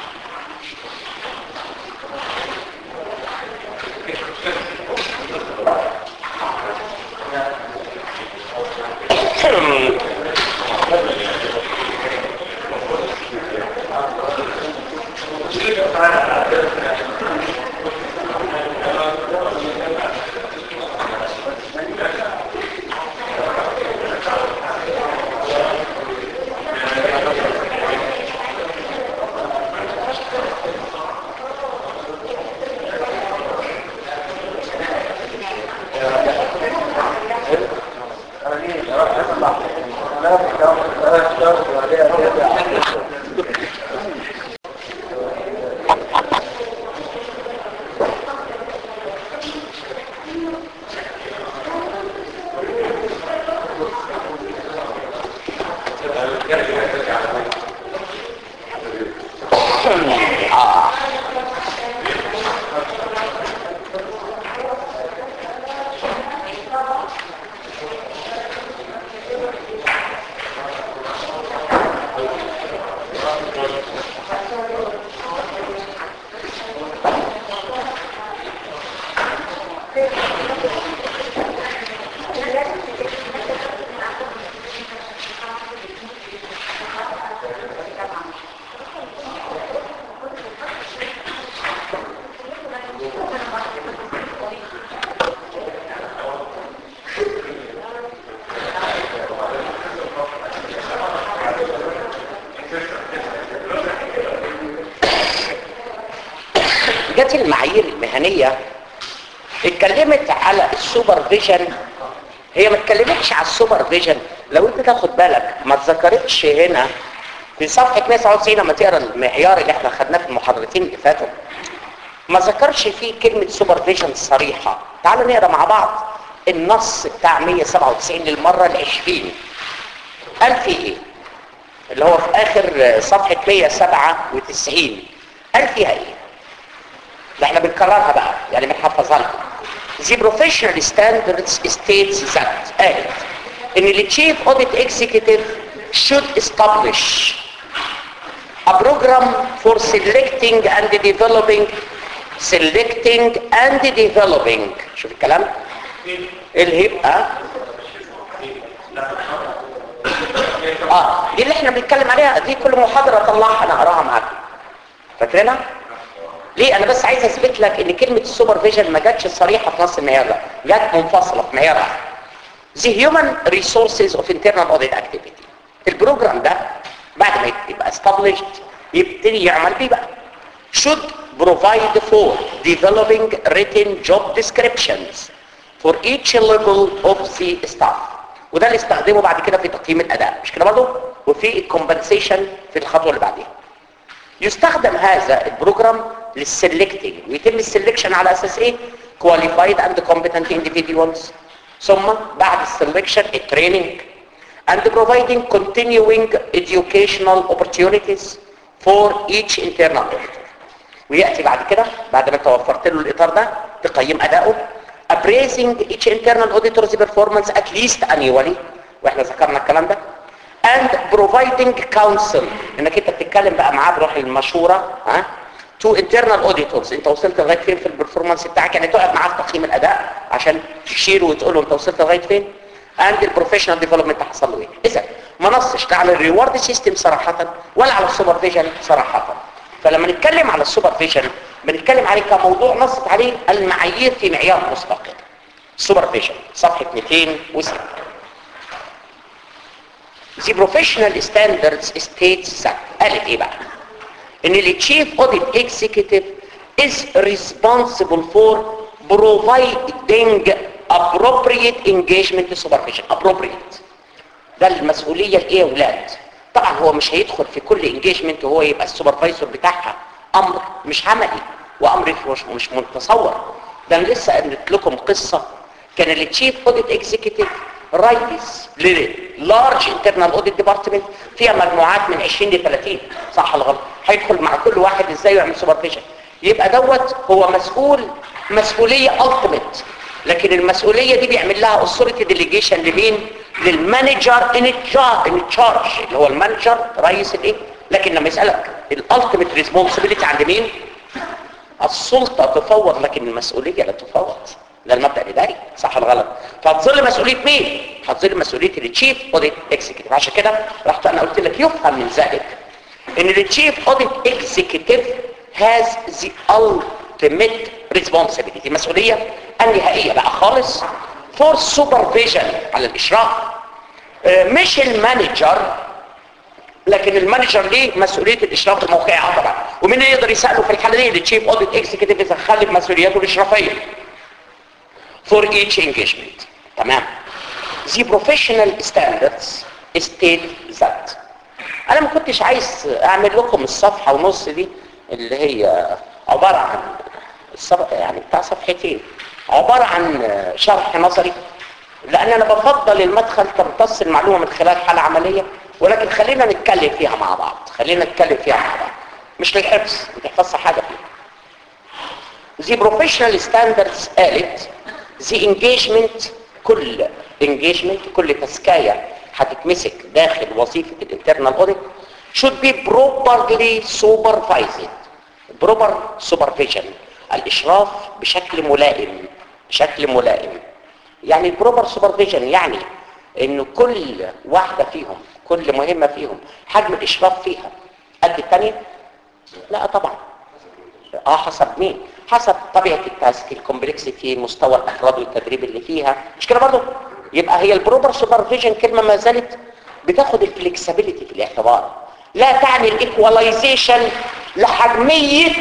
آه. جت المعايير المهنية اتكلمت على السوبرفيجن هي ما اتكلمتش على السوبرفيجن لو انت تاخد بالك ما اتذكرتش هنا في صفحة 199 لما تقرا المعيار اللي احنا خدناه في المحاضرتين اللي فاتوا ما ذكرش فيه كلمة سوبرفيجن صريحة تعالوا نقرا مع بعض النص بتاع 197 للمرة العشرين قال فيه ايه اللي هو في اخر صفحة 197 قال فيها ايه ده احنا بنكررها بقى يعني بنحفظها لكم The professional standards states that قالت ان ال chief audit executive should establish a program for selecting and developing selecting and developing شوف الكلام اللي يبقى اه دي اللي احنا بنتكلم عليها دي كل محاضرة طلعها انا اقراها معاكم فاكرينها ليه انا بس عايز اثبت لك ان كلمة السوبرفيجن ما جاتش صريحة في نص المعيار ده جات منفصلة في معيار واحد The human resources of internal audit activity البروجرام ده بعد ما يبقى established يبتدي يعمل بيه بقى should provide for developing written job descriptions for each level of the staff وده اللي استخدمه بعد كده في تقييم الاداء مش كده برضه وفي الكومبنسيشن في الخطوه اللي بعديها يستخدم هذا البروجرام للسلكتنج ويتم السلكشن على اساس ايه qualified and competent individuals ثم بعد السلكشن التريننج and providing continuing educational opportunities for each internal auditor وياتي بعد كده بعد ما انت وفرت له الاطار ده تقيم اداؤه appraising each internal auditor's performance at least annually واحنا ذكرنا الكلام ده and providing counsel انك انت بتتكلم بقى معاه بروح المشوره ها تو internal auditors انت وصلت لغايه فين في البرفورمانس بتاعك يعني تقعد معاه في تقييم الاداء عشان تشيره وتقول له انت وصلت لغايه فين and البروفيشنال ديفلوبمنت حصل له ايه اذا ما نصش لا على الريورد سيستم صراحه ولا على السوبرفيجن صراحه فلما نتكلم على السوبرفيجن بنتكلم عليه كموضوع نصت عليه المعايير في معيار مسبق سوبرفيجن صفحه 206 The professional standards states that قالت ايه بقى ان ال chief audit executive is responsible for providing appropriate engagement supervision appropriate ده المسؤولية الايه يا ولاد طبعا هو مش هيدخل في كل انجيجمنت وهو يبقى السوبرفايزر بتاعها امر مش عملي وامر مش مش متصور ده انا لسه قلت لكم قصه كان التشيف اوديت اكزيكتيف رئيس للارج انترنال اوديت ديبارتمنت فيها مجموعات من 20 ل 30 صح ولا غلط هيدخل مع كل واحد ازاي يعمل سوبرفيجن يبقى دوت هو مسؤول مسؤوليه التيميت لكن المسؤوليه دي بيعمل لها اثوريتي ديليجيشن لمين للمانجر ان تشارج اللي هو المانجر رئيس الايه لكن لما يسالك الالتيميت ريسبونسبيلتي عند مين السلطه تفوض لكن المسؤوليه لا تفوض ده المبدا الاداري صح ولا غلط فهتظل مسؤوليه مين هتظل مسؤوليه التشيف اوديت اكزيكتيف عشان كده رحت انا قلت لك يفهم من ذلك ان التشيف اوديت اكزيكتيف has the ultimate responsibility المسؤوليه النهائيه بقى خالص for supervision على الاشراف آه، مش المانجر لكن المانجر ليه مسؤوليه الاشراف الموقعي اه طبعا ومين اللي يقدر يساله في الحاله دي التشيف اوديت اكزيكتيف يتخلف مسؤولياته الاشرافيه for each engagement تمام the professional standards state that انا ما كنتش عايز اعمل لكم الصفحه ونص دي اللي هي عباره عن الصف- يعني بتاع صفحتين عباره عن شرح نظري لان انا بفضل المدخل تمتص المعلومه من خلال حاله عمليه ولكن خلينا نتكلم فيها مع بعض خلينا نتكلم فيها مع بعض مش للحفظ ما تحفظش حاجه فيها The professional standards قالت the engagement كل engagement كل تسكاية هتتمسك داخل وظيفة الانترنال audit should be properly supervised proper supervision الإشراف بشكل ملائم بشكل ملائم يعني proper supervision يعني إنه كل واحدة فيهم كل مهمة فيهم حجم الإشراف فيها قد الثانية؟ لا طبعا اه حسب مين حسب طبيعه التاسك الكومبلكسيتي مستوى الافراد والتدريب اللي فيها مش كده برضه يبقى هي البروبر سوبرفيجن كلمه ما زالت بتاخد الفلكسبيليتي في الاعتبار لا تعني الايكواليزيشن لحجميه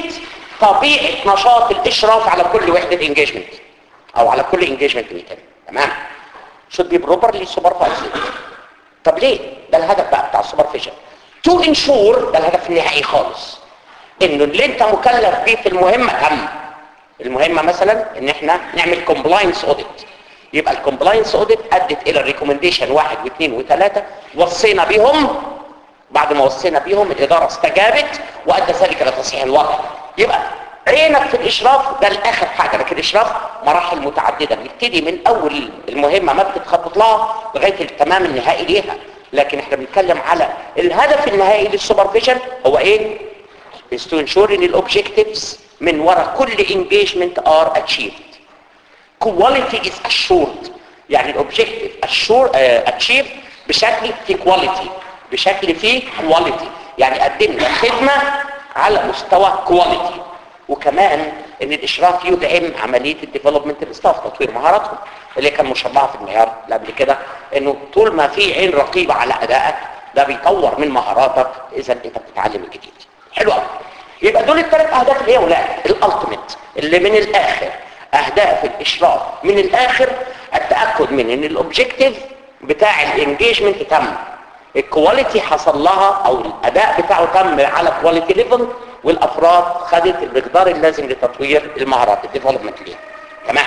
طبيعه نشاط الاشراف على كل وحده انجيجمنت او على كل انجيجمنت ميتنج تمام should be properly supervised طب ليه ده الهدف بقى بتاع السوبرفيجن تو انشور ده الهدف النهائي خالص انه اللي انت مكلف بيه في المهمة تم المهمة مثلا ان احنا نعمل كومبلاينس اوديت يبقى الكومبلاينس اوديت ادت الى الريكومنديشن واحد واثنين وثلاثة وصينا بيهم بعد ما وصينا بيهم الادارة استجابت وادى ذلك لتصحيح الوضع يبقى عينك في الاشراف ده الاخر حاجة لكن الاشراف مراحل متعددة بنبتدي من اول المهمة ما بتتخطط لها لغاية التمام النهائي ليها لكن احنا بنتكلم على الهدف النهائي للسوبرفيجن هو ايه is to ensure ان الاوبجكتيفز من وراء كل engagement are achieved quality is assured يعني الاوبجكتيف assure uh, achieved بشكل في quality بشكل في quality يعني قدمنا خدمة على مستوى quality وكمان ان الاشراف يدعم عملية الديفلوبمنت الاستاف تطوير مهاراتهم اللي كان مشرعها في المعيار اللي قبل كده انه طول ما في عين رقيبة على ادائك ده بيطور من مهاراتك اذا انت بتتعلم الجديد حلو قوي يبقى دول الثلاث اهداف اللي هي ولاد الالتيميت اللي من الاخر اهداف الاشراف من الاخر التاكد من ان الاوبجكتيف بتاع الانجيجمنت تم الكواليتي حصل لها او الاداء بتاعه تم على كواليتي ليفل والافراد خدت المقدار اللازم لتطوير المهارات الديفلوبمنت ليها تمام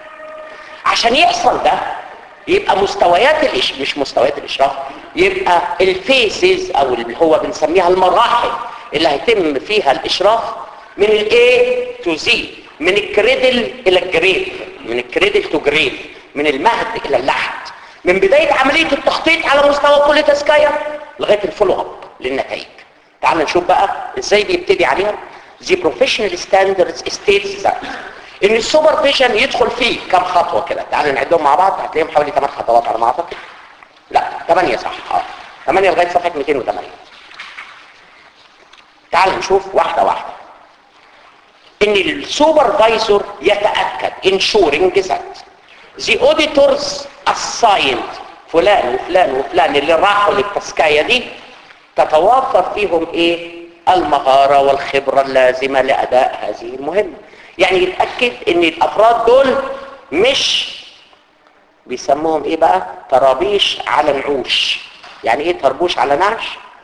عشان يحصل ده يبقى مستويات الإش... مش مستويات الاشراف يبقى الفيسز او اللي هو بنسميها المراحل اللي هيتم فيها الاشراف من الاي تو زي من الكريدل الى الجريف من الكريدل تو جريف من المهد الى اللحد من بداية عملية التخطيط على مستوى كل تزكية لغاية الفولو اب للنتائج تعال نشوف بقى ازاي بيبتدي عليها The professional standards states that ان السوبرفيجن يدخل فيه كم خطوة كده تعال نعدهم مع بعض هتلاقيهم حوالي 8 خطوات على ما اعتقد لا 8 صح اه 8 لغاية صفحة 208 تعال نشوف واحدة واحدة ان السوبرفايزر يتأكد ensuring that the auditors assigned فلان وفلان وفلان اللي راحوا للتسكاية دي تتوافر فيهم ايه المهارة والخبرة اللازمة لأداء هذه المهمة يعني يتأكد ان الافراد دول مش بيسموهم ايه بقى ترابيش على نعوش يعني ايه تربوش على نعش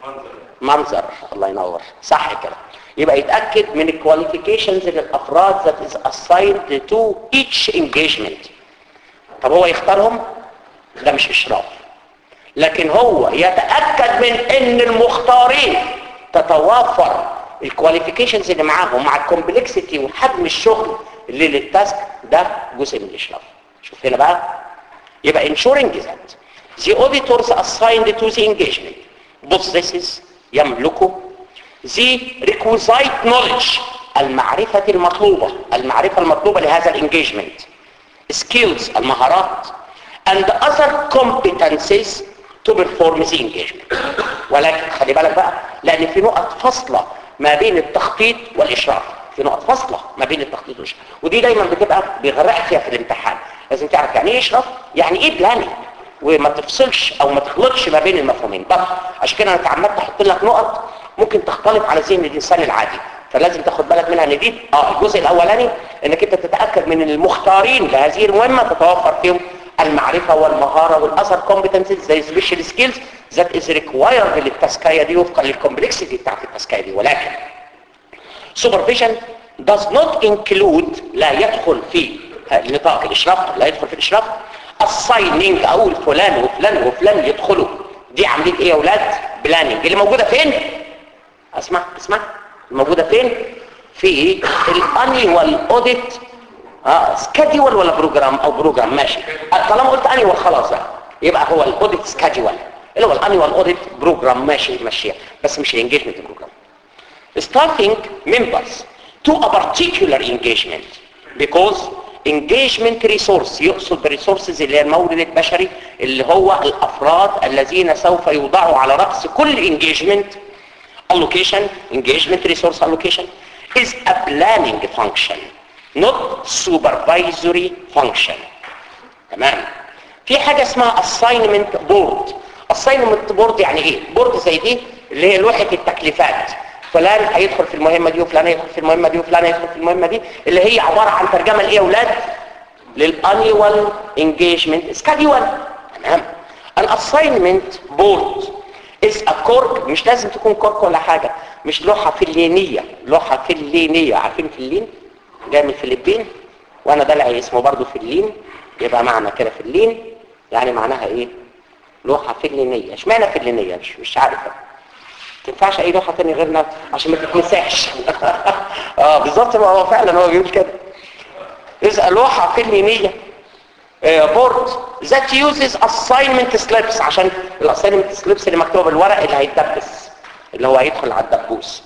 منظر الله ينور صح كده يبقى يتأكد من الكواليفيكيشنز للأفراد that is assigned to each engagement طب هو يختارهم ده مش إشراف لكن هو يتأكد من ان المختارين تتوافر الكواليفيكيشنز اللي معاهم مع الكومبلكسيتي وحجم الشغل اللي للتاسك ده جزء من الإشراف شوف هنا بقى يبقى ensuring that the auditors assigned to the engagement possesses يملكوا the requisite knowledge المعرفة المطلوبة المعرفة المطلوبة لهذا الانجيجمنت skills المهارات and other competencies to perform the engagement ولكن خلي بالك بقى لان في نقط فاصلة ما بين التخطيط والاشراف في نقط فاصلة ما بين التخطيط والاشراف ودي دايما بتبقى بيغرق فيها في الامتحان لازم تعرف يعني ايه اشراف يعني ايه بلاننج وما تفصلش او ما تخلطش ما بين المفهومين طب عشان كده انا اتعمدت احط لك نقط ممكن تختلط على ذهن الانسان العادي فلازم تاخد بالك منها ان دي اه الجزء الاولاني انك انت تتاكد من المختارين لهذه المهمه تتوفر فيهم المعرفه والمهاره والاثر كومبتنسز زي سبيشال سكيلز ذات از ريكوايرد للتسكايه دي وفقا للكومبلكسيتي بتاعت التسكايه دي ولكن supervision does not include لا يدخل في نطاق الاشراف لا يدخل في الاشراف assigning اقول فلان وفلان وفلان يدخلوا دي عاملين ايه يا اولاد بلاننج اللي موجوده فين اسمع اسمع الموجوده فين في الانيوال اوديت اه سكادول ولا بروجرام او بروجرام ماشي طالما قلت انيوال خلاص بقى يبقى هو الاوديت سكادول اللي هو الانيوال اوديت بروجرام ماشي ماشيه بس مش الانجيجمنت بروجرام starting members to a particular engagement because engagement resource يقصد بالريسورسز اللي هي المورد البشري اللي هو الافراد الذين سوف يوضعوا على رأس كل engagement allocation engagement resource allocation is a planning function not supervisory function تمام في حاجة اسمها assignment board assignment board يعني ايه بورد زي دي اللي هي لوحة التكليفات فلان هيدخل في المهمة دي وفلان هيدخل في المهمة دي وفلان هيدخل في المهمة دي اللي هي عبارة عن ترجمة لايه يا اولاد للانيوال انجيجمنت سكادول تمام an assignment board is a cork مش لازم تكون كورك ولا حاجة مش لوحة فلينية لوحة فلينية عارفين فلين جاي من الفلبين وانا دلعي اسمه برضو فلين يبقى معنى كده فلين يعني معناها ايه لوحة فلينية اشمعنى فلينية مش, مش عارف تنفعش اي لوحة تانية غيرنا عشان ما تتمسحش اه بالظبط ما هو فعلا هو بيقول كده إذا لوحة فلينية بورد that uses assignment slips عشان الاساينمنت سليبس اللي مكتوبه بالورق اللي هيتدبس اللي هو هيدخل على الدبوس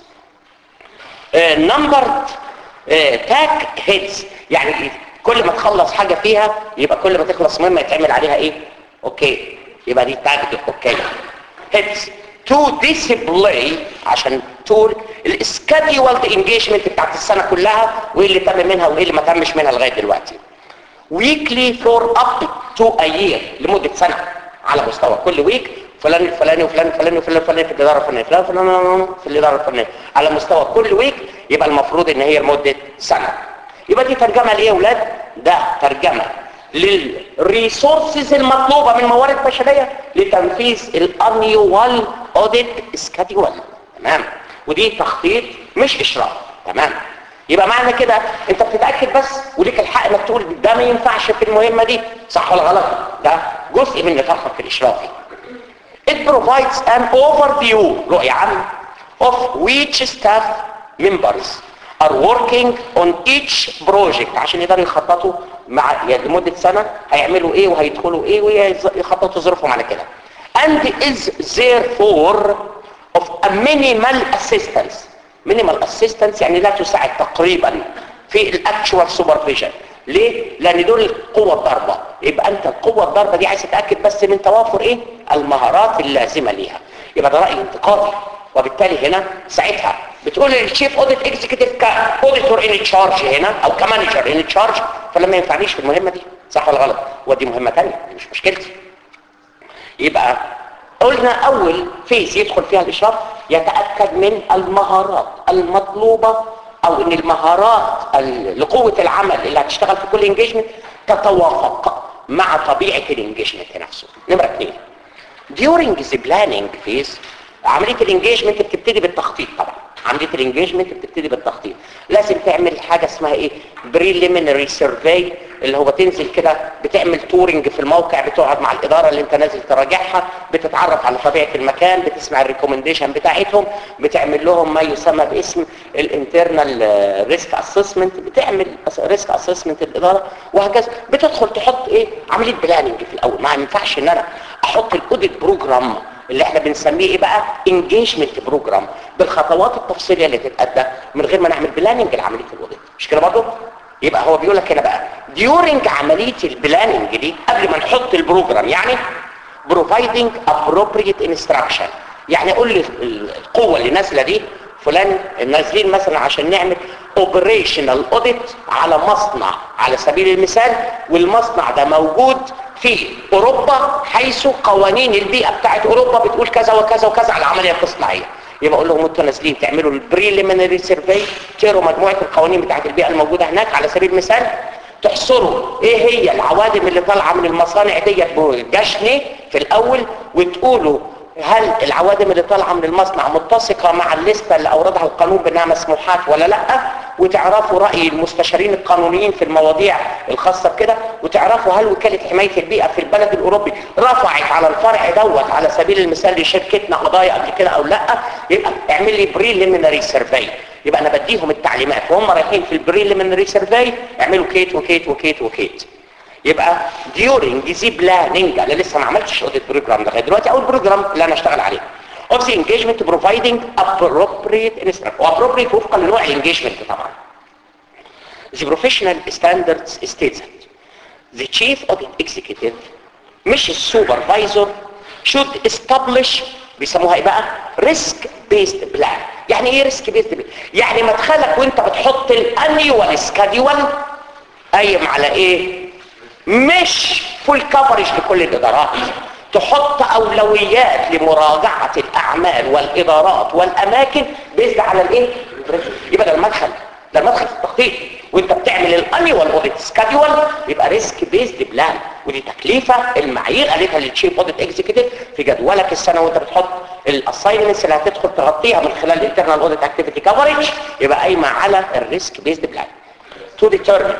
نمبرد تاك هيدز يعني كل ما تخلص حاجة فيها يبقى كل ما تخلص مهمة يتعمل عليها ايه اوكي يبقى دي تاج اوكي هيدز تو ديسبلاي عشان تقول السكاديولد انجيجمنت بتاعت السنة كلها وايه اللي تم منها وايه اللي ما تمش منها لغاية دلوقتي weekly for up to a year لمدة سنة على مستوى كل ويك فلان الفلاني وفلان الفلاني وفلان الفلاني في الإدارة الفلانية فلان فلان في الإدارة الفلانية على مستوى كل ويك يبقى المفروض ان هي لمدة سنة يبقى دي ترجمة ليه يا اولاد ده ترجمة للريسورسز المطلوبة من موارد بشرية لتنفيذ الانيوال اوديت سكادول تمام ودي تخطيط مش اشراف تمام يبقى معنى كده انت بتتاكد بس وليك الحق انك تقول ده ما ينفعش في المهمه دي صح ولا غلط ده جزء من نطاقك الاشرافي it provides an overview رؤية عامة of which staff members are working on each project عشان يقدروا يخططوا مع يعني لمدة سنة هيعملوا ايه وهيدخلوا ايه ويخططوا ظروفهم على كده and is therefore of a minimal assistance minimal assistance يعني لا تساعد تقريبا في الاكتشوال سوبرفيجن ليه؟ لان دول القوة الضربة يبقى انت القوة الضربة دي عايز تتأكد بس من توافر ايه؟ المهارات اللازمة ليها يبقى ده رأي انتقادي وبالتالي هنا ساعتها بتقول للشيف اوديت اكزيكتيف كاوديتور ان تشارج هنا او كمانجر ان تشارج فلما ما ينفعنيش في المهمة دي صح ولا غلط؟ ودي مهمة تانية دي مش مشكلتي يبقى قلنا اول فيز يدخل فيها الاشراف يتأكد من المهارات المطلوبة او ان المهارات ال- لقوة العمل اللي هتشتغل في كل انجيجمنت تتوافق مع طبيعة الانجيجمنت نفسه نمرة اثنين during the planning phase عملية الانجيجمنت بتبتدي بالتخطيط طبعا عملية الانجيجمنت بتبتدي بالتخطيط لازم تعمل حاجة اسمها ايه preliminary survey اللي هو تنزل كده بتعمل تورنج في الموقع بتقعد مع الإدارة اللي انت نازل تراجعها بتتعرف على طبيعة المكان بتسمع الريكومنديشن بتاعتهم بتعمل لهم ما يسمى باسم الانترنال ريسك اسسمنت بتعمل ريسك اسسمنت الإدارة وهكذا بتدخل تحط ايه عملية بلاننج في الأول ما ينفعش ان انا احط الاوديت بروجرام اللي احنا بنسميه ايه بقى انجيجمنت بروجرام بالخطوات التفصيليه اللي تتادى من غير ما نعمل بلاننج لعمليه الاوديت مش كده برضه يبقى هو بيقول لك هنا بقى ديورنج عمليه البلاننج دي قبل ما نحط البروجرام يعني providing appropriate instruction يعني اقول لي القوه اللي نازله دي فلان نازلين مثلا عشان نعمل اوبريشنال اوديت على مصنع على سبيل المثال والمصنع ده موجود في اوروبا حيث قوانين البيئه بتاعت اوروبا بتقول كذا وكذا وكذا على العمليه التصنيعيه يبقى اقول لهم انتوا نازلين تعملوا البريليمينري سيرفي تقروا مجموعه القوانين بتاعت البيئه الموجوده هناك على سبيل المثال تحصروا ايه هي العوادم اللي طالعه من المصانع ديت بجشن في الاول وتقولوا هل العوادم اللي طالعه من المصنع متسقه مع الليسته اللي اوردها القانون بانها مسموحات ولا لا وتعرفوا راي المستشارين القانونيين في المواضيع الخاصه بكده وتعرفوا هل وكاله حمايه البيئه في البلد الاوروبي رفعت على الفرع دوت على سبيل المثال لشركتنا قضايا قبل كده او لا يبقى اعمل لي بريليمينري سيرفي يبقى انا بديهم التعليمات وهم رايحين في البريليمينري سيرفي اعملوا كيت وكيت وكيت وكيت يبقى during the planning انا لسه ما عملتش اوديت بروجرام لغايه دلوقتي او البروجرام اللي انا اشتغل عليه of the engagement providing appropriate instruction appropriate وفقا لنوع الانجيجمنت طبعا the professional standards states that the chief audit executive مش السوبرفايزر should establish بيسموها ايه بقى risk based plan يعني ايه risk based plan يعني مدخلك وانت بتحط الانيوال سكادول قايم على ايه مش فول كفرج لكل الادارات تحط اولويات لمراجعه الاعمال والادارات والاماكن بيزد على الايه يبقى ده المدخل ده المدخل في التخطيط وانت بتعمل الانيوال اوديت سكادول يبقى ريسك بيزد بلان ودي تكليفه المعايير قالتها للتشيف اوديت اكزيكتيف في جدولك السنه وانت بتحط الاساينمنتس اللي هتدخل تغطيها من خلال الانترنال اوديت اكتيفيتي كفرج يبقى قايمه على الريسك بيزد بلان تو ديترمين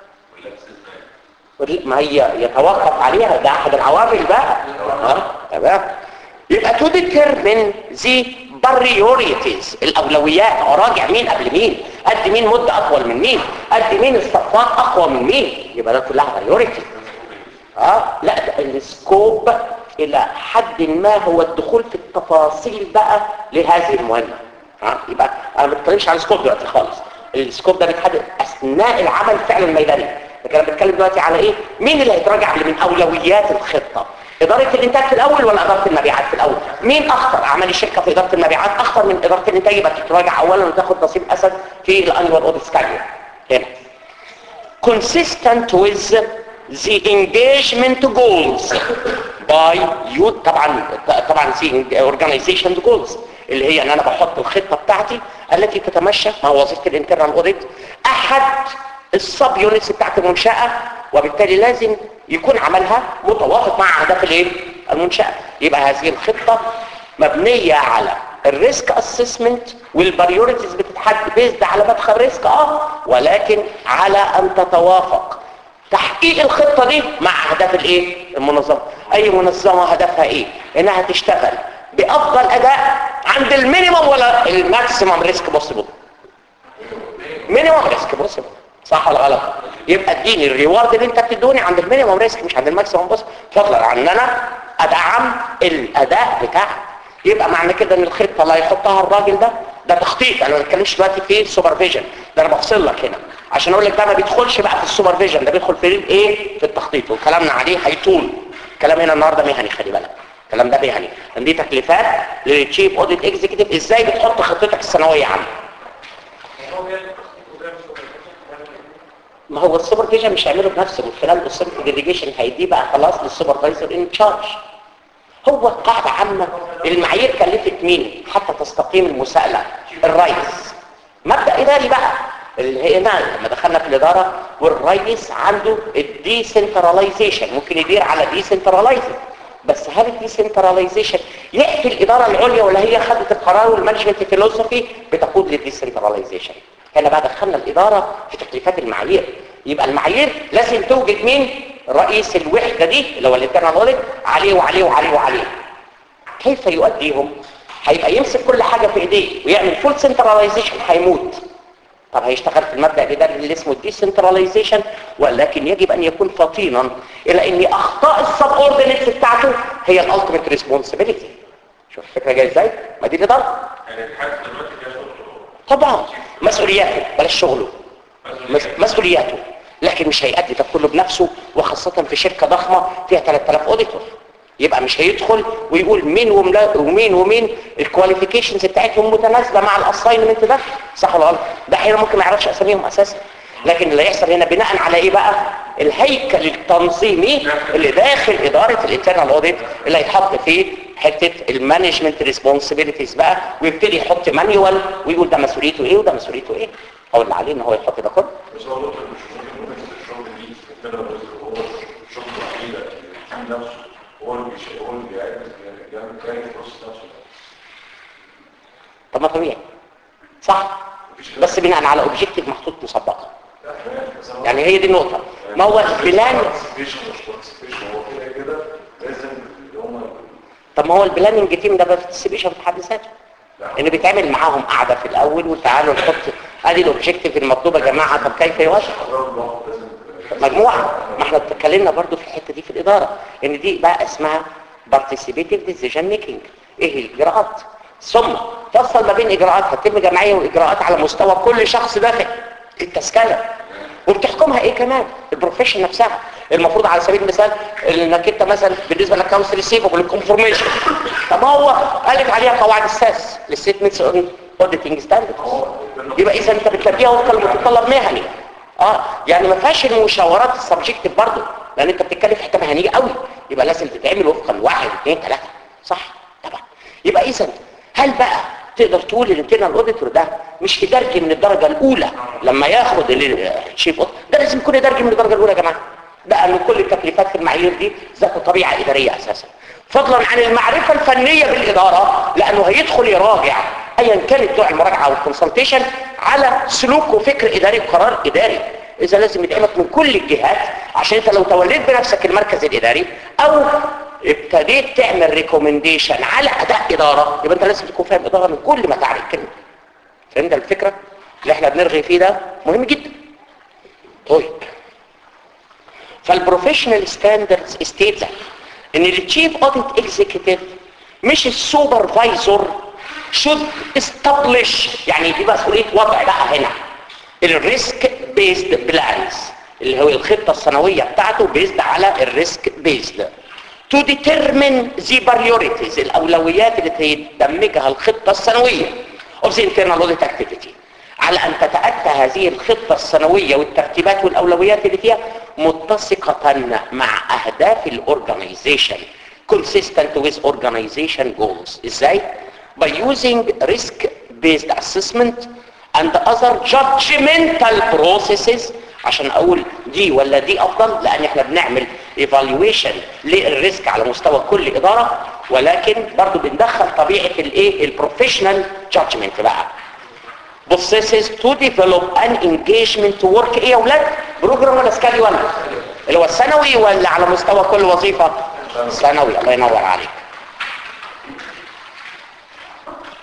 ما هي يتوقف عليها ده احد العوامل بقى اه تمام يبقى تو ديترمين ذي بريوريتيز الاولويات اراجع مين قبل مين قد مين مده اطول من مين قد مين الصفات اقوى من مين يبقى ده كلها بريوريتي اه لا ده السكوب الى حد ما هو الدخول في التفاصيل بقى لهذه المهمه ها يبقى انا ما بتكلمش على السكوب دلوقتي خالص السكوب ده بيتحدد اثناء العمل فعلا الميداني لكن انا بتكلم دلوقتي على ايه مين اللي هيتراجع من اولويات الخطه اداره الانتاج في الاول ولا اداره المبيعات في الاول مين اخطر اعمال الشركه في اداره المبيعات اخطر من اداره الانتاج يبقى تتراجع اولا وتاخد نصيب اسد في الانوال اوديت سكادول هنا consistent with the engagement goals by you طبعا طبعا the organization goals اللي هي ان انا بحط الخطه بتاعتي التي تتمشى مع وظيفه الانترنال اوديت احد السب يونتس بتاعت المنشاه وبالتالي لازم يكون عملها متوافق مع اهداف الايه المنشاه يبقى هذه الخطه مبنيه على الريسك اسسمنت والبريوريتيز بتتحدد بيزد على مدخل ريسك اه ولكن على ان تتوافق تحقيق الخطة دي مع اهداف الايه المنظمة اي منظمة هدفها ايه انها تشتغل بافضل اداء عند المينيمم ولا الماكسيمم ريسك بوسيبل مينيمم ريسك بوسيبل صح ولا غلط يبقى اديني الريورد اللي انت بتدوني عند المينيمم ريسك مش عند الماكسيمم بوسيبل فضلا عن ان انا ادعم الاداء بتاعك يبقى معنى كده ان الخطه اللي هيحطها الراجل ده ده تخطيط انا ما بتكلمش دلوقتي في سوبرفيجن ده انا بفصل لك هنا عشان اقول لك ده ما بيدخلش بقى في السوبرفيجن ده بيدخل في الايه في التخطيط وكلامنا عليه هيطول كلام هنا النهارده مهني خلي بالك الكلام ده مهني لان دي تكليفات للتشيف اوديت اكزيكتيف ازاي بتحط خطتك السنويه عنه هو بيعمل تخطيط وبيعمل سوبرفيجن ما هو السوبرفيجن مش هيعمله بنفسه من خلال السيلف ديليجيشن هيديه بقى خلاص للسوبرفايزر ان تشارج هو قاعدة عامة المعايير كلفت مين حتى تستقيم المساءلة الرئيس مبدأ إداري بقى اللي هي هنا لما دخلنا في الإدارة والرئيس عنده الديسنتراليزيشن ممكن يدير على ديسنتراليزيشن بس هل الديسنتراليزيشن يأتي الإدارة العليا ولا هي خدت القرار والمانجمنت فيلوسفي بتقود للديسنتراليزيشن هنا بقى دخلنا الإدارة في تكليفات المعايير يبقى المعايير لازم توجد مين رئيس الوحدة دي اللي هو الانترنال اوديت عليه وعليه وعليه وعليه كيف يؤديهم هيبقى يمسك كل حاجة في ايديه ويعمل فول سنتراليزيشن هيموت طب هيشتغل في المبدأ الإداري اللي اسمه الديسنتراليزيشن ولكن يجب أن يكون فطينا إلى أن أخطاء السب اوردينيتس بتاعته هي الالتيميت ريسبونسبيلتي شوف الفكرة جايه ازاي؟ ما دي الإدارة يعني الحاجة دلوقتي فيها شغل طبعا مسؤولياته بلاش شغله مس- مسؤولياته لكن مش هيأدي ده كله بنفسه وخاصة في شركة ضخمة فيها 3000 اوديتور يبقى مش هيدخل ويقول مين وملا- ومين ومين الكواليفيكيشنز بتاعتهم متناسبة مع الاساينمنت ده صح ولا غلط ده احيانا ممكن ما يعرفش اساميهم اساسا لكن اللي يحصل هنا بناء على ايه بقى الهيكل التنظيمي اللي داخل ادارة الانترنال اوديت اللي هيتحط فيه حتة المانجمنت ريسبونسبيلتيز بقى ويبتدي يحط مانيوال ويقول ده مسؤوليته ايه وده مسؤوليته ايه هو اللي عليه ان هو يحط ده كله بس هو نقطة مش مهم بس الشغل دي كده بس هو شغل عقيدة التيم نفسه هو اللي بيش- هو اللي بيعمل بيعمل كاري بروسس نفسه طب ما طبيعي صح بس بناء على اوبجيكتيف محطوط مسبقا لا تمام بس أنا يعني هي دي النقطة ما هو البلان participation مش participation هو كده كده لازم اللي هم طب ما هو البلاننج تيم ده بارتيسيبيشن في حد ذاته ان بيتعمل معاهم قعدة في الاول وتعالوا نحط ادي الاوبجيكتيف المطلوبة يا جماعة طب كيف يوافق قرار الله لازم مجموعة ما احنا اتكلمنا برضو في الحتة دي في الإدارة ان دي بقى اسمها participative decision making ايه الإجراءات ثم تفصل ما بين إجراءات هتتم جمعية وإجراءات على مستوى كل شخص داخل التسكنة وبتحكمها ايه كمان البروفيشن نفسها المفروض على سبيل المثال انك انت مثلا بالنسبه للكونس ريسيفبل الكونفورميشن طب ما هو قالت عليها قواعد الساس الستمنتس اون اوديتنج ستاندردز يبقى اذا انت بتلبيها وفقا لمتطلب مهني اه يعني ما فيهاش المشاورات السبجكتيف برضه لان انت بتتكلم في حته مهنيه قوي يبقى لازم تتعمل وفقا لواحد اثنين ثلاثه صح طبعا يبقى اذا هل بقى تقدر تقول الانترنال اوديتور ده مش ادارجي من الدرجه الاولى لما ياخد الشيف ده لازم يكون ادارجي من الدرجه الاولى يا جماعه ده ان كل التكليفات في المعايير دي ذات طبيعه اداريه اساسا فضلا عن المعرفه الفنيه بالاداره لانه هيدخل يراجع ايا كانت نوع المراجعه والكونسلتيشن على سلوك وفكر اداري وقرار اداري اذا لازم يدعمك من كل الجهات عشان انت لو توليت بنفسك المركز الاداري او ابتديت تعمل ريكومنديشن على اداء اداره يبقى انت لازم تكون فاهم اداره من كل ما تعرف كلمه فهمت الفكره اللي احنا بنرغي فيه ده مهم جدا طيب فالبروفيشنال ستاندردز ستيت ان التشيف اوديت اكزيكتيف مش السوبرفايزر شود استابليش يعني دي مسؤوليه وضع بقى هنا الريسك بيزد بلانز اللي هو الخطه السنويه بتاعته بيزد على الريسك بيزد to determine the priorities الاولويات اللي تدمجها الخطه السنويه of the internal audit activity على ان تتاتى هذه الخطه السنويه والترتيبات والاولويات اللي فيها متسقه مع اهداف الاورجنايزيشن consistent with organization goals ازاي by using risk based assessment and other judgmental processes عشان اقول دي ولا دي افضل لان احنا بنعمل evaluation للريسك على مستوى كل اداره ولكن برضو بندخل طبيعه الايه البروفيشنال جادجمنت بقى processes to develop an engagement to work ايه يا اولاد بروجرام ولا سكالي ولا اللي هو السنوي ولا على مستوى كل وظيفه سنوي الله ينور عليك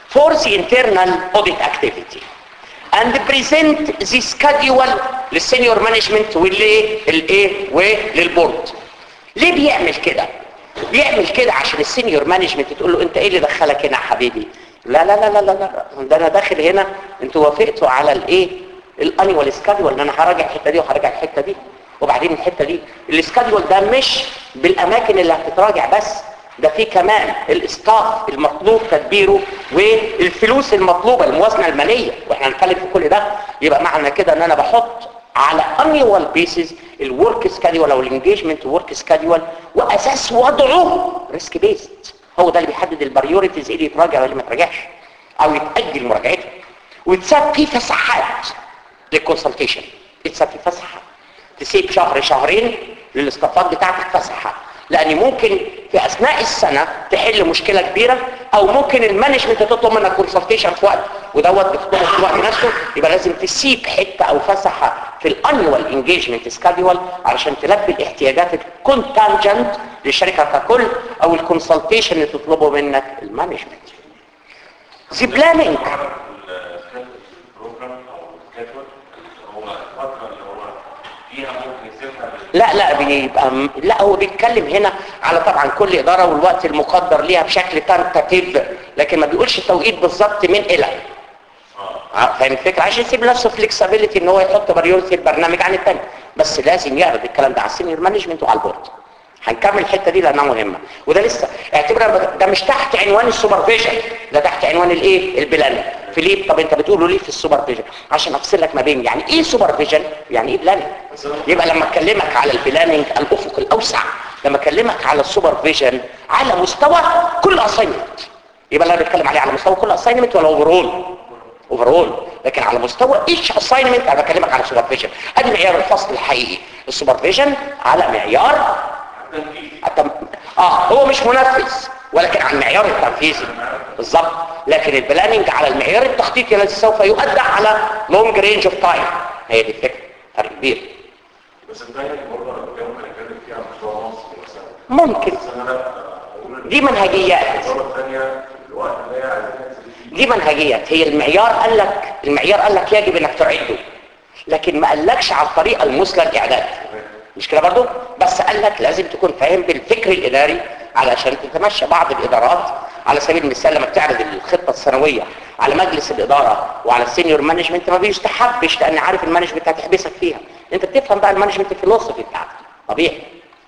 for the internal audit activity and present the schedule للسينيور مانجمنت والايه الايه وللبورد ليه بيعمل كده بيعمل كده عشان السينيور مانجمنت تقول له انت ايه اللي دخلك هنا يا حبيبي لا لا لا لا لا لا ده انا داخل هنا انتوا وافقتوا على الايه الانيوال سكادول ان انا هراجع الحته دي وهراجع الحته دي وبعدين الحته دي السكادول ده مش بالاماكن اللي هتتراجع بس ده في كمان الاستاف المطلوب تدبيره والفلوس المطلوبه الموازنه الماليه واحنا هنتكلم في كل ده يبقى معنى كده ان انا بحط على انيوال بيسز الورك سكادول او الانجيجمنت ورك سكادول واساس وضعه ريسك بيست هو ده اللي بيحدد البريوريتيز ايه اللي يتراجع واللي ما يتراجعش او يتاجل مراجعته ويتساب فيه فسحات للكونسلتيشن يتساب فيه فسحه تسيب شهر شهرين للاستفاض بتاعتك فسحه لان ممكن في اثناء السنه تحل مشكله كبيره او ممكن المانجمنت تطلب منك كونسلتيشن في وقت ودوت بتطلبه في الوقت نفسه يبقى لازم تسيب حته او فسحه في الانيوال انجيجمنت سكادول علشان تلبي الاحتياجات الكونتانجنت للشركه ككل او الكونسلتيشن اللي تطلبه منك المانجمنت The planning البروجرام او السكادول اللي هو الفتره اللي هو فيها ممكن يسيبها لا لا بيبقى لا هو بيتكلم هنا على طبعا كل اداره والوقت المقدر ليها بشكل تنتاتيف لكن ما بيقولش التوقيت بالظبط من الى اه فاهم الفكره عشان يسيب نفسه فليكسابيلتي ان هو يحط بريورتي البرنامج عن الثاني بس لازم يعرض الكلام ده على السينيور مانجمنت وعلى البورد هنكمل الحته دي لانها مهمه وده لسه اعتبر ده مش تحت عنوان السوبرفيجن ده تحت عنوان الايه البلاننج في ليه طب انت بتقوله ليه في السوبرفيجن عشان افصل لك ما بين يعني ايه سوبرفيجن يعني ايه بلاننج يبقى لما اكلمك على البلاننج الافق الاوسع لما اكلمك على السوبرفيجن على مستوى كل اساينمنت يبقى اللي انا بتكلم عليه على مستوى كل اساينمنت ولا اوفرول اوفرول لكن على مستوى ايش اساينمنت انا بكلمك على سوبرفيجن ادي معيار الفصل الحقيقي السوبرفيجن على معيار التم... اه هو مش منفذ ولكن على المعيار التنفيذي بالظبط لكن البلاننج على المعيار التخطيطي الذي سوف يؤدى على لونج رينج اوف تايم هي دي الفكره فرق كبير بس الدايره برضه انا كنت ممكن اتكلم فيها على مستوى مصر مثلا ممكن بس انا اقول دي منهجيات المره الثانيه الوقت اللي هي عايزين ننزل فيه دي منهجيات هي المعيار قال لك المعيار قال لك يجب انك تعده لكن ما قالكش على الطريقه المثلى الاعداد مش كده برضو بس قال لك لازم تكون فاهم بالفكر الاداري علشان تتمشى بعض الادارات على سبيل المثال لما بتعرض الخطه السنويه على مجلس الاداره وعلى السينيور مانجمنت ما بيستحبش لان عارف المانجمنت هتحبسك فيها انت بتفهم بقى المانجمنت فيلوسفي بتاعتك طبيعي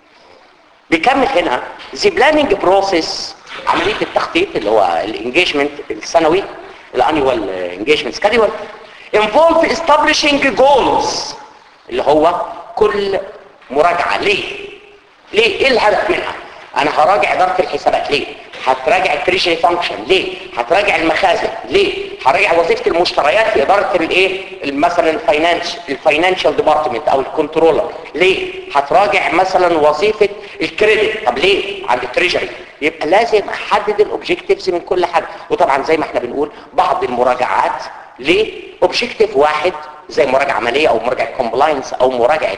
بيكمل هنا the planning process عملية التخطيط اللي هو الانجيجمنت السنوي الانيوال انجيجمنت سكادول involve establishing goals اللي هو كل مراجعة ليه ليه ايه الهدف منها انا هراجع اداره الحسابات ليه هتراجع التريشري فانكشن ليه هتراجع المخازن ليه هراجع وظيفه المشتريات في اداره الايه مثلا الفاينانش الفاينانشال ديبارتمنت او الكنترولر ليه هتراجع مثلا وظيفه الكريدت طب ليه عند التريجري يبقى لازم احدد الاوبجكتيفز من كل حاجه وطبعا زي ما احنا بنقول بعض المراجعات ليه اوبجكتيف واحد زي مراجعه عمليه او مراجعه كومبلاينس او مراجعه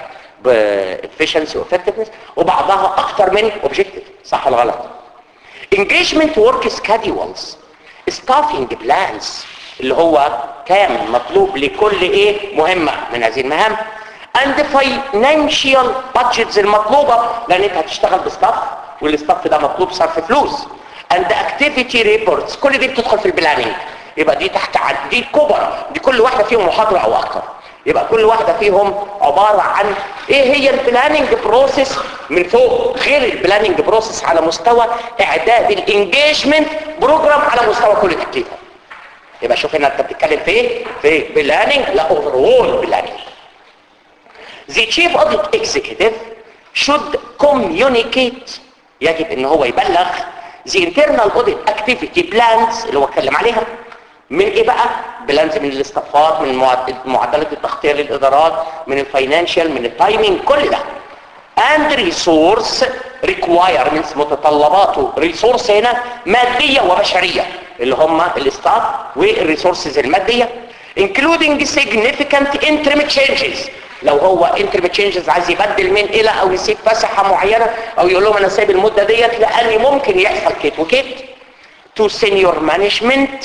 بافشنسي وافكتفنس وبعضها اكتر من اوبجكتيف صح ولا غلط engagement work schedules staffing plans اللي هو كام مطلوب لكل ايه مهمة من هذه المهام and financial budgets المطلوبة لان انت هتشتغل بستاف والستاف ده مطلوب صرف فلوس and activity reports كل دي بتدخل في البلاننج يبقى دي تحت عد- دي كبر دي كل واحدة فيهم محاضرة او اكتر يبقى كل واحدة فيهم عبارة عن ايه هي البلاننج بروسيس من فوق غير البلاننج بروسيس على مستوى اعداد الانجيجمنت بروجرام على مستوى كل تكليفه يبقى شوف هنا انت بتتكلم في ايه في بلاننج لا اوفرول بلاننج The chief audit executive should communicate يجب ان هو يبلغ the internal audit activity plans اللي هو اتكلم عليها من ايه بقى بلانز من الاستفاض من معد- معدلات التغطية للادارات من الفاينانشال من التايمينج كل ده and resource requirements متطلباته ريسورس هنا مادية وبشرية اللي هم الاستاف والريسورسز المادية including significant interim changes لو هو interim changes عايز يبدل من الى او يسيب مساحة معينة او يقول لهم انا سايب المدة ديت لان ممكن يحصل كيت وكيت to senior management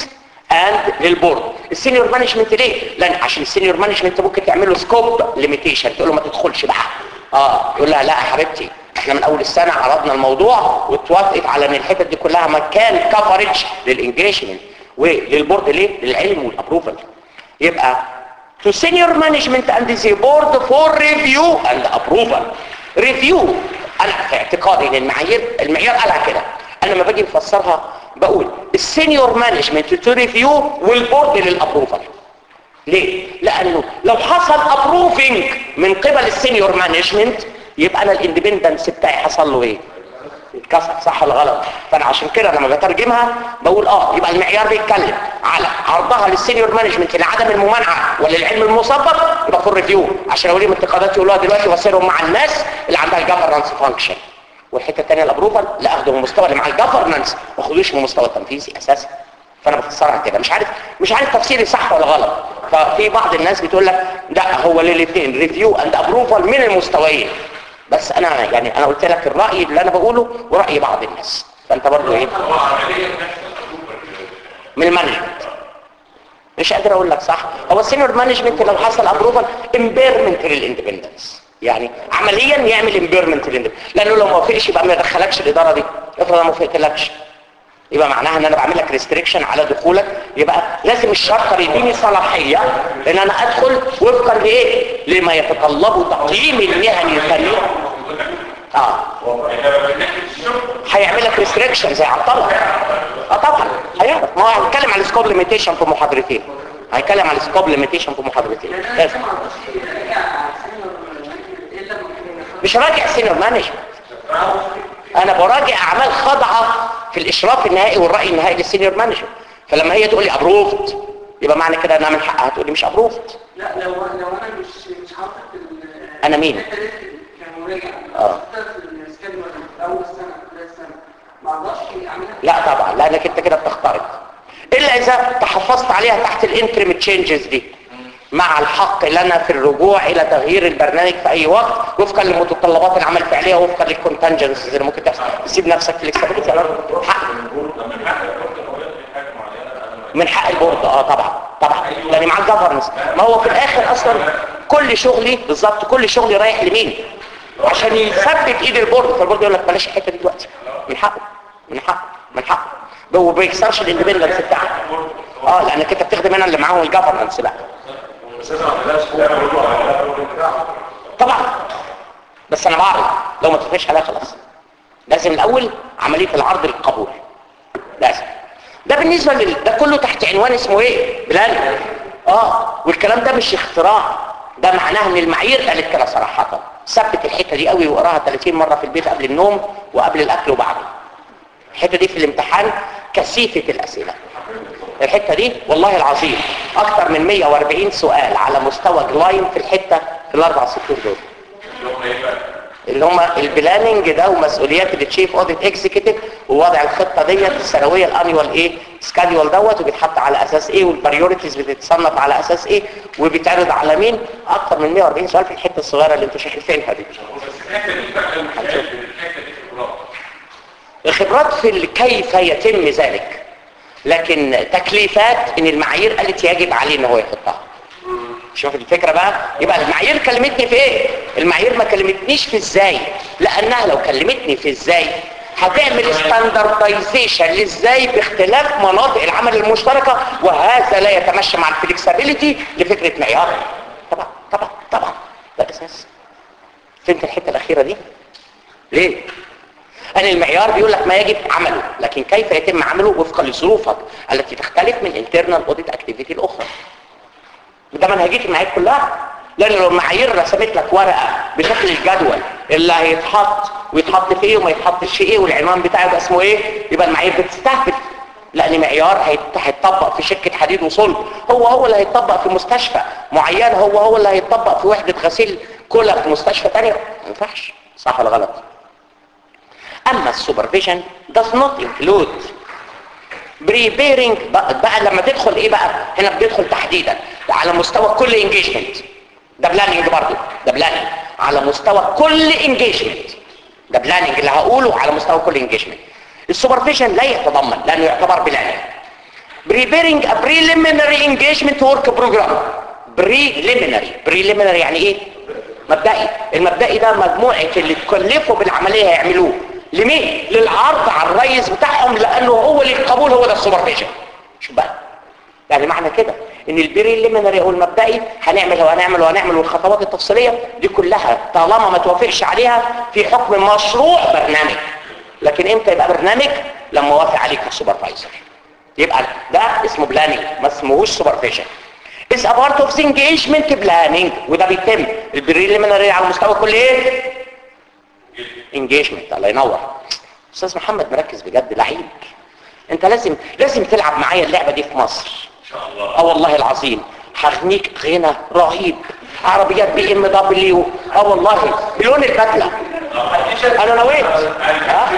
اند للبورد السينيور مانجمنت ليه لان عشان السينيور مانجمنت ممكن تعمل له سكوب ليميتيشن تقول له ما تدخلش بقى اه يقول لها لا يا حبيبتي احنا من اول السنه عرضنا الموضوع واتوافقت على ان الحتت دي كلها مكان كفرج للانجيجمنت وللبورد ليه للعلم والابروفل يبقى to senior management and the board for review and approval review انا في اعتقادي ان المعايير المعيار قالها كده انا لما باجي مفسرها بقول السينيور مانجمنت تو ريفيو والبورد للابروفل ليه لانه لو حصل ابروفنج من قبل السينيور مانجمنت يبقى انا الاندبندنس بتاعي حصل له ايه اتكسر صح ولا غلط فانا عشان كده لما بترجمها بقول اه يبقى المعيار بيتكلم على عرضها للسينيور مانجمنت لعدم الممانعه وللعلم المسبق يبقى فور ريفيو عشان اوريهم انتقادات يقولوها دلوقتي واسيرهم مع الناس اللي عندها الجفرنس فانكشن والحته الثانيه الابروفال لا اخده من المستوى اللي مع الجفرنس ما اخدوش من المستوى التنفيذي اساسا فانا بفسرها كده مش عارف مش عارف تفسيري صح ولا غلط ففي بعض الناس بتقول لك لا هو للاثنين ريفيو اند ابروفال من المستويين بس انا يعني انا قلت لك الراي اللي انا بقوله وراي بعض الناس فانت برضه ايه هو عمليا نفس الأسلوب من المانجمنت مش قادر اقول لك صح هو السينيور مانجمنت لو حصل ابروفال امبيرمنت للاندبندنس يعني عمليا يعمل امبيرمنت للاندبندنس لانه لو ما وافقش يبقى ما يدخلكش الاداره دي افرض انا ما وافقتلكش يبقى معناها ان انا بعمل لك ريستريكشن على دخولك يبقى لازم الشرطه يديني صلاحيه ان انا ادخل وفقا لايه لما يتطلبه تقييم المهني الفني اه هيعمل لك ريستريكشن زي عطله اه طبعا هيعرف ما هو هنتكلم عن السكوب ليميتيشن في محاضرتين هنتكلم عن السكوب ليميتيشن في محاضرتين لازم مش راجع سينيور مانجمنت انا براجع اعمال خاضعه في الاشراف النهائي والراي النهائي للسينيور مانجمنت فلما هي تقول لي ابروفد يبقى معنى كده انها من حقها تقول لي مش ابروفد لا لو لو انا مش مش حاطط ال- أنا مين؟ كمراجع آه. حاطط في السكادول في اول سنه في السنه ما اقدرش اعملها لا طبعا لانك انت كده بتخترق الا اذا تحفظت عليها تحت الانترم تشينجز دي مع الحق لنا في الرجوع الى تغيير البرنامج في اي وقت وفقا لمتطلبات العمل الفعليه وفقا للكونتنجنس اللي ممكن تحصل تسيب نفسك فليكسبيليتي حق من حق البورد اه طبعا طبعا لان مع الجفرنس ما هو في الاخر اصلا كل شغلي بالظبط كل شغلي رايح لمين عشان يثبت ايد البورد فالبورد يقول لك بلاش الحته دي دلوقتي من حقه من حقه من حقه وما بيكسرش الاندبندنس بتاعك اه لانك انت بتخدم هنا اللي معاهم الجفرنس بقى طبعا بس انا بعرض لو ما اتفقش عليها خلاص لازم الاول عمليه العرض للقبول لازم ده بالنسبه لل... ده كله تحت عنوان اسمه ايه بلان اه والكلام ده مش اختراع ده معناه ان المعايير قالت كده صراحه ثبت الحته دي قوي وقراها 30 مره في البيت قبل النوم وقبل الاكل وبعده الحته دي في الامتحان كثيفه الاسئله الحته دي والله العظيم اكتر من 140 سؤال على مستوى جلاين في الحته في الاربع سطور دول اللي هم البلاننج ده ومسؤوليات التشيف اوديت اكزيكتيف ووضع الخطه ديت السنويه الانيوال ايه سكادول دوت وبيتحط على اساس ايه والبريوريتيز بتتصنف على اساس ايه وبيتعرض على مين اكتر من 140 سؤال في الحته الصغيره اللي انتوا شايفينها دي الخبرات في ال- كيف يتم ذلك لكن تكليفات ان المعايير قالت يجب عليه ان هو يحطها شوف الفكرة بقى يبقى المعايير كلمتني في ايه المعايير ما كلمتنيش في ازاي لانها لو كلمتني في ازاي هتعمل ستاندردايزيشن لازاي باختلاف مناطق العمل المشتركة وهذا لا يتمشى مع الفلكسبيليتي لفكرة معيار طبعا طبعا طبعا ده اساس فهمت الحتة الاخيرة دي ليه أن المعيار بيقول لك ما يجب عمله لكن كيف يتم عمله وفقا لظروفك التي تختلف من internal audit activity الأخرى ده منهجية المعايير كلها لأن لو المعايير رسمت لك ورقة بشكل الجدول اللي هيتحط ويتحط فيه وما يتحطش فيه ايه والعنوان بتاعه يبقى اسمه ايه يبقى المعايير بتستهبل لأن معيار هيت- هيتطبق في شركة حديد وصلب هو هو اللي هيتطبق في مستشفى معين هو هو اللي هيتطبق في وحدة غسيل كلى في مستشفى تانية ما ينفعش صح ولا غلط اما السوبرفيجن does not include preparing بقى, بقى لما تدخل ايه بقى هنا بتدخل تحديدا على مستوى كل انجيجمنت ده بلاننج برضه ده بلاننج على مستوى كل انجيجمنت ده بلاننج اللي هقوله على مستوى كل انجيجمنت السوبرفيجن لا يتضمن لانه يعتبر بلاننج preparing a preliminary engagement work program preliminary preliminary يعني ايه مبدئي المبدئي ده مجموعة اللي تكلفوا بالعملية هيعملوه لمين للعرض على الرئيس بتاعهم لانه هو اللي القبول هو ده السوبرفيجن شوف بقى يعني معنى كده ان البريليمينري او المبدئي هنعمل وهنعمل وهنعمل والخطوات التفصيليه دي كلها طالما ما توافقش عليها في حكم مشروع برنامج لكن امتى يبقى برنامج لما وافق عليه كسوبرفايزر يبقى ده اسمه بلاننج ما اسمهوش سوبرفيجن is a part of the engagement planning وده بيتم البريليمينري على مستوى كل ايه engagement الله ينور استاذ محمد مركز بجد لعيب انت لازم لازم تلعب معايا اللعبه دي في مصر ان شاء الله اه والله العظيم هغنيك غنى رهيب عربيات بي ام دبليو اه والله بلون البدله انا نويت ها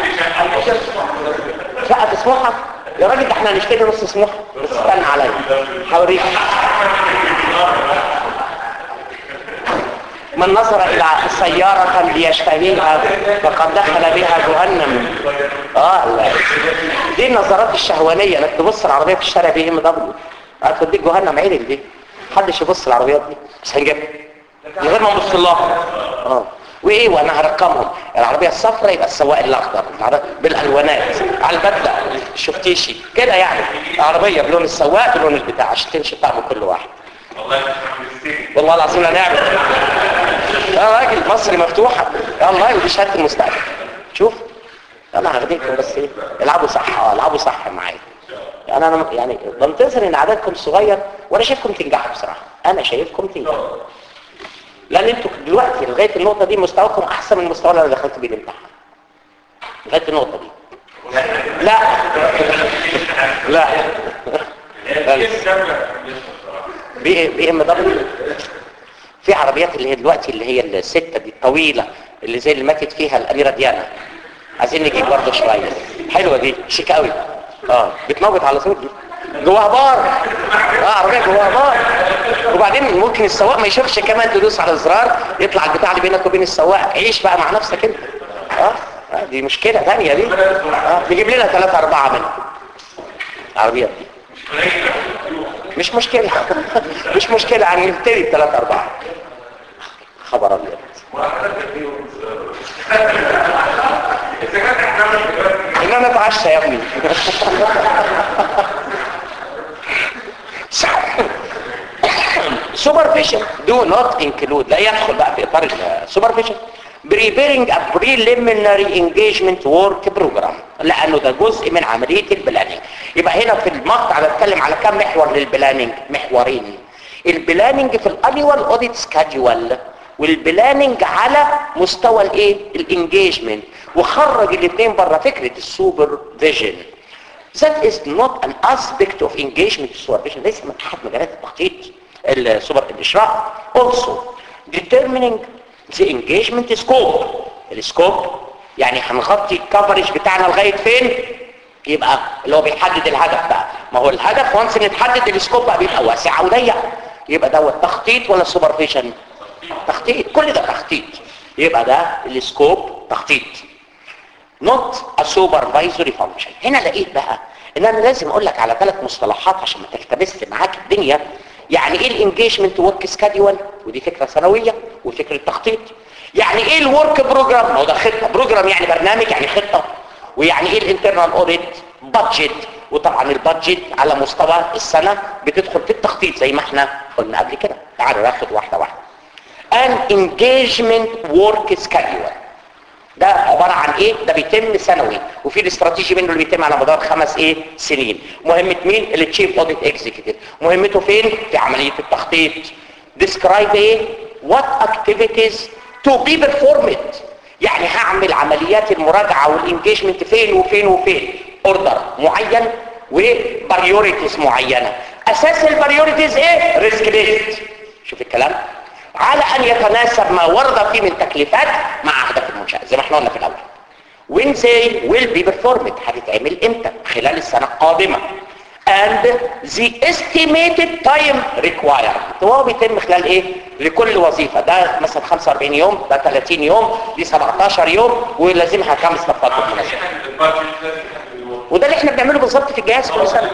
شقه سموحه يا راجل ده احنا هنشتري نص سموحه بس استنى عليا هوريك من نظر الى سيارة ليشتهيها فقد دخل بها جهنم اه لا. دي النظرات الشهوانية انك تبص العربية في الشارع بي ام دبليو هتوديك جهنم عدل دي محدش يبص العربيات دي بس هنجيبها من غير ما نبص لها اه وايه وانا هرقمهم العربيه الصفراء يبقى السواق الاخضر العربية بالالوانات على البدله شفتيشي كده يعني عربيه بلون السواق بلون البتاع عشان تمشي طعم كل واحد والله مش مستني والله العظيم هنعمل يا راجل مصر مفتوحه يا الله ودي شهاده المستقبل شوف انا هاخدكم بس ايه العبوا صح اه العبوا صح معايا يعني انا يعني بنتظر ان عددكم صغير وانا شايفكم تنجحوا بصراحه انا شايفكم تنجحوا لان انتوا دلوقتي لغايه النقطه دي مستواكم احسن من المستوى اللي انا دخلت بيه الامتحان لغايه النقطه دي لا لا كيف كمل بي بي ام دبليو في عربيات اللي هي دلوقتي اللي هي الستة دي الطويلة اللي زي اللي ماتت فيها الأميرة ديانا عايزين نجيب برضه شوية حلوة دي شيك قوي اه بتموت على طول دي جواها بار اه عربية جواها بار وبعدين ممكن السواق ما يشوفش كمان تدوس على الزرار يطلع البتاع اللي بينك وبين السواق عيش بقى مع نفسك انت اه آه، دي مشكلة ثانية دي اه نجيب لنا ثلاثة أربعة منها العربيات دي مش مشكلة مش مشكلة يعني نبتدي بثلاثة أربعة خبر أبيض اذا كانت احنا دلوقتي إن أنا أتعشى يا ابني supervision do not include لا يدخل بقى في إطار supervision preparing a preliminary engagement work program لأنه ده جزء من عملية البلاننج يبقى هنا في المقطع بتكلم على كم محور للبلاننج محورين البلاننج في الانيوال اوديت سكادجول والبلاننج على مستوى الايه الانجيجمنت وخرج الاثنين بره فكره السوبر فيجن That is not an aspect of engagement supervision ليس من احد مجالات التخطيط السوبر الاشراف also determining the engagement scope السكوب يعني هنغطي الكفرج بتاعنا لغايه فين يبقى اللي هو بيحدد الهدف بقى ما هو الهدف وانس ان تحدد السكوب بقى بيبقى واسع وضيق يبقى دوت تخطيط ولا سوبرفيشن تخطيط كل ده تخطيط يبقى ده السكوب تخطيط not a supervisory function هنا لقيت بقى ان انا لازم اقول لك على ثلاث مصطلحات عشان ما تلتبس معاك الدنيا يعني ايه الانجيجمنت ورك سكادول ودي فكره سنويه وفكره تخطيط يعني ايه الورك بروجرام ما هو ده خطه بروجرام يعني برنامج يعني خطه ويعني ايه الانترنال اوديت بادجت وطبعا البادجت على مستوى السنه بتدخل في التخطيط زي ما احنا قلنا قبل كده تعالوا ناخد واحده واحده an engagement work schedule ده عبارة عن ايه ده بيتم سنوي وفي الاستراتيجي منه اللي بيتم على مدار خمس ايه سنين مهمة مين التشيف اوديت اكزيكتيف مهمته فين في عملية التخطيط describe ايه what activities to be performed يعني هعمل عمليات المراجعة والانجيجمنت فين وفين وفين اوردر معين وبريوريتيز معينة اساس البريوريتيز ايه ريسك بيست شوف الكلام على ان يتناسب ما ورد فيه من تكليفات مع اهداف المنشاه زي ما احنا قلنا في الاول when they will be performed هتتعمل امتى خلال السنه القادمه and the estimated time required هو بيتم خلال ايه لكل وظيفه ده مثلا 45 يوم ده 30 يوم دي 17 يوم ولازمها خمس صفات بالمناسبه البادجت لازم يحددوه. وده اللي احنا بنعمله بالظبط في الجهاز كل سنه مش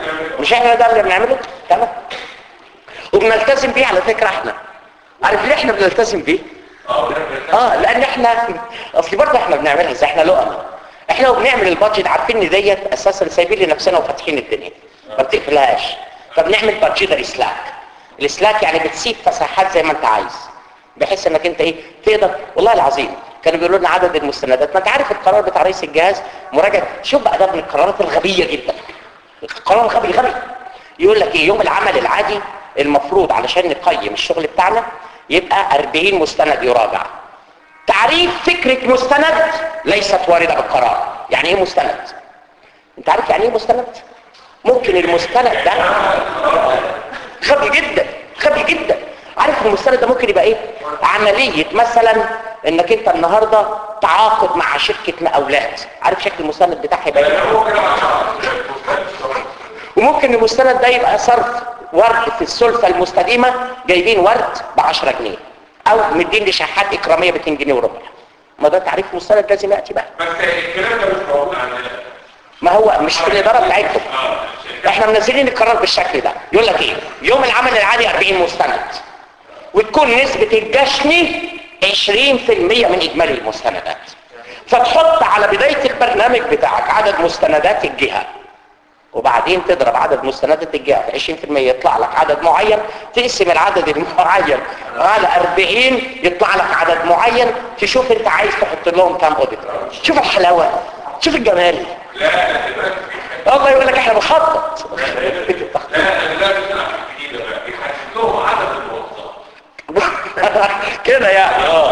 مش احنا ده اللي بنعمله تمام وبنلتزم بيه على فكره احنا عارف ليه احنا بنلتزم بيه اه ده بيرتاح. اه لان احنا اصل برضه احنا بنعملها ازاي احنا لقمه احنا وبنعمل البادجت عارفين ان ديت اساسا سايبين لنفسنا وفاتحين الدنيا ما بتقفلهاش فبنعمل بادجيتري سلاك السلاك يعني بتسيب مساحات زي ما انت عايز بحيث انك انت ايه تقدر والله العظيم كانوا بيقولوا لنا عدد المستندات ما انت عارف القرار بتاع رئيس الجهاز مراجعه شوف بقى ده من القرارات الغبيه جدا قرار غبي غبي يقول لك ايه يوم العمل العادي المفروض علشان نقيم الشغل بتاعنا يبقى 40 مستند يراجع تعريف فكرة مستند ليست واردة بالقرار يعني ايه مستند انت عارف يعني ايه مستند ممكن المستند ده غبي جدا غبي جدا عارف المستند ده ممكن يبقى ايه عملية مثلا انك انت النهاردة تعاقد مع شركة مقاولات عارف شكل المستند بتاعها يبقى ايه هو كده عشان وممكن المستند ده يبقى صرف ورد في السلفة المستديمة جايبين ورد ب 10 جنيه او مدين لشحات اكرامية ب 2 جنيه وربع ما ده تعريف مستند لازم ياتي بقى بس الكلام ده مش موجود عندنا ما هو مش في الاداره بتاعتكم اه احنا منزلين القرار بالشكل ده يقول لك ايه يوم العمل العادي 40 مستند وتكون نسبة الجشني 20% من اجمالي المستندات فتحط على بداية البرنامج بتاعك عدد مستندات الجهة وبعدين تضرب عدد مستندات الجهة في 20% يطلع لك عدد معين تقسم العدد المعين على 40 يطلع لك عدد معين تشوف انت عايز تحط لهم كام اوديت شوف الحلاوة شوف الجمال لا لا دلوقتي في حاجة. الله يقول لك احنا بنخطط لا لا دلوقتي طلع في جديدة بقى بيحدد لهم عدد الموظفين كده يعني اه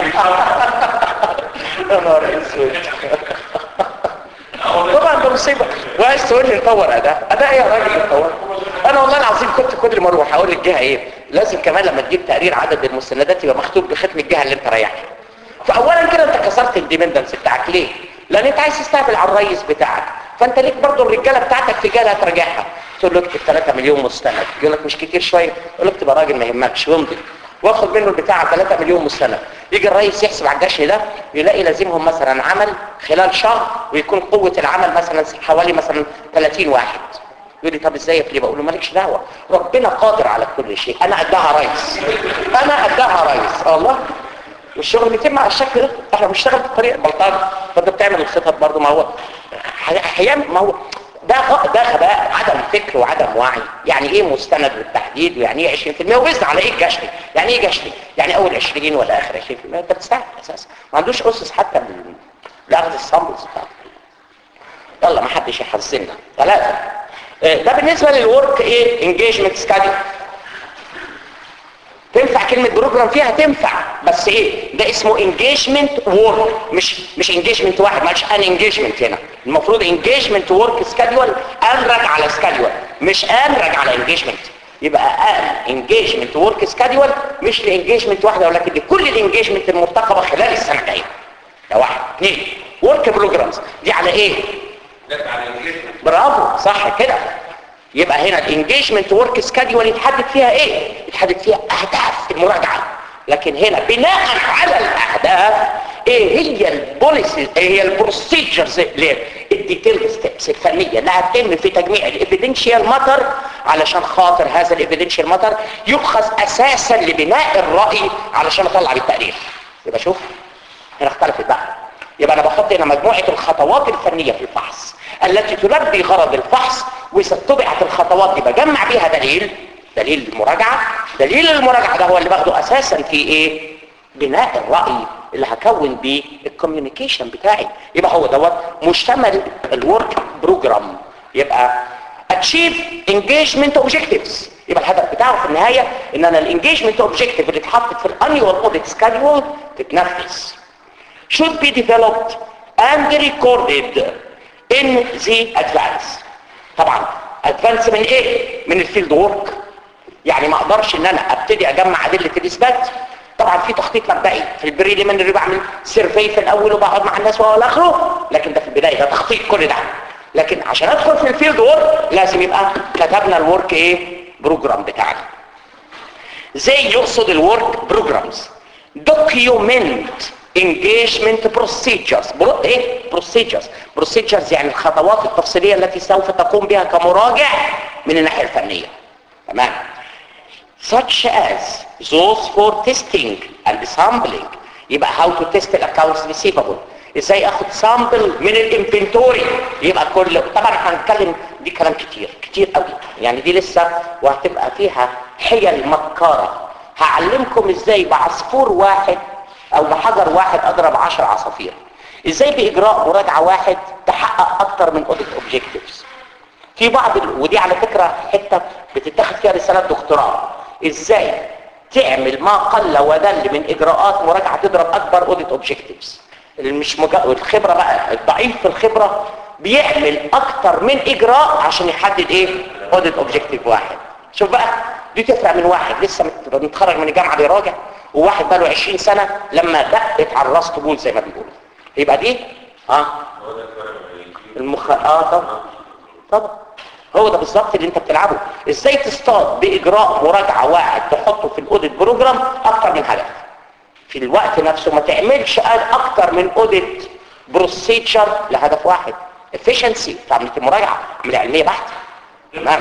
يا نهار اسود طبعا ده مصيبه وعايز تقول لي نطور اداء اداء ايه يا راجل نطور انا والله العظيم كنت كل ما اروح اقول للجهه ايه لازم كمان لما تجيب تقرير عدد المستندات يبقى مكتوب بختم الجهه اللي انت رايحها فاولا كده انت كسرت الديبندنس بتاعك ليه لان انت عايز تستقبل على الرئيس بتاعك فانت ليك برضو الرجاله بتاعتك في جهه هتراجعها تقول له اكتب 3 مليون مستند يقول لك مش كتير شويه يقول لك تبقى راجل ما يهمكش وامضي واخد منه البتاع 3 مليون مستند يجي الرئيس يحسب على الجشن ده يلاقي لازمهم مثلا عمل خلال شهر ويكون قوه العمل مثلا حوالي مثلا 30 واحد يقول لي طب ازاي يا فليبه اقول له مالكش دعوه ربنا قادر على كل شيء انا قدها رئيس انا قدها رئيس آه الله والشغل بيتم على الشكل ده احنا بنشتغل بالطريقه البلطجه فانت بتعمل الخطط برضه ما هو احيانا ما هو ده غ- ده غباء عدم فكر وعدم وعي يعني ايه مستند بالتحديد ويعني ايه 20% وبيزن على ايه الجشني يعني ايه جشني يعني اول 20 ولا اخر 20% انت بتستعجل اساسا ما عندوش اسس حتى لل- لاخذ السامبلز بتاعته يلا ما حدش يحزننا ثلاثه آه، ده بالنسبه للورك ايه انجيجمنت ستادي تنفع كلمة بروجرام فيها تنفع بس ايه ده اسمه انجيجمنت وورك مش مش انجيجمنت واحد مالش ان انجيجمنت هنا المفروض انجيجمنت وورك سكادول انرج على سكادول مش انرج على انجيجمنت يبقى ان انجيجمنت وورك سكادول مش لانجيجمنت واحده ولكن لكل الانجيجمنت المرتقبه خلال السنه الجايه ده واحد اثنين ورك بروجرامز دي على ايه ده على الانجليزي برافو صح كده يبقى هنا الانجيجمنت ورك سكادول يتحدد فيها ايه يتحدد فيها اهداف المراجعه لكن هنا بناء على الاهداف ايه هي البوليسيز ايه هي البروسيجرز الديتيل ستيبس الفنيه اللي هتتم في تجميع الايفيدنشال ماتر علشان خاطر هذا الايفيدنشال ماتر يؤخذ اساسا لبناء الراي علشان اطلع بالتقرير يبقى شوف هنا اختلفت بقى يبقى انا بحط هنا مجموعة الخطوات الفنية في الفحص التي تلبي غرض الفحص واذا اتبعت الخطوات دي بجمع بيها دليل دليل المراجعة دليل المراجعة ده هو اللي باخده اساسا في ايه بناء الرأي اللي هكون بيه الكوميونيكيشن بتاعي يبقى هو دوت مشتمل الورك بروجرام يبقى achieve engagement objectives يبقى الهدف بتاعه في النهاية ان انا الانجيجمنت اوبجيكتيف اللي اتحطت في الانيوال اوديت سكادول تتنفذ should be developed and recorded in the advance طبعا advance من ايه من الفيلد وورك يعني ما اقدرش ان انا ابتدي اجمع ادله الاثبات طبعا في تخطيط مبدئي في البريليمينري بعمل سيرفي في الاول وبقعد مع الناس والى اخره لكن ده في البدايه ده تخطيط كل ده لكن عشان ادخل في الفيلد وورك لازم يبقى كتبنا الورك ايه بروجرام بتاعنا زي يقصد الورك بروجرامز دوكيومنت engagement procedures برو... ايه procedures procedures يعني الخطوات التفصيليه التي سوف تقوم بها كمراجع من الناحيه الفنيه تمام such as those for testing and sampling يبقى how to test the accounts receivable ازاي اخد سامبل من الانفنتوري يبقى كل طبعا هنتكلم دي كلام كتير كتير قوي يعني دي لسه وهتبقى فيها حيل مكاره هعلمكم ازاي بعصفور واحد او بحجر واحد اضرب عشر عصافير ازاي باجراء مراجعه واحد تحقق اكتر من اوديت اوبجكتيفز في بعض ال... ودي على فكره حته بتتاخد فيها رساله دكتوراه ازاي تعمل ما قل ودل من اجراءات مراجعه تضرب اكبر اوديت اوبجكتيفز اللي مش مج... الخبره بقى الضعيف في الخبره بيعمل اكتر من اجراء عشان يحدد ايه اوديت اوبجكتيف واحد شوف بقى دي تفرق من واحد لسه مت- متخرج من الجامعه بيراجع وواحد بقى له 20 سنه لما دقت على الراس طبول زي ما بيقولوا يبقى دي اه هو ده الفرق بين المخ اه طبعا طبعا هو ده بالظبط اللي انت بتلعبه ازاي تصطاد باجراء مراجعه واحد تحطه في الاوديت بروجرام اكتر من هدف في الوقت نفسه ما تعملش اكتر من اوديت بروسيجر لهدف واحد efficiency في عمليه المراجعه عمليه علميه بحته تمام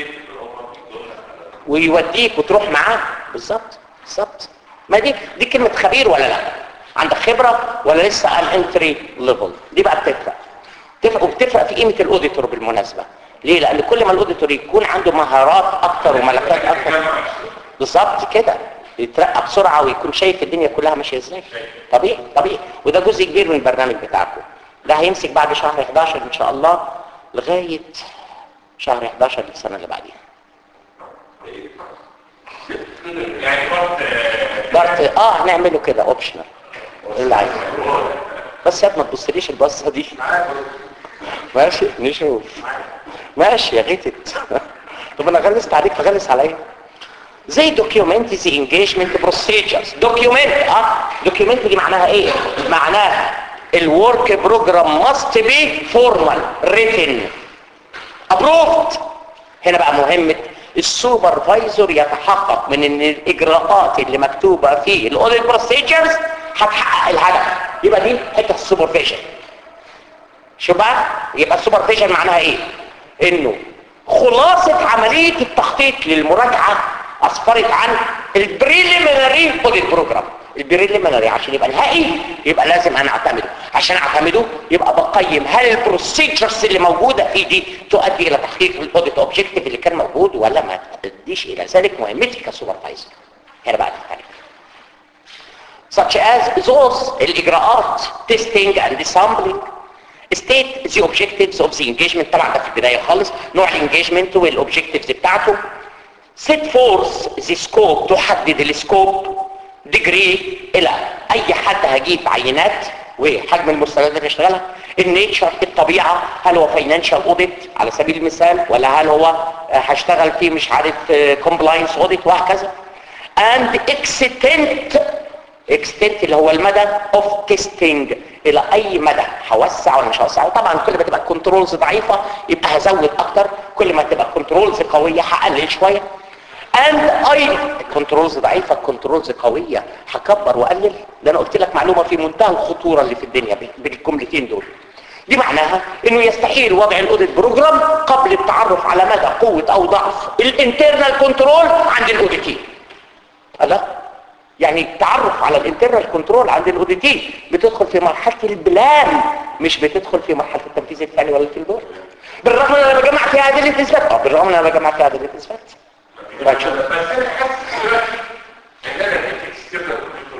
ويوديك وتروح معاه بالظبط بالظبط ما دي دي كلمه خبير ولا لا عندك خبره ولا لسه ان انتري ليفل دي بقى بتفرق تفرق وبتفرق في قيمه الاوديتور بالمناسبه ليه لان كل ما الاوديتور يكون عنده مهارات اكتر وملكات اكتر بالظبط كده يترقى بسرعه ويكون شايف الدنيا كلها ماشيه ازاي طبيعي طبيعي وده جزء كبير من البرنامج بتاعكم ده هيمسك بعد شهر 11 ان شاء الله لغايه شهر 11 السنه اللي بعديها يعني فرط بارت اه نعمله كده اوبشنال اللي عايزه بس يا ابني ما تبصليش البصه دي ماشي نشوف ماشي يا غيتت طب انا غلست عليك تغلس عليا زي دوكيومنت زي انجيجمنت بروسيجرز دوكيومنت اه دوكيومنت دي معناها ايه معناها الورك بروجرام ماست بي فورمال ريتن ابروفد هنا بقى مهمة السوبرفايزر يتحقق من ان الاجراءات اللي مكتوبة في الاوديت بروسيجرز هتحقق الهدف يبقى دي حته السوبرفيجن شو بقى يبقى السوبرفيجن معناها ايه انه خلاصة عملية التخطيط للمراجعة اسفرت عن البريليمينري اوديت بروجرام البريليمينري عشان يبقى نهائي يبقى لازم انا اعتمده عشان اعتمده يبقى بقيم هل البروسيجرز اللي موجوده في دي تؤدي الى تحقيق الاوديت اوبجيكتيف اللي كان موجود ولا ما تؤديش الى ذلك مهمتي كسوبرفايزر هنا بقى تختلف such as those الاجراءات testing and sampling state the objectives of the engagement طبعا ده في البدايه خالص نوع الانجيجمنت والاوبجكتيفز بتاعته set forth the scope تحدد السكوب ديجري الى اي حد هجيب عينات وحجم المستندات اللي هيشتغلها النيتشر الطبيعه هل هو فاينانشال اوديت على سبيل المثال ولا هل هو هشتغل فيه مش عارف كومبلاينس اوديت وهكذا and extent extent اللي هو المدى of testing الى اي مدى هوسع ولا مش هوسع وطبعا كل ما تبقى الكنترولز ضعيفه يبقى هزود اكتر كل ما تبقى الكنترولز قويه هقلل شويه and I الكنترولز ضعيفه الكنترولز قويه هكبر واقلل ده انا قلت لك معلومه في منتهى الخطوره اللي في الدنيا بالجملتين دول دي معناها انه يستحيل وضع الاوديت بروجرام قبل التعرف على مدى قوه او ضعف الانترنال كنترول عند الاوديتين لا يعني التعرف على الانترنال كنترول عند الاوديتين بتدخل في مرحله البلان مش بتدخل في مرحله التنفيذ الفعلي ولا في الدور بالرغم ان انا بجمع فيها ادله اثبات اه بالرغم ان انا بجمع فيها ادله اثبات بس انا حاسس دلوقتي ان انا اكسترنال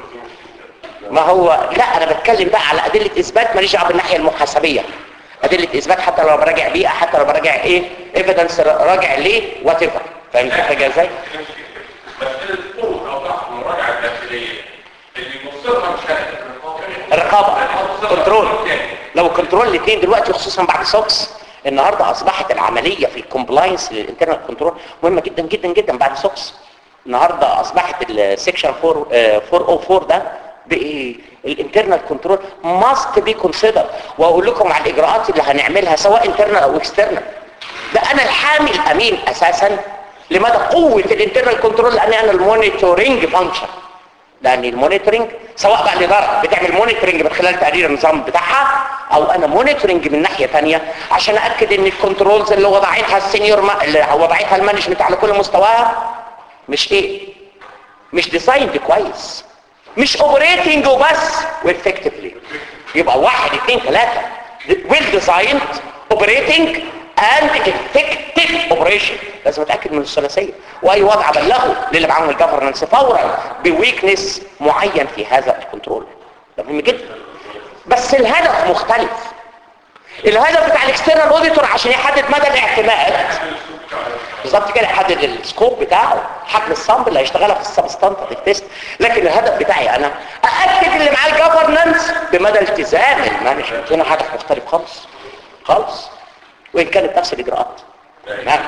ما هو لا انا بتكلم بقى على ادله اثبات ماليش دعوه بالناحيه المحاسبيه ادله اثبات حتى لو براجع بيئه حتى لو براجع ايه ايفيدنس راجع ليه وات ايفر فاهم الفكره ازاي مسألة قوة أو ضعف المراجعة الداخلية اللي مصرها مش الرقابه كنترول لو كنترول الاثنين دلوقتي خصوصا بعد سوكس النهارده اصبحت العمليه في الكومبلاينس للانترنال كنترول مهمه جدا جدا جدا بعد سوكس النهارده اصبحت السكشن 404 ده الانترنال كنترول ماست بي كونسيدر واقول لكم على الاجراءات اللي هنعملها سواء انترنال او اكسترنال ده انا الحامي الامين اساسا لمدى قوه الانترنال كنترول لان انا المونيتورنج فانكشن لان المونيتورنج سواء بقى الاداره بتعمل مونيتورنج من خلال تقرير النظام بتاعها او انا مونيتورنج من ناحيه ثانيه عشان اكد ان الكنترولز اللي وضعتها السينيور ما... اللي وضعتها المانجمنت على كل مستواها مش ايه مش ديزايند كويس مش اوبريتنج وبس وافكتفلي يبقى واحد اثنين ثلاثه ويل ديزايند اوبريتنج اند افكتيف اوبريشن لازم اتاكد من الثلاثيه واي وضع ابلغه للي معاهم الجفرنس فورا بويكنس معين في هذا الكنترول ده مهم جدا بس الهدف مختلف الهدف بتاع الاكسترنال اوديتور عشان يحدد مدى الاعتماد بالظبط كده يحدد السكوب بتاعه حجم السامبل اللي هيشتغلها في السبستانتيف تيست لكن الهدف بتاعي انا ااكد اللي معاه الجفرنس بمدى التزام المانجمنت هنا هدف مختلف خالص خالص وان كانت نفس الاجراءات تمام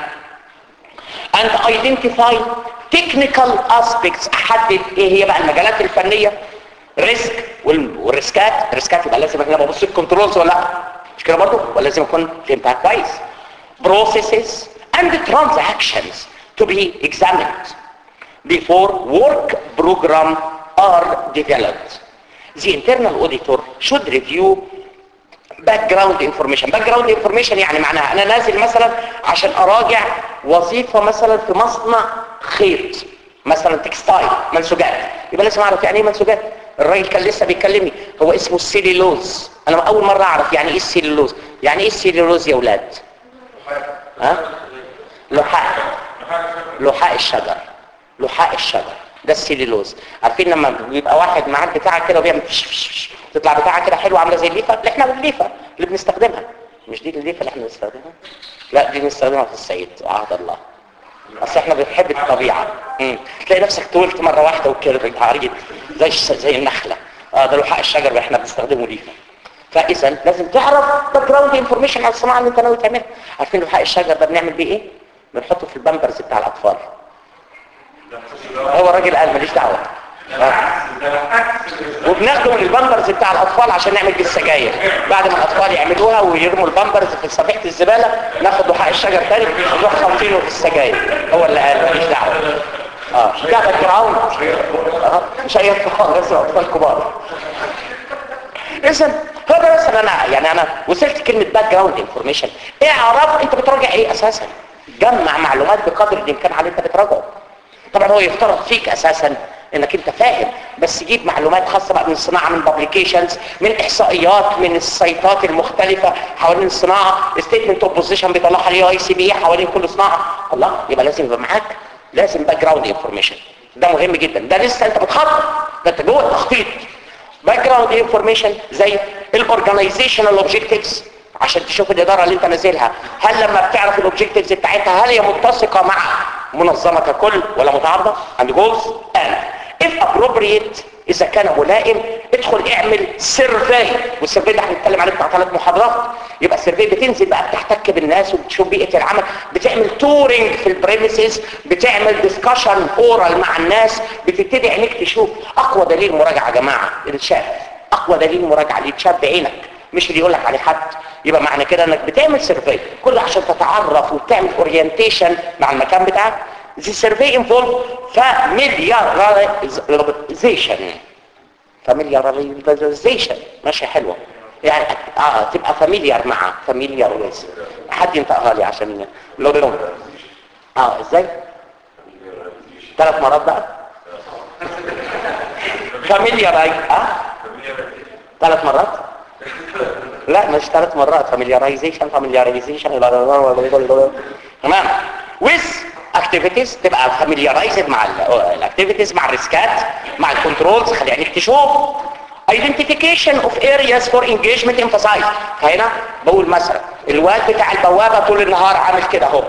and identify technical aspects احدد ايه هي بقى المجالات الفنيه ريسك والريسكات الريسكات يبقى لازم انا ببص الكنترولز ولا لا مش كده برضه ولا لازم اكون فهمتها كويس processes and transactions to be examined before work program are developed the internal auditor should review باك انفورميشن باك جراوند انفورميشن يعني معناها انا نازل مثلا عشان اراجع وظيفه مثلا في مصنع خيط مثلا تكستايل منسوجات يبقى لازم اعرف يعني ايه منسوجات الراجل كان لسه بيكلمني هو اسمه السيلولوز انا اول مره اعرف يعني ايه السيلولوز يعني ايه السيلولوز يا اولاد ها لحاء لحاء الشجر لحاء الشجر ده السيلولوز عارفين لما بيبقى واحد معاه بتاعه كده وبيعمل فش فش فش تطلع بتاعه كده حلوه عامله زي الليفه اللي احنا الليفه اللي بنستخدمها مش دي الليفه اللي احنا بنستخدمها لا دي بنستخدمها في الصعيد عهد الله اصل احنا بنحب الطبيعه امم تلاقي نفسك طولت مره واحده وكده عريض زي زي النخله اه ده لحاء الشجر اللي احنا بنستخدمه ليفه فاذا لازم تعرف باك جراوند انفورميشن على الصناعه اللي انت ناوي تعملها عارفين لحاء الشجر ده بنعمل بيه ايه بنحطه في البامبرز بتاع الاطفال هو راجل قال ماليش دعوه وبناخده من البامبرز بتاع الاطفال عشان نعمل بيه السجاير بعد ما الاطفال يعملوها ويرموا البامبرز في صفيحه الزباله ناخد لحاء الشجر تاني ونروح خلطينه في السجاير هو اللي قال ماليش دعوه اه ده باك جراوند اه مش اي اطفال بس اطفال كبار اذا هذا مثلا انا يعني انا وصلت كلمه باك جراوند انفورميشن اعرف انت بتراجع ايه اساسا جمع معلومات بقدر الامكان على اللي انت بتراجعه طبعا هو يفترض فيك اساسا انك انت فاهم بس جيب معلومات خاصه بقى من الصناعه من بابليكيشنز من احصائيات من السيطات المختلفه حوالين الصناعه ستيتمنت اوف بوزيشن بيطلعها لي اي سي بي حوالين كل صناعه الله يبقى لازم يبقى معاك لازم باك جراوند انفورميشن ده مهم جدا ده لسه انت بتخطط ده انت جوه التخطيط باك جراوند انفورميشن زي الاورجنايزيشنال اوبجكتيفز عشان تشوف الاداره اللي انت نازلها هل لما بتعرف الاوبجكتيفز بتاعتها هل هي متسقه مع منظمه ككل ولا متعارضه عند جولز and if appropriate اذا كان ملائم ادخل اعمل سيرفي والسيرفي ده هنتكلم عليه بتاع ثلاث محاضرات يبقى السيرفي بتنزل بقى بتحتك بالناس وبتشوف بيئه العمل بتعمل تورنج في البريميسز بتعمل ديسكشن اورال مع الناس بتبتدي عينيك تشوف اقوى دليل مراجعه يا جماعه الشاف اقوى دليل مراجعه اللي يتشاف بعينك مش اللي يقول لك عليه حد يبقى معنى كده انك بتعمل سيرفي كل عشان تتعرف وتعمل اورينتيشن مع المكان بتاعك The survey involved familiarization familiarization ماشي حلوة يعني اه تبقى familiar مع familiar with حد ينطقها لي عشان لو لو اه ازاي ثلاث مرات بقى familiar اه ثلاث مرات لا مش ثلاث مرات familiarization familiarization تمام with activities تبقى familiarized مع الاكتيفيتيز مع الريسكات مع الكنترولز خلي عينيك تشوف identification of areas for engagement emphasized فهنا بقول مثلا الواد بتاع البوابه طول النهار عامل كده اهو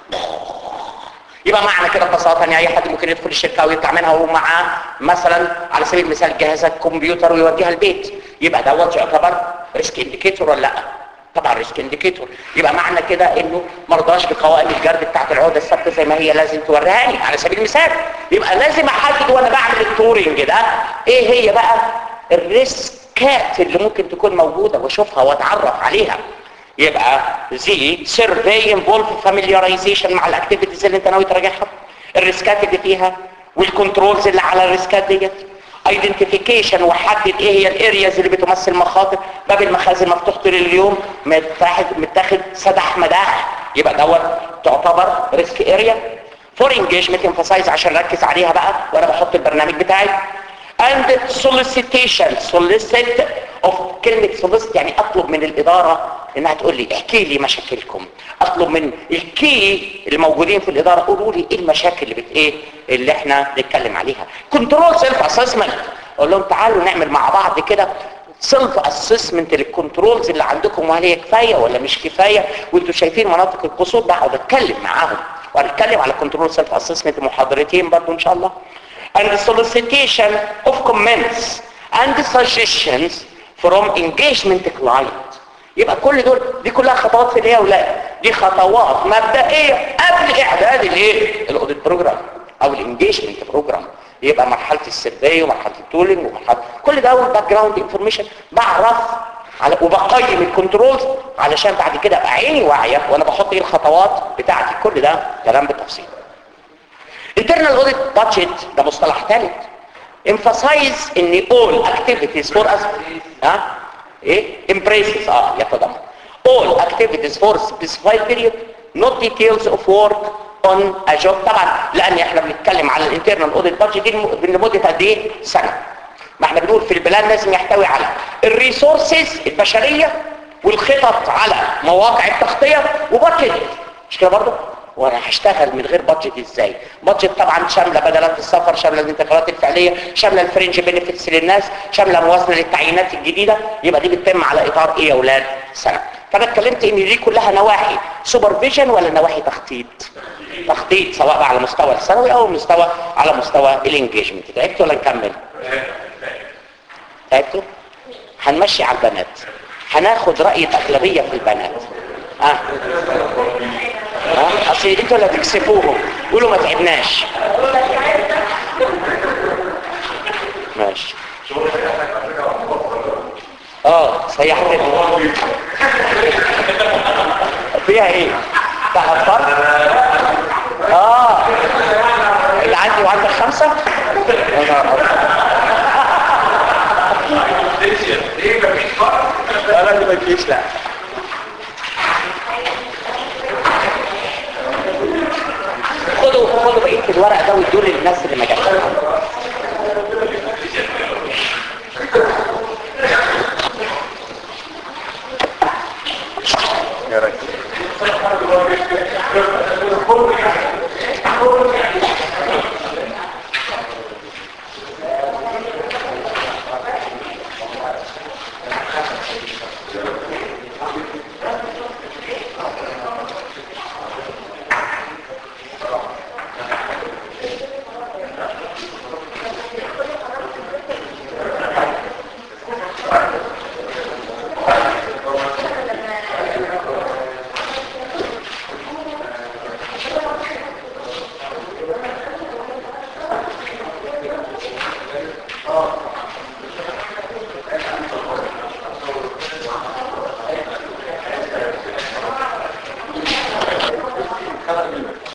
يبقى معنى كده ببساطه ان اي حد ممكن يدخل الشركه ويطلع منها وهو معاه مثلا على سبيل المثال جهاز الكمبيوتر ويوديها البيت يبقى دوت يعتبر ريسك انديكيتور ولا لا طبعا ريسك انديكيتور يبقى معنى كده انه ما رضاش بقوائم الجرد بتاعت العقده الثابته زي ما هي لازم توريها لي على سبيل المثال يبقى لازم احدد وانا بعمل التورنج ده ايه هي بقى الريسكات اللي ممكن تكون موجوده واشوفها واتعرف عليها يبقى زي سيرفي انفولف فاميليارايزيشن مع الاكتيفيتيز اللي انت ناوي تراجعها الريسكات اللي فيها والكنترولز اللي على الريسكات ديت ايدنتيفيكيشن وحدد ايه هي الارياز اللي بتمثل مخاطر باب المخازن مفتوح طول اليوم متاخد متاخد سدح مداح يبقى دوت تعتبر ريسك اريا فور انجيجمنت emphasize عشان نركز عليها بقى وانا بحط البرنامج بتاعي and solicitation solicit of كلمة solicit يعني اطلب من الادارة انها تقول لي احكي لي مشاكلكم اطلب من الكي اللي موجودين في الادارة قولوا لي ايه المشاكل اللي بت ايه اللي احنا نتكلم عليها كنترول سيلف اسسمنت اقول لهم تعالوا نعمل مع بعض كده سيلف اسسمنت للكنترولز اللي عندكم وهل هي كفايه ولا مش كفايه وانتوا شايفين مناطق القصور بقعد اتكلم معاهم وهنتكلم على كنترول سيلف اسسمنت محاضرتين برضو ان شاء الله and solicitation of comments and suggestions from engagement client يبقى كل دول دي كلها خطوات في الايه يا اولاد دي خطوات مبدئيه قبل اعداد الايه الاوديت بروجرام او الانجيجمنت بروجرام يبقى مرحله السيرفي ومرحله التولينج ومرحله كل ده اول باك جراوند انفورميشن بعرف على وبقيم الكنترولز علشان بعد كده ابقى عيني واعيه وانا بحط ايه الخطوات بتاعتي كل ده كلام بالتفصيل internal audit budget ده مصطلح ثالث emphasize ان all activities for us ها ايه embraces اه يتضمن all activities for specified period not details of work on a job طبعا لان احنا بنتكلم على الانترنال اوديت بادجت دي لمده قد ايه سنه ما احنا بنقول في البلان لازم يحتوي على الريسورسز البشريه والخطط على مواقع التغطيه وبادجت مش كده برضه وانا هشتغل من غير بادجت ازاي بادجت طبعا شامله بدلات السفر شامله الانتقالات الفعليه شامله الفرنج بينيفيتس للناس شامله موازنه للتعيينات الجديده يبقى دي بتتم على اطار ايه يا اولاد سنه فانا اتكلمت ان دي كلها نواحي سوبرفيجن ولا نواحي تخطيط تخطيط سواء بقى على مستوى الثانوي او مستوى على مستوى الانجيجمنت تعبت ولا نكمل تعبتوا هنمشي على البنات هناخد راي الاغلبيه في البنات اه ها اصل انتوا اللي هتكسفوهم قولوا ما تعبناش ماشي اه سيحتني فيها ايه تحفظت اه اللي عندي وعندك خمسة انا ليه مفيش فرق؟ انا اللي ما تجيش لا خدوا خدوا بقيه الورق ده وادوا للناس اللي ما جاتش يا ريت